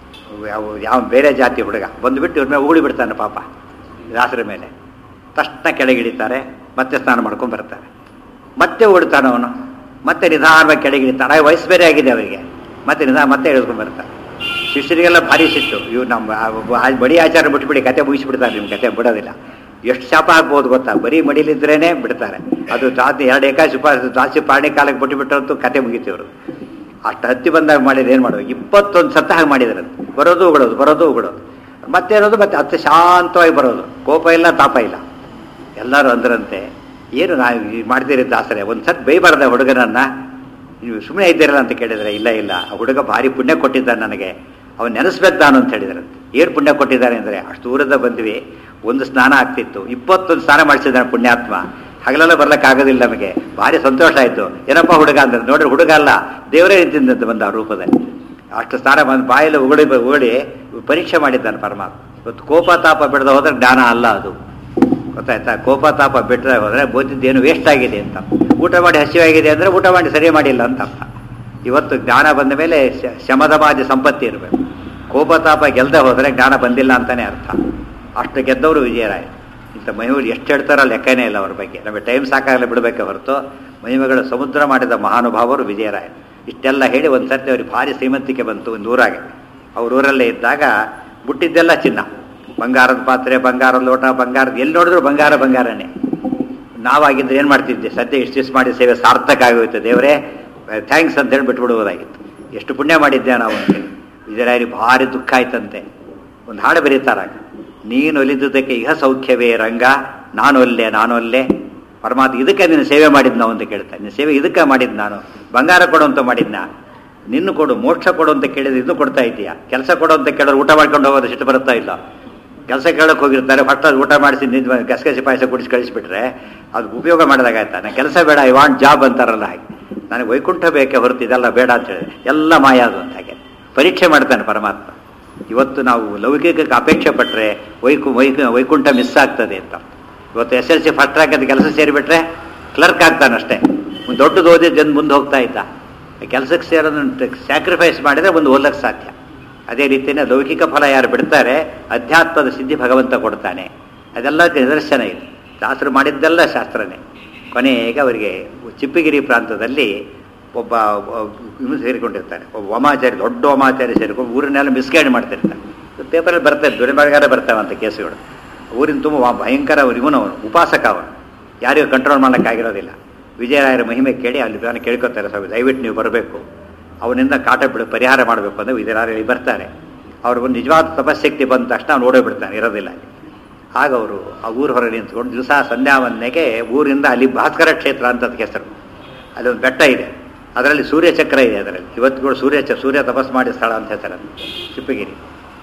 ಯಾವ ಯಾವ ಬೇರೆ ಜಾತಿ ಹುಡುಗ ಬಂದುಬಿಟ್ಟು ಇವ್ರ ಮೇಲೆ ಉಗುಳಿ ಬಿಡ್ತಾನೆ ಪಾಪ ದಾಸರ ಮೇಲೆ ತಕ್ಷಣ ಕೆಳಗಿಳಿತಾರೆ ಮತ್ತೆ ಸ್ನಾನ ಮಾಡ್ಕೊಂಡು ಬರ್ತಾರೆ ಮತ್ತೆ ಓಡ್ತಾನೆ ಅವನು ಮತ್ತೆ ನಿಧಾನವಾಗಿ ಕೆಳಗಿಳಿತಾನೆ ಆ ವಯಸ್ಸು ಬೇರೆ ಆಗಿದೆ ಅವರಿಗೆ ಮತ್ತೆ ನಿಧಾನ ಮತ್ತೆ ಎಳ್ಕೊಂಡು ಬರ್ತಾರೆ ಶಿಷ್ಯರಿಗೆಲ್ಲ ಭಾರಿ ಸಿಟ್ಟು ಇವ್ರು ನಮ್ಮ ಆ ಒಬ್ಬ ಆ ಬಡಿ ಆಚಾರ ಬಿಟ್ಬಿಡಿ ಕತೆ ಮುಗಿಸ್ಬಿಡ್ತಾರೆ ನಿಮ್ಮ ಕತೆ ಬಿಡೋದಿಲ್ಲ ಎಷ್ಟು ಶಾಪ ಹಾಕ್ಬೋದು ಗೊತ್ತಾ ಬರೀ ಮಡಿಲಿದ್ರೇನೆ ಬಿಡ್ತಾರೆ ಅದು ಜಾತಿ ಎರಡು ಏಕಾಶಿ ಉಪವಾಸ ಜಾಸ್ತಿ ಪಾಣಿ ಕಾಲಕ್ಕೆ ಬಿಟ್ಟು ಬಿಟ್ಟರಂತೂ ಕತೆ ಮುಗಿತೀವ್ರು ಅಷ್ಟು ಹತ್ತಿ ಬಂದಾಗ ಮಾಡಿದ್ರೆ ಏನು ಮಾಡ್ಬೇಕು ಇಪ್ಪತ್ತೊಂದು ಸತ್ತ ಹಾಗೆ ಮಾಡಿದ್ರಂತೆ ಬರೋದು ಉಗಳೋದು ಬರೋದು ಉಗಳೋದು ಮತ್ತೆ ಇರೋದು ಮತ್ತೆ ಅತ್ತೆ ಶಾಂತವಾಗಿ ಬರೋದು ಕೋಪ ಇಲ್ಲ ತಾಪ ಇಲ್ಲ ಎಲ್ಲರೂ ಅಂದ್ರಂತೆ ಏನು ನಾವು ಈ ಮಾಡ್ತೀರಿ ದಾಸರೇ ಒಂದು ಸತ್ ಬೈಬಾರ್ದ ಹುಡುಗನನ್ನ ನೀವು ಸುಮ್ಮನೆ ಇದ್ದೀರಲ್ಲ ಅಂತ ಕೇಳಿದ್ರೆ ಇಲ್ಲ ಇಲ್ಲ ಆ ಹುಡುಗ ಭಾರಿ ಪುಣ್ಯ ಕೊಟ್ಟಿದ್ದಾನೆ ನನಗೆ ಅವನು ನೆನೆಸ್ಬೇಕು ನಾನು ಅಂತ ಹೇಳಿದ್ರೆ ಏನು ಪುಣ್ಯ ಕೊಟ್ಟಿದ್ದಾನೆ ಅಂದರೆ ಅಷ್ಟು ದೂರದ ಬಂದ್ವಿ ಒಂದು ಸ್ನಾನ ಆಗ್ತಿತ್ತು ಇಪ್ಪತ್ತೊಂದು ಸ್ನಾನ ಮಾಡಿಸಿದ್ದಾನೆ ಪುಣ್ಯಾತ್ಮ ಹಗಲೆಲ್ಲ ಬರ್ಲಿಕ್ಕಾಗೋದಿಲ್ಲ ನಮಗೆ ಭಾರಿ ಸಂತೋಷ ಆಯಿತು ಏನಪ್ಪ ಹುಡುಗ ಅಂದ್ರೆ ನೋಡ್ರಿ ಹುಡುಗ ಅಲ್ಲ ದೇವರೇ ನಿಂತಿದ್ದಂತೆ ಬಂದ ಆ ರೂಪದಲ್ಲಿ ಅಷ್ಟು ಸ್ನಾನ ಬಂದು ಬಾಯಲ್ಲಿ ಉಗುಳಿ ಉಗುಳಿ ಪರೀಕ್ಷೆ ಮಾಡಿದ್ದಾನೆ ಪರಮಾತ್ಮ ಇವತ್ತು ಕೋಪ ತಾಪ ಬಿಡದ ಹೋದ್ರೆ ಜ್ಞಾನ ಅಲ್ಲ ಅದು ಗೊತ್ತಾಯ್ತಾ ಕೋಪ ತಾಪ ಬಿಟ್ಟರೆ ಹೋದರೆ ಬೋಧಿದ್ದೇನು ವೇಸ್ಟ್ ಆಗಿದೆ ಅಂತ ಊಟ ಮಾಡಿ ಹಸಿವಾಗಿದೆ ಅಂದರೆ ಊಟ ಮಾಡಿ ಸರಿ ಮಾಡಿಲ್ಲ ಅಂತ ಅರ್ಥ ಇವತ್ತು ಜ್ಞಾನ ಬಂದ ಮೇಲೆ ಶ- ಶಮದಮಾದಿ ಸಂಪತ್ತಿ ಇರಬೇಕು ಕೋಪ ತಾಪ ಗೆಲ್ಲದೆ ಹೋದರೆ ಜ್ಞಾನ ಬಂದಿಲ್ಲ ಅಂತಾನೆ ಅರ್ಥ ಅಷ್ಟು ಗೆದ್ದವರು ವಿಜಯರಾಯ ಇಂಥ ಮಹಿಮೆಗಳು ಎಷ್ಟು ಹೇಳ್ತಾರೋ ಲೆಕ್ಕನೇ ಇಲ್ಲ ಅವ್ರ ಬಗ್ಗೆ ನಮಗೆ ಟೈಮ್ ಸಾಕಾಗಲೇ ಬಿಡಬೇಕೆ ಹೊರತು ಮಹಿಮೆಗಳ ಸಮುದ್ರ ಮಾಡಿದ ಮಹಾನುಭಾವರು ವಿಜಯರಾಯ ಇಷ್ಟೆಲ್ಲ ಹೇಳಿ ಒಂದು ಸರ್ತಿ ಅವ್ರಿಗೆ ಭಾರಿ ಶ್ರೀಮಂತಿಕೆ ಬಂತು ಒಂದು ಊರಾಗೆ ಅವ್ರ ಊರಲ್ಲೇ ಇದ್ದಾಗ ಮುಟ್ಟಿದ್ದೆಲ್ಲ ಚಿನ್ನ ಬಂಗಾರದ ಪಾತ್ರೆ ಬಂಗಾರದ ಲೋಟ ಬಂಗಾರದ ಎಲ್ಲಿ ನೋಡಿದ್ರು ಬಂಗಾರ ಬಂಗಾರನೇ ನಾವಾಗಿದ್ರೆ ಏನು ಮಾಡ್ತಿದ್ದೆ ಸದ್ಯ ಇಷ್ಟು ದಿವಸ ಮಾಡಿ ಸೇವೆ ಸಾರ್ಥಕ ಆಗೋಯ್ತು ದೇವರೇ ಥ್ಯಾಂಕ್ಸ್ ಅಂತ ಹೇಳಿ ಬಿಟ್ಬಿಡುವುದಾಗಿತ್ತು ಎಷ್ಟು ಪುಣ್ಯ ಮಾಡಿದ್ದೆ ನಾವು ಅಂತೇಳಿ ವಿಜಯರಾಯರಿ ಭಾರಿ ದುಃಖ ಆಯ್ತಂತೆ ಒಂದು ಹಾಡು ಬರೀತಾರಾಗ ನೀನು ಒಲಿದುದಕ್ಕೆ ಇಹ ಸೌಖ್ಯವೇ ರಂಗ ನಾನು ಒಲ್ಲೆ ನಾನು ಒಲ್ಲೆ ಪರಮಾತ್ಮ ಇದಕ್ಕೆ ನೀನು ಸೇವೆ ಮಾಡಿದ್ ನಾವು ಅಂತ ಕೇಳ್ತಾನೆ ನಿನ್ನ ಸೇವೆ ಇದಕ್ಕೆ ಮಾಡಿದ್ ನಾನು ಬಂಗಾರ ಕೊಡು ಅಂತ ಮಾಡಿದ್ನ ನಿನ್ನ ಕೊಡು ಮೋಕ್ಷ ಕೊಡು ಅಂತ ಕೇಳಿದ್ರೆ ಇದು ಕೊಡ್ತಾ ಇದೀಯಾ ಕೆಲಸ ಕೊಡು ಅಂತ ಕೇಳಿದ್ರೆ ಊಟ ಮಾಡ್ಕೊಂಡು ಹೋಗೋದು ಸಿಟ್ಟು ಬರುತ್ತಾ ಇಲ್ಲ ಕೆಲಸ ಕೇಳಕ್ಕೆ ಹೋಗಿರ್ತಾರೆ ಫಸ್ಟ್ ಅದು ಊಟ ಮಾಡಿಸಿ ನಿಂತು ಗಸಗಸಿ ಪಾಯಸ ಕುಡಿಸಿ ಕಳಿಸ್ಬಿಟ್ರೆ ಅದು ಉಪಯೋಗ ಮಾಡಿದಾಗಾಯ್ತಾ ನಾನು ಕೆಲಸ ಬೇಡ ಐ ವಾಂಟ್ ಜಾಬ್ ಅಂತಾರಲ್ಲ ಹಾಗೆ ನನಗೆ ವೈಕುಂಠ ಬೇಕೆ ಹೊರತು ಇದೆಲ್ಲ ಬೇಡ ಅಂತ ಹೇಳಿದ್ರೆ ಎಲ್ಲ ಮಾಯ ಅದು ಅಂತ ಹಾಗೆ ಪರೀಕ್ಷೆ ಮಾಡ್ತಾನೆ ಪರಮಾತ್ಮ ಇವತ್ತು ನಾವು ಲೌಕಿಕಕ್ಕೆ ಅಪೇಕ್ಷೆ ಪಟ್ಟರೆ ವೈಕು ವೈಕು ವೈಕುಂಠ ಮಿಸ್ ಆಗ್ತದೆ ಅಂತ ಇವತ್ತು S L C first rank ಅಂತ ಕೆಲಸ ಸೇರಿಬಿಟ್ರೆ ಕ್ಲರ್ಕ್ ಆಗ್ತಾನಷ್ಟೇ ಒಂದು ದೊಡ್ಡದು ಓದಿ ಜನ ಮುಂದೆ ಹೋಗ್ತಾ ಇದ್ದ ಕೆಲಸಕ್ಕೆ ಸೇರೋದನ್ನು ಸ್ಯಾಕ್ರಿಫೈಸ್ ಮಾಡಿದರೆ ಒಂದು ಓದಕ್ಕೆ ಸಾಧ್ಯ ಅದೇ ರೀತಿಯೇ ಲೌಕಿಕ ಫಲ ಯಾರು ಬಿಡ್ತಾರೆ ಅಧ್ಯಾತ್ಮದ ಸಿದ್ಧಿ ಭಗವಂತ ಕೊಡ್ತಾನೆ ಅದೆಲ್ಲ ನಿದರ್ಶನ ಇದೆ ಶಾಸ್ತ್ರ ಮಾಡಿದ್ದೆಲ್ಲ ಶಾಸ್ತ್ರನೇ ಕೊನೆಗೆ ಅವರಿಗೆ ಚಿಪ್ಪಗಿರಿ ಪ್ರಾಂತದಲ್ಲಿ ಒಬ್ಬ ಇವನು ಸೇರಿಕೊಂಡಿರ್ತಾರೆ ಒಬ್ಬ ವಾಮಾಚಾರಿ ದೊಡ್ಡ ವಾಮಾಚಾರಿ ಸೇರಿಕೊಂಡು ಊರನ್ನೆಲ್ಲ ಮಿಸ್ಗೈಡ್ ಮಾಡ್ತಿರ್ತಾರೆ ಪೇಪರಲ್ಲಿ ಬರ್ತಾರೆ ದುಡಿಮಗಾರ ಬರ್ತಾವಂತ ಕೇಸುಗಳು ಊರಿನ ತುಂಬ ವಾ- ಭಯಂಕರ ಅವ್ರು ಇವನು ಅವನು ಉಪಾಸಕ ಅವನು ಯಾರಿಗೂ ಕಂಟ್ರೋಲ್ ಮಾಡೋಕ್ಕಾಗಿರೋದಿಲ್ಲ ವಿಜಯರಾಯರ ಮಹಿಮೆ ಕೇಳಿ ಅಲ್ಲಿ ನಾನು ಕೇಳ್ಕೊತಾರೆ ಸ್ವಾಮಿ ದಯವಿಟ್ಟು ನೀವು ಬರಬೇಕು ಅವನಿಂದ ಕಾಟ ಬಿಡು ಪರಿಹಾರ ಮಾಡಬೇಕು ಅಂದರೆ ವಿಜಯರಾಯರು ಬರ್ತಾರೆ ಅವ್ರಿಗೂ ನಿಜವಾದ ತಪಶಕ್ತಿ ಬಂದ ತಕ್ಷಣ ಅವ್ನು ಓಡೋಗ್ಬಿಡ್ತಾನೆ ಇರೋದಿಲ್ಲ ಅಲ್ಲಿ ಆಗ ಅವರು ಆ ಊರು ಹೊರಗೆ ನಿಂತ್ಕೊಂಡು ದಿವಸ ಸಂಧ್ಯಾ ವಂದನೆಗೆ ಊರಿಂದ ಅಲ್ಲಿ ಭಾಸ್ಕರ ಕ್ಷೇತ್ರ ಅಂತ ಅದಕ್ಕೆ ಹೆಸರು ಅಲ್ಲಿ ಒಂದು ಬೆಟ್ಟ ಇದೆ ಅದರಲ್ಲಿ ಸೂರ್ಯಚಕ್ರ ಇದೆ ಅದರಲ್ಲಿ ಇವತ್ತು ಕೂಡ ಸೂರ್ಯ ಚ- ಸೂರ್ಯ ತಪಸ್ ಮಾಡಿ ಸ್ಥಳ ಅಂತ ಹೇಳ್ತಾರೆ ಅದು ಚಿಪ್ಪಗಿರಿ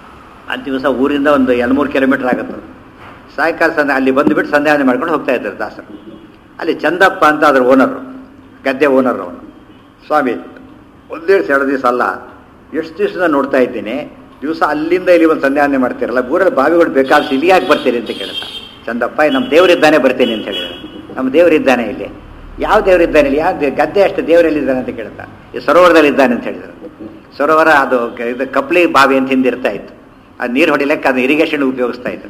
ಆ ದಿವಸ ಊರಿಂದ ಒಂದು ಎರಡು ಮೂರು ಕಿಲೋಮೀಟರ್ ಆಗುತ್ತೆ ಅದು. ಸಾಯಂಕಾಲ ಸಂಧ್ಯಾ ಅಲ್ಲಿ ಬಂದುಬಿಟ್ಟು ಸಂಧ್ಯಾವನೆ ಮಾಡ್ಕೊಂಡು ಹೋಗ್ತಾ ಇದ್ದಾರೆ ದಾಸರು ಅಲ್ಲಿ ಚಂದಪ್ಪ ಅಂತ ಅದ್ರ ಓನರು ಗದ್ದೆ ಓನರ್ ಅವನು ಸ್ವಾಮಿ ಒಂದೇ ಎರಡು ದಿವಸ ಅಲ್ಲ ಎಷ್ಟು ದಿವಸದ ನೋಡ್ತಾ ಇದ್ದೀನಿ ದಿವಸ ಅಲ್ಲಿಂದ ಇಲ್ಲಿ ಒಂದು ಸಂಧ್ಯಾವನೆ ಮಾಡ್ತಿರಲ್ಲ ಊರಲ್ಲಿ ಬಾವಿಗಳು ಬೇಕಾದ್ರೆ ಇಲ್ಲಿ ಯಾಕೆ ಬರ್ತೀರಿ ಅಂತ ಕೇಳ್ತಾ ಚಂದಪ್ಪ ನಮ್ಮ ದೇವರಿದ್ದಾನೆ ಬರ್ತೀನಿ ಅಂತ ಹೇಳಿದ್ರು ನಮ್ಮ ದೇವರಿದ್ದಾನೆ ಇಲ್ಲಿ ಯಾವ ದೇವರಿದ್ದಾನೆ ಇಲ್ಲಿ ಯಾವ ದೇ- ಗದ್ದೆ ಅಷ್ಟು ದೇವರಲ್ಲಿದ್ದಾನೆ ಅಂತ ಕೇಳ್ತಾ ಈ ಸರೋವರದಲ್ಲಿ ಇದ್ದಾನೆ ಅಂತ ಹೇಳಿದ್ರು ಸರೋವರ ಅದು ಕ- ಇದು ಕಪ್ಲಿ ಬಾವಿ ಅಂತ ಹಿಂದಿರ್ತಾ ಇತ್ತು ಅದು ನೀರು ಹೊಡಿಲಿಕ್ಕೆ ಅದು ಇರಿಗೇಷನ್ ಉಪಯೋಗಿಸ್ತಾ ಇದ್ರು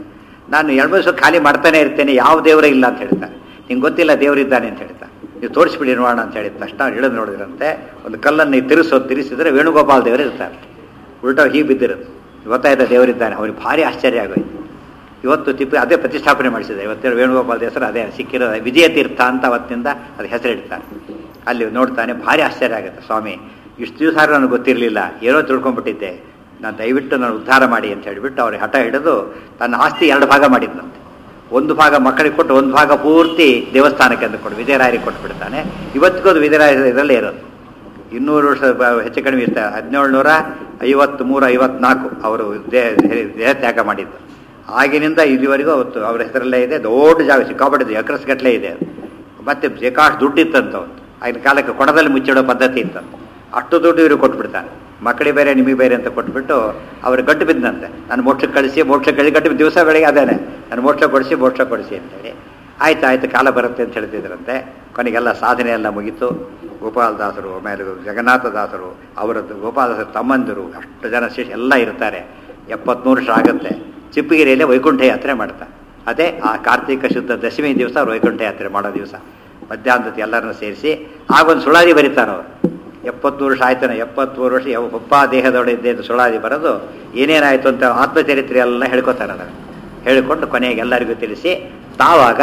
ನಾನು ಎರಡು ದಿವಸ ಖಾಲಿ ಮಾಡ್ತಾನೆ ಇರ್ತೇನೆ ಯಾವ ದೇವರೇ ಇಲ್ಲ ಅಂತ ಹೇಳ್ತಾರೆ ನಿಂಗೆ ಗೊತ್ತಿಲ್ಲ ದೇವರಿದ್ದಾನೆ ಅಂತ ಹೇಳ್ತಾರೆ ನೀವು ತೋರಿಸ್ಬಿಡಿ ನೋಡೋಣ ಅಂತ ಹೇಳಿದ ತಕ್ಷಣ ಇಳಿದು ನೋಡಿದ್ರಂತೆ ಒಂದು ಕಲ್ಲನ್ನು ಈ ತಿರುಸೋದು ತಿರುಸಿದ್ರೆ ವೇಣುಗೋಪಾಲ್ ದೇವರು ಇರ್ತಾರೆ ಉಲ್ಟಾ ಹೀಗೆ ಬಿದ್ದಿರುತ್ತೆ ಗೊತ್ತಾಯ್ತಾ ದೇವರಿದ್ದಾನೆ ಅವ್ರಿಗೆ ಭಾರಿ ಆಶ್ಚರ್ಯ ಆಗೋಯ್ತು ಇವತ್ತು ತಿಪ್ಪಿ ಅದೇ ಪ್ರತಿಷ್ಠಾಪನೆ ಮಾಡಿಸಿದೆ ಇವತ್ತೇಳು ವೇಣುಗೋಪಾಲ್ ಹೆಸರು ಅದೇ ಸಿಕ್ಕಿರೋ ವಿಜಯ ತೀರ್ಥ ಅಂತ ಅವತ್ತಿಂದ ಅದು ಹೆಸರಿಡ್ತಾರೆ ಅಲ್ಲಿ ನೋಡ್ತಾನೆ ಭಾರಿ ಆಶ್ಚರ್ಯ ಆಗುತ್ತೆ ಸ್ವಾಮಿ ಇಷ್ಟು ದಿವಸ ನನಗೆ ಗೊತ್ತಿರಲಿಲ್ಲ ಏನೋ ತಿಳ್ಕೊಂಡ್ಬಿಟ್ಟಿದ್ದೆ ನಾನು ದಯವಿಟ್ಟು ನಾನು ಉದ್ಧಾರ ಮಾಡಿ ಅಂತ ಹೇಳಿಬಿಟ್ಟು ಅವ್ರಿಗೆ ಹಠ ಹಿಡಿದು ತನ್ನ ಆಸ್ತಿ ಎರಡು ಭಾಗ ಮಾಡಿದ್ನಂತೆ ಒಂದು ಭಾಗ ಮಕ್ಕಳಿಗೆ ಕೊಟ್ಟು ಒಂದು ಭಾಗ ಪೂರ್ತಿ ದೇವಸ್ಥಾನಕ್ಕೆ ಅಂತ ಕೊಟ್ಟು ವಿಜಯರಾಯರಿಗೆ ಕೊಟ್ಬಿಡ್ತಾನೆ ಇವತ್ತಿಗೂ ಅದು ವಿಜಯರಾಯ ಇದರಲ್ಲೇ ಇರೋದು ಇನ್ನೂರು ವರ್ಷ ಬ- ಹೆಚ್ಚು ಕಡಿಮೆ ಇರ್ತಾರೆ ಹದಿನೇಳುನೂರ ಐವತ್ತ್ಮೂರು ಐವತ್ನಾಲ್ಕು ಅವರು ದೇಹ ದೇಹ ತ್ಯಾಗ ಮಾಡಿದ್ದು ಆಗಿನಿಂದ ಇಲ್ಲಿವರೆಗೂ ಅವತ್ತು ಅವ್ರ ಹೆಸರಲ್ಲೇ ಇದೆ ದೊಡ್ಡ ಜಾಗ ಸಿಕ್ಕಾಪಟ್ಟಿದೆ ಎಕರೆಸ್ ಗಟ್ಟಲೆ ಇದೆ ಅದು. ಮತ್ತೆ ಬೇಕಾಷ್ಟು ದುಡ್ಡು ಇತ್ತಂತ ಅವತ್ತು ಆಗಿನ ಕಾಲಕ್ಕೆ ಕೊಡದಲ್ಲಿ ಮುಚ್ಚಿಡೋ ಪದ್ಧತಿ ಇತ್ತಂತ ಅಷ್ಟು ದುಡ್ಡು ಇವರು ಕೊಟ್ಬಿಡ್ತಾರೆ ಮಕ್ಕಳಿಗೆ ಬೇರೆ ನಿಮಗೆ ಬೇರೆ ಅಂತ ಕೊಟ್ಬಿಟ್ಟು ಅವ್ರು ಗಟ್ಟು ಬಿದ್ದಂತೆ ನಾನು ಮೋಕ್ಷಕ್ಕೆ ಕಳಿಸಿ ಮೋಕ್ಷ ಕಳಿ ಗಟ್ಟು ದಿವಸ ಬೆಳಿಗ್ಗೆ ಅದೇನೆ ನಾನು ಮೋಕ್ಷ ಕೊಡಿಸಿ ಮೋಕ್ಷ ಕೊಡಿಸಿ ಅಂತೇಳಿ ಆಯ್ತು ಆಯ್ತು ಕಾಲ ಬರುತ್ತೆ ಅಂತ ಹೇಳ್ತಿದ್ರಂತೆ ಕೊನೆಗೆಲ್ಲ ಸಾಧನೆ ಎಲ್ಲ ಮುಗೀತು ಗೋಪಾಲದಾಸರು ಆಮೇಲೆ ಜಗನ್ನಾಥದಾಸರು ಅವರದ್ದು ಗೋಪಾಲದಾಸರು ತಮ್ಮಂದಿರು ಅಷ್ಟು ಜನ ಶಿಷ್ಯ ಎಲ್ಲ ಇರ್ತಾರೆ ಎಪ್ಪತ್ಮೂರು ವರ್ಷ ಆಗುತ್ತೆ ಚಿಪ್ಪಗಿರಿಯಲ್ಲಿ ವೈಕುಂಠ ಯಾತ್ರೆ ಮಾಡ್ತಾರೆ ಅದೇ ಆ ಕಾರ್ತಿಕ ಶುದ್ಧ ದಶಮಿ ದಿವಸ ಅವ್ರು ವೈಕುಂಠ ಯಾತ್ರೆ ಮಾಡೋ ದಿವಸ ಮಧ್ಯಾಹ್ನದ ಎಲ್ಲರನ್ನ ಸೇರಿಸಿ ಆಗೊಂದು ಸುಳಾದಿ ಬರೀತಾರೆ ಅವರು ಎಪ್ಪತ್ಮೂರು ವರ್ಷ ಆಯ್ತಾನೆ ಎಪ್ಪತ್ಮೂರು ವರ್ಷ ಯಾವ ಒಬ್ಬ ದೇಹದೊಡೆ ಸುಳಾದಿ ಬರೋದು ಏನೇನಾಯಿತು ಅಂತ ಆತ್ಮಚರಿತ್ರೆ ಎಲ್ಲ ಹೇಳ್ಕೊತಾರೆ ಅದನ್ನು ಹೇಳಿಕೊಂಡು ಕೊನೆಗೆ ಎಲ್ಲರಿಗೂ ತಿಳಿಸಿ ತಾವಾಗ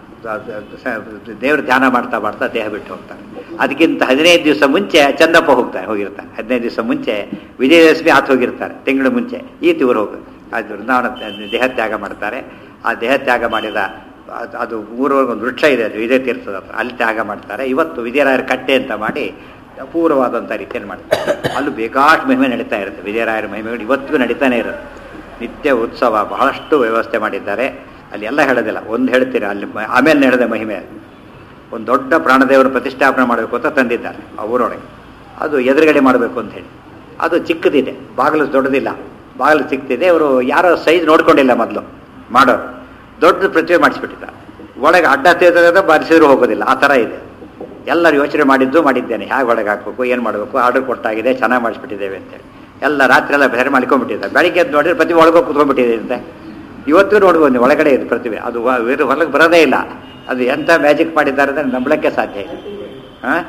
ದೇವ್ರ ಧ್ಯಾನ ಮಾಡ್ತಾ ಮಾಡ್ತಾ ದೇಹ ಬಿಟ್ಟು ಹೋಗ್ತಾರೆ ಅದಕ್ಕಿಂತ ಹದಿನೈದು ದಿವಸ ಮುಂಚೆ ಚಂದಪ್ಪ ಹೋಗ್ತಾರೆ ಹೋಗಿರ್ತಾರೆ ಹದಿನೈದು ದಿವಸ ಮುಂಚೆ ವಿಜಯದಶಮಿ ಆತ ಹೋಗಿರ್ತಾರೆ ತಿಂಗಳು ಮುಂಚೆ ಈ ತಿವರು ಹೋಗ ಅದು ವೃಂದಾವನ ದೇಹ ತ್ಯಾಗ ಮಾಡ್ತಾರೆ ಆ ದೇಹ ತ್ಯಾಗ ಮಾಡಿದ ಅದು- ಅದು ಊರೊಳಗೆ ಒಂದು ವೃಕ್ಷ ಇದೆ ಅದು ವಿಜಯ ತೀರ್ಥದ ಹತ್ರ ಅಲ್ಲಿ ತ್ಯಾಗ ಮಾಡ್ತಾರೆ ಇವತ್ತು ವಿಜಯರಾಯರ ಕಟ್ಟೆ ಅಂತ ಮಾಡಿ ಅಪೂರ್ವವಾದಂಥ ರೀತಿಯಲ್ಲಿ ಮಾಡ್ತಾರೆ ಅಲ್ಲೂ ಬೇಕಾಷ್ಟು ಮಹಿಮೆ ನಡೀತಾ ಇರುತ್ತೆ ವಿಜಯರಾಯರ ಮಹಿಮೆಗಳು ಇವತ್ತಿಗೂ ನಡೀತಾನೆ ಇರುತ್ತೆ ನಿತ್ಯ ಉತ್ಸವ ಬಹಳಷ್ಟು ವ್ಯವಸ್ಥೆ ಮಾಡಿದ್ದಾರೆ ಅಲ್ಲಿ ಎಲ್ಲ ಹೇಳೋದಿಲ್ಲ ಒಂದು ಹೇಳ್ತೀರಾ ಅಲ್ಲಿ ಮ- ಆಮೇಲೆ ನಡೆದ ಮಹಿಮೆ ಒಂದು ದೊಡ್ಡ ಪ್ರಾಣದೇವರ ಪ್ರತಿಷ್ಠಾಪನೆ ಮಾಡಬೇಕು ಅಂತ ತಂದಿದ್ದಾರೆ ಆ ಊರೊಳಗೆ ಅದು ಎದುರುಗಡೆ ಮಾಡಬೇಕು ಅಂತ ಹೇಳಿ ಅದು ಚಿಕ್ಕದಿದೆ ಬಾಗಿಲು ದೊಡ್ಡದಿಲ್ಲ ಬಾಗಿಲು ಚಿಕ್ಕದಿದೆ ಅವರು ಯಾರೋ ಸೈಜ್ ನೋಡ್ಕೊಂಡಿಲ್ಲ ಮೊದಲು ಮಾಡೋರು ದೊಡ್ಡ ಪ್ರತಿಮೆ ಮಾಡಿಸ್ಬಿಟ್ಟಿದ್ದಾರೆ ಒಳಗೆ ಅಡ್ಡ ತೀರ್ಥ ಬಾರಿಸಿದ್ರು ಹೋಗೋದಿಲ್ಲ ಆ ಥರ ಇದೆ ಎಲ್ಲರೂ ಯೋಚನೆ ಮಾಡಿದ್ದು ಮಾಡಿದ್ದೇನೆ ಹೇಗೆ ಒಳಗೆ ಹಾಕ್ಬೇಕು ಏನು ಮಾಡಬೇಕು ಆರ್ಡರ್ ಕೊಟ್ಟಾಗಿದೆ ಚೆನ್ನಾಗಿ ಮಾಡಿಸ್ಬಿಟ್ಟಿದ್ದೇವೆ ಅಂತೇಳಿ ಎಲ್ಲ ರಾತ್ರಿ ಎಲ್ಲ ಬೇರೆ ಮಾಡ್ಕೊಂಡ್ಬಿಟ್ಟಿದ್ದಾರೆ ಬೆಳಿಗ್ಗೆ ಎದ್ದು ನೋಡಿದ್ರೆ ಪ್ರತಿಮೆ ಒಳಗೆ ಕೂತ್ಕೊಂಡ್ಬಿಟ್ಟಿದೆ ಅಂತೆ ಇವತ್ತು ನೋಡ್ಬೋದು ನೀವು ಒಳಗಡೆ ಇದೆ ಪ್ರತಿಮೆ ಅದು ವ- ಬೇರೆ ಹೊರಗೆ ಬರೋದೇ ಇಲ್ಲ ಅದು ಎಂಥ ಮ್ಯಾಜಿಕ್ ಮಾಡಿದ್ದಾರೆ ಅಂದರೆ ನಂಬಳಕ್ಕೆ ಸಾಧ್ಯ ಇಲ್ಲ ಹಾಂ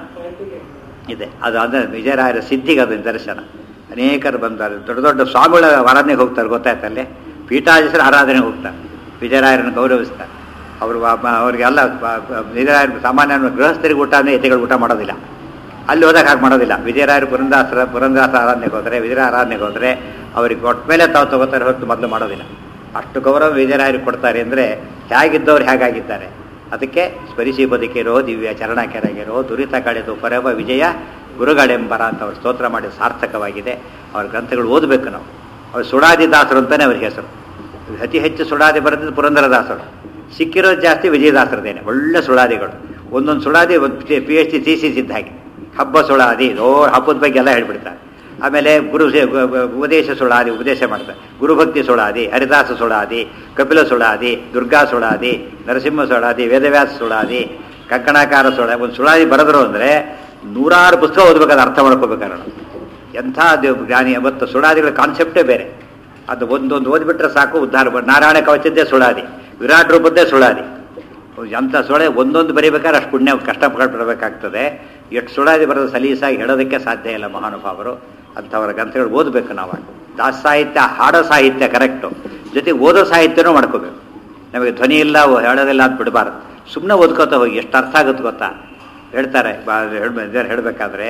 ಇದೆ ಅದು ಅಂದರೆ ವಿಜಯರಾಯರ ಸಿದ್ಧಿಗೆ ಅದು ನಿದರ್ಶನ ಅನೇಕರು ಬಂದ್ದಾರೆ ದೊಡ್ಡ ದೊಡ್ಡ ಸ್ವಾಮಿಗಳ ಆರಾಧನೆಗೆ ಹೋಗ್ತಾರೆ ಗೊತ್ತಾಯ್ತಲ್ಲೇ ಪೀಠಾಧೀಶರ ಆರಾಧನೆಗೆ ಹೋಗ್ತಾರೆ ವಿಜಯರಾಯರನ್ನು ಗೌರವಿಸ್ತಾರೆ ಅವರು ಅವರಿಗೆಲ್ಲ ವಿಜಯರಾಯರು ಸಾಮಾನ್ಯ ಗೃಹಸ್ಥರಿಗೆ ಊಟ ಅಂದರೆ ಎತೆಗಳು ಊಟ ಮಾಡೋದಿಲ್ಲ ಅಲ್ಲಿ ಹೋದಾಗ ಹಾಗೆ ಮಾಡೋದಿಲ್ಲ ವಿಜಯರಾಯರು ಪುರಂದಾಸರ ಪುರಂದಾಸ ಆರಾಧನೆಗೆ ಹೋದರೆ ವಿಜಯ ಆರಾಧನೆಗೆ ಹೋದರೆ ಅವ್ರಿಗೆ ಕೊಟ್ಟ ಮೇಲೆ ತಾವು ತಗೋತಾರೆ ಹೊರತು ಮೊದಲು ಮಾಡೋದಿಲ್ಲ ಅಷ್ಟು ಗೌರವ ವಿಜಯರಾಯರಿಗೆ ಕೊಡ್ತಾರೆ ಅಂದರೆ ಹೇಗಿದ್ದವ್ರು ಹೇಗಾಗಿದ್ದಾರೆ ಅದಕ್ಕೆ ಸ್ಮರಿಸಿ ಬದುಕಿರೋ ದಿವ್ಯ ಚರಣ ಕೆರಗಿರೋ ದುರಿತ ಕಳೆದು ಪರವ ವಿಜಯ ಗುರುಗಳೆಂಬರ ಅಂತ ಅವ್ರು ಸ್ತೋತ್ರ ಮಾಡಿ ಸಾರ್ಥಕವಾಗಿದೆ ಅವ್ರ ಗ್ರಂಥಗಳು ಓದಬೇಕು ನಾವು ಅವ್ರು ಸುಡಾದಿ ದಾಸರು ಅಂತಲೇ ಅವ್ರಿಗೆ ಹೆಸರು ಅತಿ ಹೆಚ್ಚು ಸುಡಾದಿ ಬರೆದಿದ್ದು ಪುರಂದರದಾಸರು ಸಿಕ್ಕಿರೋದು ಜಾಸ್ತಿ ವಿಜಯದಾಸರದೇನೆ ಒಳ್ಳೆ ಸುಳಾದಿಗಳು ಒಂದೊಂದು ಸುಳಾದಿ ಪಿ ಎಚ್ ಡಿ ಥೀಸಿಸ್ ಇದ್ದ ಹಾಗೆ ಹಬ್ಬ ಸುಳಾದಿ ಓ ಹಬ್ಬದ ಬಗ್ಗೆ ಎಲ್ಲ ಹೇಳ್ಬಿಡ್ತಾರೆ ಆಮೇಲೆ ಗುರು ಸೇ- ಗ- ಗ- ಉಪದೇಶ ಸುಳಾದಿ ಉಪದೇಶ ಮಾಡ್ತಾರೆ ಗುರುಭಕ್ತಿ ಸುಳಾದಿ ಹರಿದಾಸ ಸುಳಾದಿ ಕಪಿಲ ಸುಳಾದಿ ದುರ್ಗಾ ಸುಳಾದಿ ನರಸಿಂಹ ಸುಳಾದಿ ವೇದವ್ಯಾಸ ಸುಳಾದಿ ಕಂಕಣಾಕಾರ ಸುಳ ಒಂದು ಸುಳಾದಿ ಬರೆದ್ರು ಅಂದರೆ ನೂರಾರು ಪುಸ್ತಕ ಓದಬೇಕಾದ್ರೆ ಅರ್ಥ ಮಾಡ್ಕೋಬೇಕಾದ್ರೆ ನಾವು. ಎಂಥ ದೇವ್ ಜ್ಞಾನಿ ಮತ್ತು ಸುಳಾದಿಗಳ ಕಾನ್ಸೆಪ್ಟೇ ಬೇರೆ ಅದು ಒಂದೊಂದು ಓದ್ಬಿಟ್ರೆ ಸಾಕು ಉದ್ಧಾರ ಬ- ನಾರಾಯಣ ಕವಚದ್ದೇ ಸುಳಾದಿ ವಿರಾಟ್ ರೂಪದ್ದೇ ಸುಳಾದಿ ಎಂಥ ಸುಳೆ ಒಂದೊಂದು ಬರೀಬೇಕಾದ್ರೆ ಅಷ್ಟು ಪುಣ್ಯ ಕಷ್ಟಪಡಬೇಕಾಗ್ತದೆ ಎಷ್ಟು ಸುಳಾದಿ ಬರೋದು ಸಲೀಸಾಗಿ ಹೇಳೋದಕ್ಕೆ ಸಾಧ್ಯ ಇಲ್ಲ ಮಹಾನುಭಾವರು ಅಂಥವರ ಗ್ರಂಥಗಳು ಓದಬೇಕು ನಾವು ದಾಸ ಸಾಹಿತ್ಯ ಹಾಡೋ ಸಾಹಿತ್ಯ ಕರೆಕ್ಟು ಜೊತೆಗೆ ಓದೋ ಸಾಹಿತ್ಯನೂ ಮಾಡ್ಕೋಬೇಕು ನಮಗೆ ಧ್ವನಿ ಇಲ್ಲ ಓ- ಹೇಳೋದಿಲ್ಲ ಅಂತ ಬಿಡಬಾರ್ದು ಸುಮ್ಮನೆ ಓದ್ಕೋತಾ ಹೋಗಿ ಎಷ್ಟು ಅರ್ಥ ಆಗುತ್ತೆ ಗೊತ್ತಾ ಹೇಳ್ತಾರೆ ಬಾ ಹೇಳ್ ಹೇಳಬೇಕಾದ್ರೆ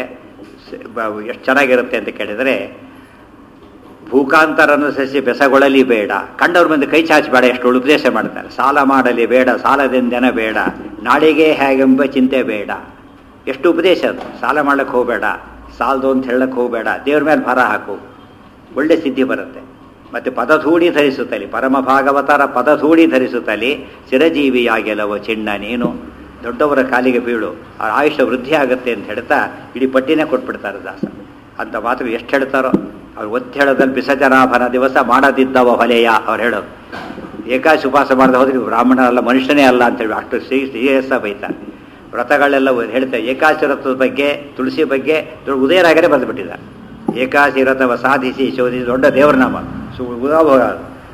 ಎಷ್ಟು ಚೆನ್ನಾಗಿರುತ್ತೆ ಅಂತ ಕೇಳಿದರೆ ಭೂಕಾಂತರನ್ನು ಸಸಿ ಬೆಸಗೊಳ್ಳಲಿ ಬೇಡ ಕಂಡವ್ರ ಮುಂದೆ ಕೈ ಚಾಚಬೇಡ ಎಷ್ಟು ಉಪದೇಶ ಮಾಡ್ತಾರೆ ಸಾಲ ಮಾಡಲಿ ಬೇಡ ಸಾಲದಿಂದೆನ ಬೇಡ ನಾಳೆಗೆ ಹೇಗೆಂಬ ಚಿಂತೆ ಬೇಡ ಎಷ್ಟು ಉಪದೇಶ ಅದು ಸಾಲ ಮಾಡ್ಲಿಕ್ಕೆ ಹೋಗಬೇಡ ಸಾಲದು ಅಂತ ಹೇಳಕ್ಕೆ ಹೋಗಬೇಡ ದೇವ್ರ ಮೇಲೆ ಭಾರ ಹಾಕು ಒಳ್ಳೆ ಸಿದ್ಧಿ ಬರುತ್ತೆ ಮತ್ತೆ ಪದಧೂಡಿ ಧರಿಸುತ್ತಲಿ ಪರಮ ಭಾಗವತರ ಪದಧೂಡಿ ಧರಿಸುತ್ತಲಿ ಚಿರಜೀವಿಯಾಗೆಲವ ಚಿಣ್ಣ ನೀನು ದೊಡ್ಡವರ ಕಾಲಿಗೆ ಬೀಳು ಆ ಆಯುಷ್ಯ ವೃದ್ಧಿ ಆಗುತ್ತೆ ಅಂತ ಹೇಳ್ತಾ ಇಡೀ ಪಟ್ಟಿನೇ ಕೊಟ್ಬಿಡ್ತಾರೆ ದಾಸ ಅಂತ ಮಾತು ಎಷ್ಟು ಹೇಳ್ತಾರೋ ಅವ್ರು ಒತ್ತಿ ಹೇಳೋದಲ್ಲಿ ಬಿಸಜನಾಭನ ದಿವಸ ಮಾಡದಿದ್ದವ ಹೊಲೆಯ ಅವ್ರು ಹೇಳೋದು ಏಕಾಶಿ ಉಪವಾಸ ಮಾಡದೆ ಹೋದ್ರೆ ನೀವು ಬ್ರಾಹ್ಮಣರಲ್ಲ ಮನುಷ್ಯನೇ ಅಲ್ಲ ಅಂತೇಳಿ ಅಷ್ಟು ಶ್ರೀ ಶ್ರೀಯಸ್ಸ ಬೈತಾರೆ ವ್ರತಗಳೆಲ್ಲ ಹೇಳ್ತಾರೆ ಏಕಾಶಿ ವ್ರತದ ಬಗ್ಗೆ ತುಳಸಿ ಬಗ್ಗೆ ಉದಯರಾಗರೆ ಬರೆದುಬಿಟ್ಟಿದ್ದಾರೆ ಏಕಾಶಿ ವ್ರತವ ಸಾಧಿಸಿ ಶೋಧಿಸಿ ದೊಡ್ಡ ದೇವ್ರ ನಾಮ ಸು ಉದಾಭೋಗ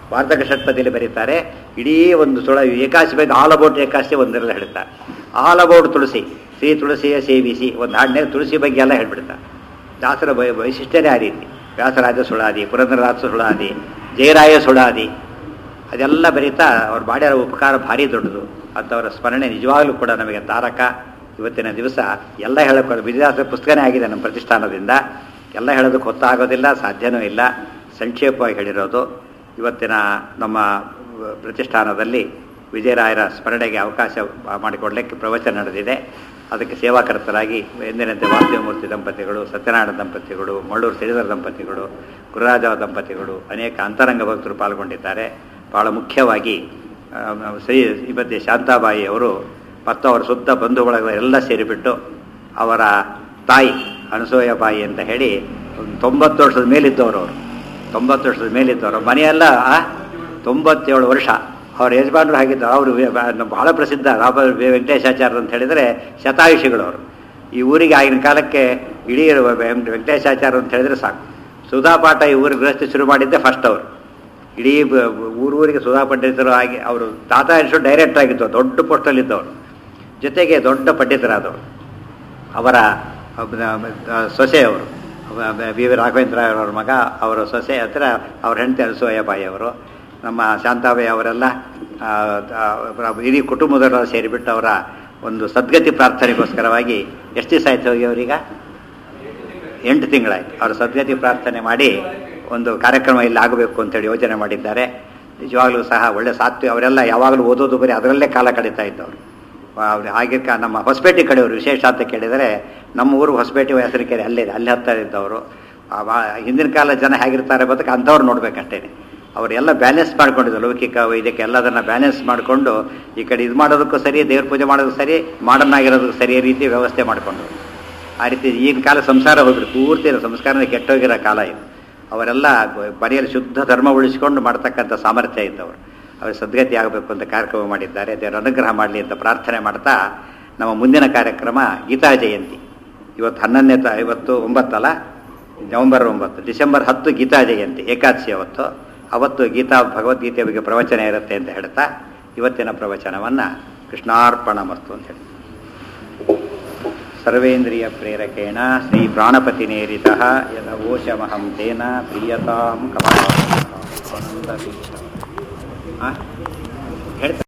ವಾರ್ಧಕ ಷಟ್ಪದಿಯಲ್ಲಿ ಬರೀತಾರೆ ಇಡೀ ಒಂದು ಸುಳ ಏಕಾಶಿ ಬಗ್ಗೆ ಆಲ್ ಅಬೌಟ್ ಏಕಾಶಿ ಒಂದರಲ್ಲಿ ಹೇಳ್ತಾರೆ ಆಲ್ ಅಬೌಟ್ ತುಳಸಿ ಶ್ರೀ ತುಳಸಿಯ ಸೇವಿಸಿ ಒಂದು ಹಾಡಿನ ತುಳಸಿ ಬಗ್ಗೆ ಎಲ್ಲ ಹೇಳ್ಬಿಡ್ತಾರೆ ದಾಸರ ವೈ ವೈಶಿಷ್ಟ್ಯನೇ ಆ ರೀತಿ ವ್ಯಾಸರಾಜ ಸುಳಾದಿ ಪುರಂದರದಾಸ ಸುಳಾದಿ ಜಯರಾಯ ಸುಳಾದಿ ಅದೆಲ್ಲ ಬರೀತಾ ಅವ್ರು ಮಾಡಿರೋ ಉಪಕಾರ ಭಾರಿ ದೊಡ್ಡದು ಅಂಥವರ ಸ್ಮರಣೆ ನಿಜವಾಗ್ಲೂ ಕೂಡ ನಮಗೆ ತಾರಕ ಇವತ್ತಿನ ದಿವಸ ಎಲ್ಲ ಹೇಳಕ್ಕೆ ವಿದ್ಯಾಸ ಪುಸ್ತಕನೇ ಆಗಿದೆ ನಮ್ಮ ಪ್ರತಿಷ್ಠಾನದಿಂದ ಎಲ್ಲ ಹೇಳೋದಕ್ಕೆ ಗೊತ್ತಾಗೋದಿಲ್ಲ ಸಾಧ್ಯನೂ ಇಲ್ಲ ಸಂಕ್ಷೇಪವಾಗಿ ಹೇಳಿರೋದು ಇವತ್ತಿನ ನಮ್ಮ ಪ್ರತಿಷ್ಠಾನದಲ್ಲಿ ವಿಜಯರಾಯರ ಸ್ಮರಣೆಗೆ ಅವಕಾಶ ಮಾಡಿಕೊಡ್ಲಿಕ್ಕೆ ಪ್ರವಚನ ನಡೆದಿದೆ ಅದಕ್ಕೆ ಸೇವಾಕರ್ತರಾಗಿ ಎಂದಿನಂತೆ ವಾಸುದೇವಮೂರ್ತಿ ದಂಪತಿಗಳು ಸತ್ಯನಾರಾಯಣ ದಂಪತಿಗಳು ಮಳ್ಳೂರು ಶ್ರೀಧರ ದಂಪತಿಗಳು ಗುರುರಾಜ ದಂಪತಿಗಳು ಅನೇಕ ಅಂತರಂಗ ಭಕ್ತರು ಪಾಲ್ಗೊಂಡಿದ್ದಾರೆ ಬಹಳ ಮುಖ್ಯವಾಗಿ ಆ, ಶ್ರೀ ಶ್ರೀಮತಿ ಶಾಂತಾಬಾಯಿ ಅವರು ಮತ್ತು ಅವರ ಸುತ್ತ ಬಂಧು ಬಳಗ ಎಲ್ಲ ಸೇರಿಬಿಟ್ಟು ಅವರ ತಾಯಿ ಅನಸೂಯ ಬಾಯಿ ಅಂತ ಹೇಳಿ ಒಂದು ತೊಂಬತ್ತು ವರ್ಷದ ಮೇಲಿದ್ದವರು ಅವರು ತೊಂಬತ್ತು ವರ್ಷದ ಮೇಲಿದ್ದವರು ಮನೆಯೆಲ್ಲ ಆ, ತೊಂಬತ್ತೇಳು ವರ್ಷ ಅವ್ರ ಯಜಮಾನರು ಆಗಿದ್ದರು ಅವರು ಬಹಳ ಪ್ರಸಿದ್ಧ ರಾಬ ವೆಂಕಟೇಶಾಚಾರ್ಯ ಅಂತ ಹೇಳಿದರೆ ಶತಾಯುಷಿಗಳು ಅವರು ಈ ಊರಿಗೆ ಆಗಿನ ಕಾಲಕ್ಕೆ ಇಡೀ ವೆಂ- ವೆಂಕಟೇಶಾಚಾರ್ಯ ಅಂತ ಹೇಳಿದ್ರೆ ಸಾಕು ಸುಧಾಪಾಠ ಈ ಊರಿಗೆ ಗೃಹಸ್ಥಿ ಶುರು ಮಾಡಿದ್ದೆ ಫಸ್ಟ್ ಅವರು ಇಡೀ ಬ- ಊರೂರಿಗೆ ಸುಧಾ ಪಂಡಿತರು ಆಗಿ ಅವರು ತಾತ ಇನ್ಸ್ಟಿಟ್ಯೂಟ್ ಡೈರೆಕ್ಟರ್ ಆಗಿದ್ದು ದೊಡ್ಡ ಪೋಸ್ಟಲ್ಲಿದ್ದವರು ಜೊತೆಗೆ ದೊಡ್ಡ ಪಂಡಿತರಾದವರು ಅವರ ಒಬ್ಬ- ಆ, ಸೊಸೆಯವರು ವಿ ವಿ ರಾಘವೇಂದ್ರ ಅವರ ಮಗ ಅವರ ಸೊಸೆ ಹತ್ರ ಅವ್ರ ಹೆಂಡತಿ ಅನಸೂಯಬಾಯಿ ಅವರು ನಮ್ಮ ಶಾಂತಾಬಾಯಿ ಅವರೆಲ್ಲ ಆ, ಆ, ಇಡೀ ಕುಟುಂಬದವರೆಲ್ಲ ಸೇರಿಬಿಟ್ಟು ಅವರ ಒಂದು ಸದ್ಗತಿ ಪ್ರಾರ್ಥನೆಗೋಸ್ಕರವಾಗಿ ಎಷ್ಟು ದಿವಸ ಆಯ್ತು ಹೋಗಿ ಅವರೀಗ ಎಂಟು ತಿಂಗಳಾಯ್ತು ಅವರು ಸದ್ಗತಿ ಪ್ರಾರ್ಥನೆ ಮಾಡಿ ಒಂದು ಕಾರ್ಯಕ್ರಮ ಇಲ್ಲಿ ಆಗಬೇಕು ಅಂತೇಳಿ ಯೋಚನೆ ಮಾಡಿದ್ದಾರೆ ನಿಜವಾಗ್ಲೂ ಸಹ ಒಳ್ಳೆ ಸಾತ್ವಿ ಅವರೆಲ್ಲ ಯಾವಾಗಲೂ ಓದೋದು ಬರೀ ಅದರಲ್ಲೇ ಕಾಲ ಕಳೀತಾ ಇದ್ದವರು ಅವ್ರು ಹಾಗೆ ಕ- ನಮ್ಮ ಹೊಸಪೇಟೆ ಕಡೆಯವರು ವಿಶೇಷ ಅಂತ ಕೇಳಿದರೆ ನಮ್ಮ ಊರು ಹೊಸಪೇಟೆ ಹೆಸರುಕೆರೆ ಅಲ್ಲೇ ಇದೆ ಅಲ್ಲಿ ಹತ್ತಿರ ಇದ್ದವರು ಆ ವಾ- ಹಿಂದಿನ ಕಾಲ ಜನ ಹೇಗಿರ್ತಾರೆ ಬದಕ್ಕೆ ಅಂಥವ್ರು ನೋಡ್ಬೇಕಷ್ಟೇ ಅವರೆಲ್ಲ ಬ್ಯಾಲೆನ್ಸ್ ಮಾಡ್ಕೊಂಡಿದ್ರು ಲೌಕಿಕ ವೈದ್ಯಕ ಎಲ್ಲದನ್ನ ಬ್ಯಾಲೆನ್ಸ್ ಮಾಡಿಕೊಂಡು ಈ ಕಡೆ ಇದು ಮಾಡೋದಕ್ಕೂ ಸರಿ ದೇವ್ರ ಪೂಜೆ ಮಾಡೋದಕ್ಕೂ ಸರಿ ಮಾಡರ್ನ್ ಆಗಿರೋದಕ್ಕೂ ಸರಿ ರೀತಿ ವ್ಯವಸ್ಥೆ ಮಾಡಿಕೊಂಡ್ರು ಆ ರೀತಿ ಈಗಿನ ಕಾಲ ಸಂಸಾರ ಹೋಗ್ಬಿಟ್ಟು ಪೂರ್ತಿ ಸಂಸ್ಕಾರನೇ ಕೆಟ್ಟೋಗಿರೋ ಕಾಲ ಇದು ಅವರೆಲ್ಲ ಮನೆಯಲ್ಲಿ ಶುದ್ಧ ಧರ್ಮ ಉಳಿಸಿಕೊಂಡು ಮಾಡ್ತಕ್ಕಂಥ ಸಾಮರ್ಥ್ಯ ಇದ್ದವರು ಅವರು ಸದ್ಗತಿ ಆಗಬೇಕು ಅಂತ ಕಾರ್ಯಕ್ರಮ ಮಾಡಿದ್ದಾರೆ ದೇವರ ಅನುಗ್ರಹ ಮಾಡಲಿ ಅಂತ ಪ್ರಾರ್ಥನೆ ಮಾಡ್ತಾ ನಮ್ಮ ಮುಂದಿನ ಕಾರ್ಯಕ್ರಮ ಗೀತಾ ಜಯಂತಿ ಇವತ್ತು ಹನ್ನೊಂದನೇ ತ ಇವತ್ತು ಒಂಬತ್ತಲ್ಲ ನವೆಂಬರ್ ಒಂಬತ್ತು ಡಿಸೆಂಬರ್ ಹತ್ತು ಗೀತಾ ಜಯಂತಿ ಏಕಾದಶಿ ಅವತ್ತು ಅವತ್ತು ಗೀತಾ ಭಗವದ್ಗೀತೆ ಬಗ್ಗೆ ಪ್ರವಚನ ಇರುತ್ತೆ ಅಂತ ಹೇಳ್ತಾ ಇವತ್ತಿನ ಪ್ರವಚನವನ್ನು ಕೃಷ್ಣಾರ್ಪಣ ಮಸ್ತು ಅಂತ ಹೇಳಿ ಸರ್ವೇಂದ್ರಿಯ ಪ್ರೇರಕೇಣ ಶ್ರೀ ಪ್ರಾಣಪತಿನೇರಿತ ಯದವೋಶಮಹಂ ತೇನ ಪ್ರಿಯತಾಂ ಕಮಲ ಹೇಳ್ತಾ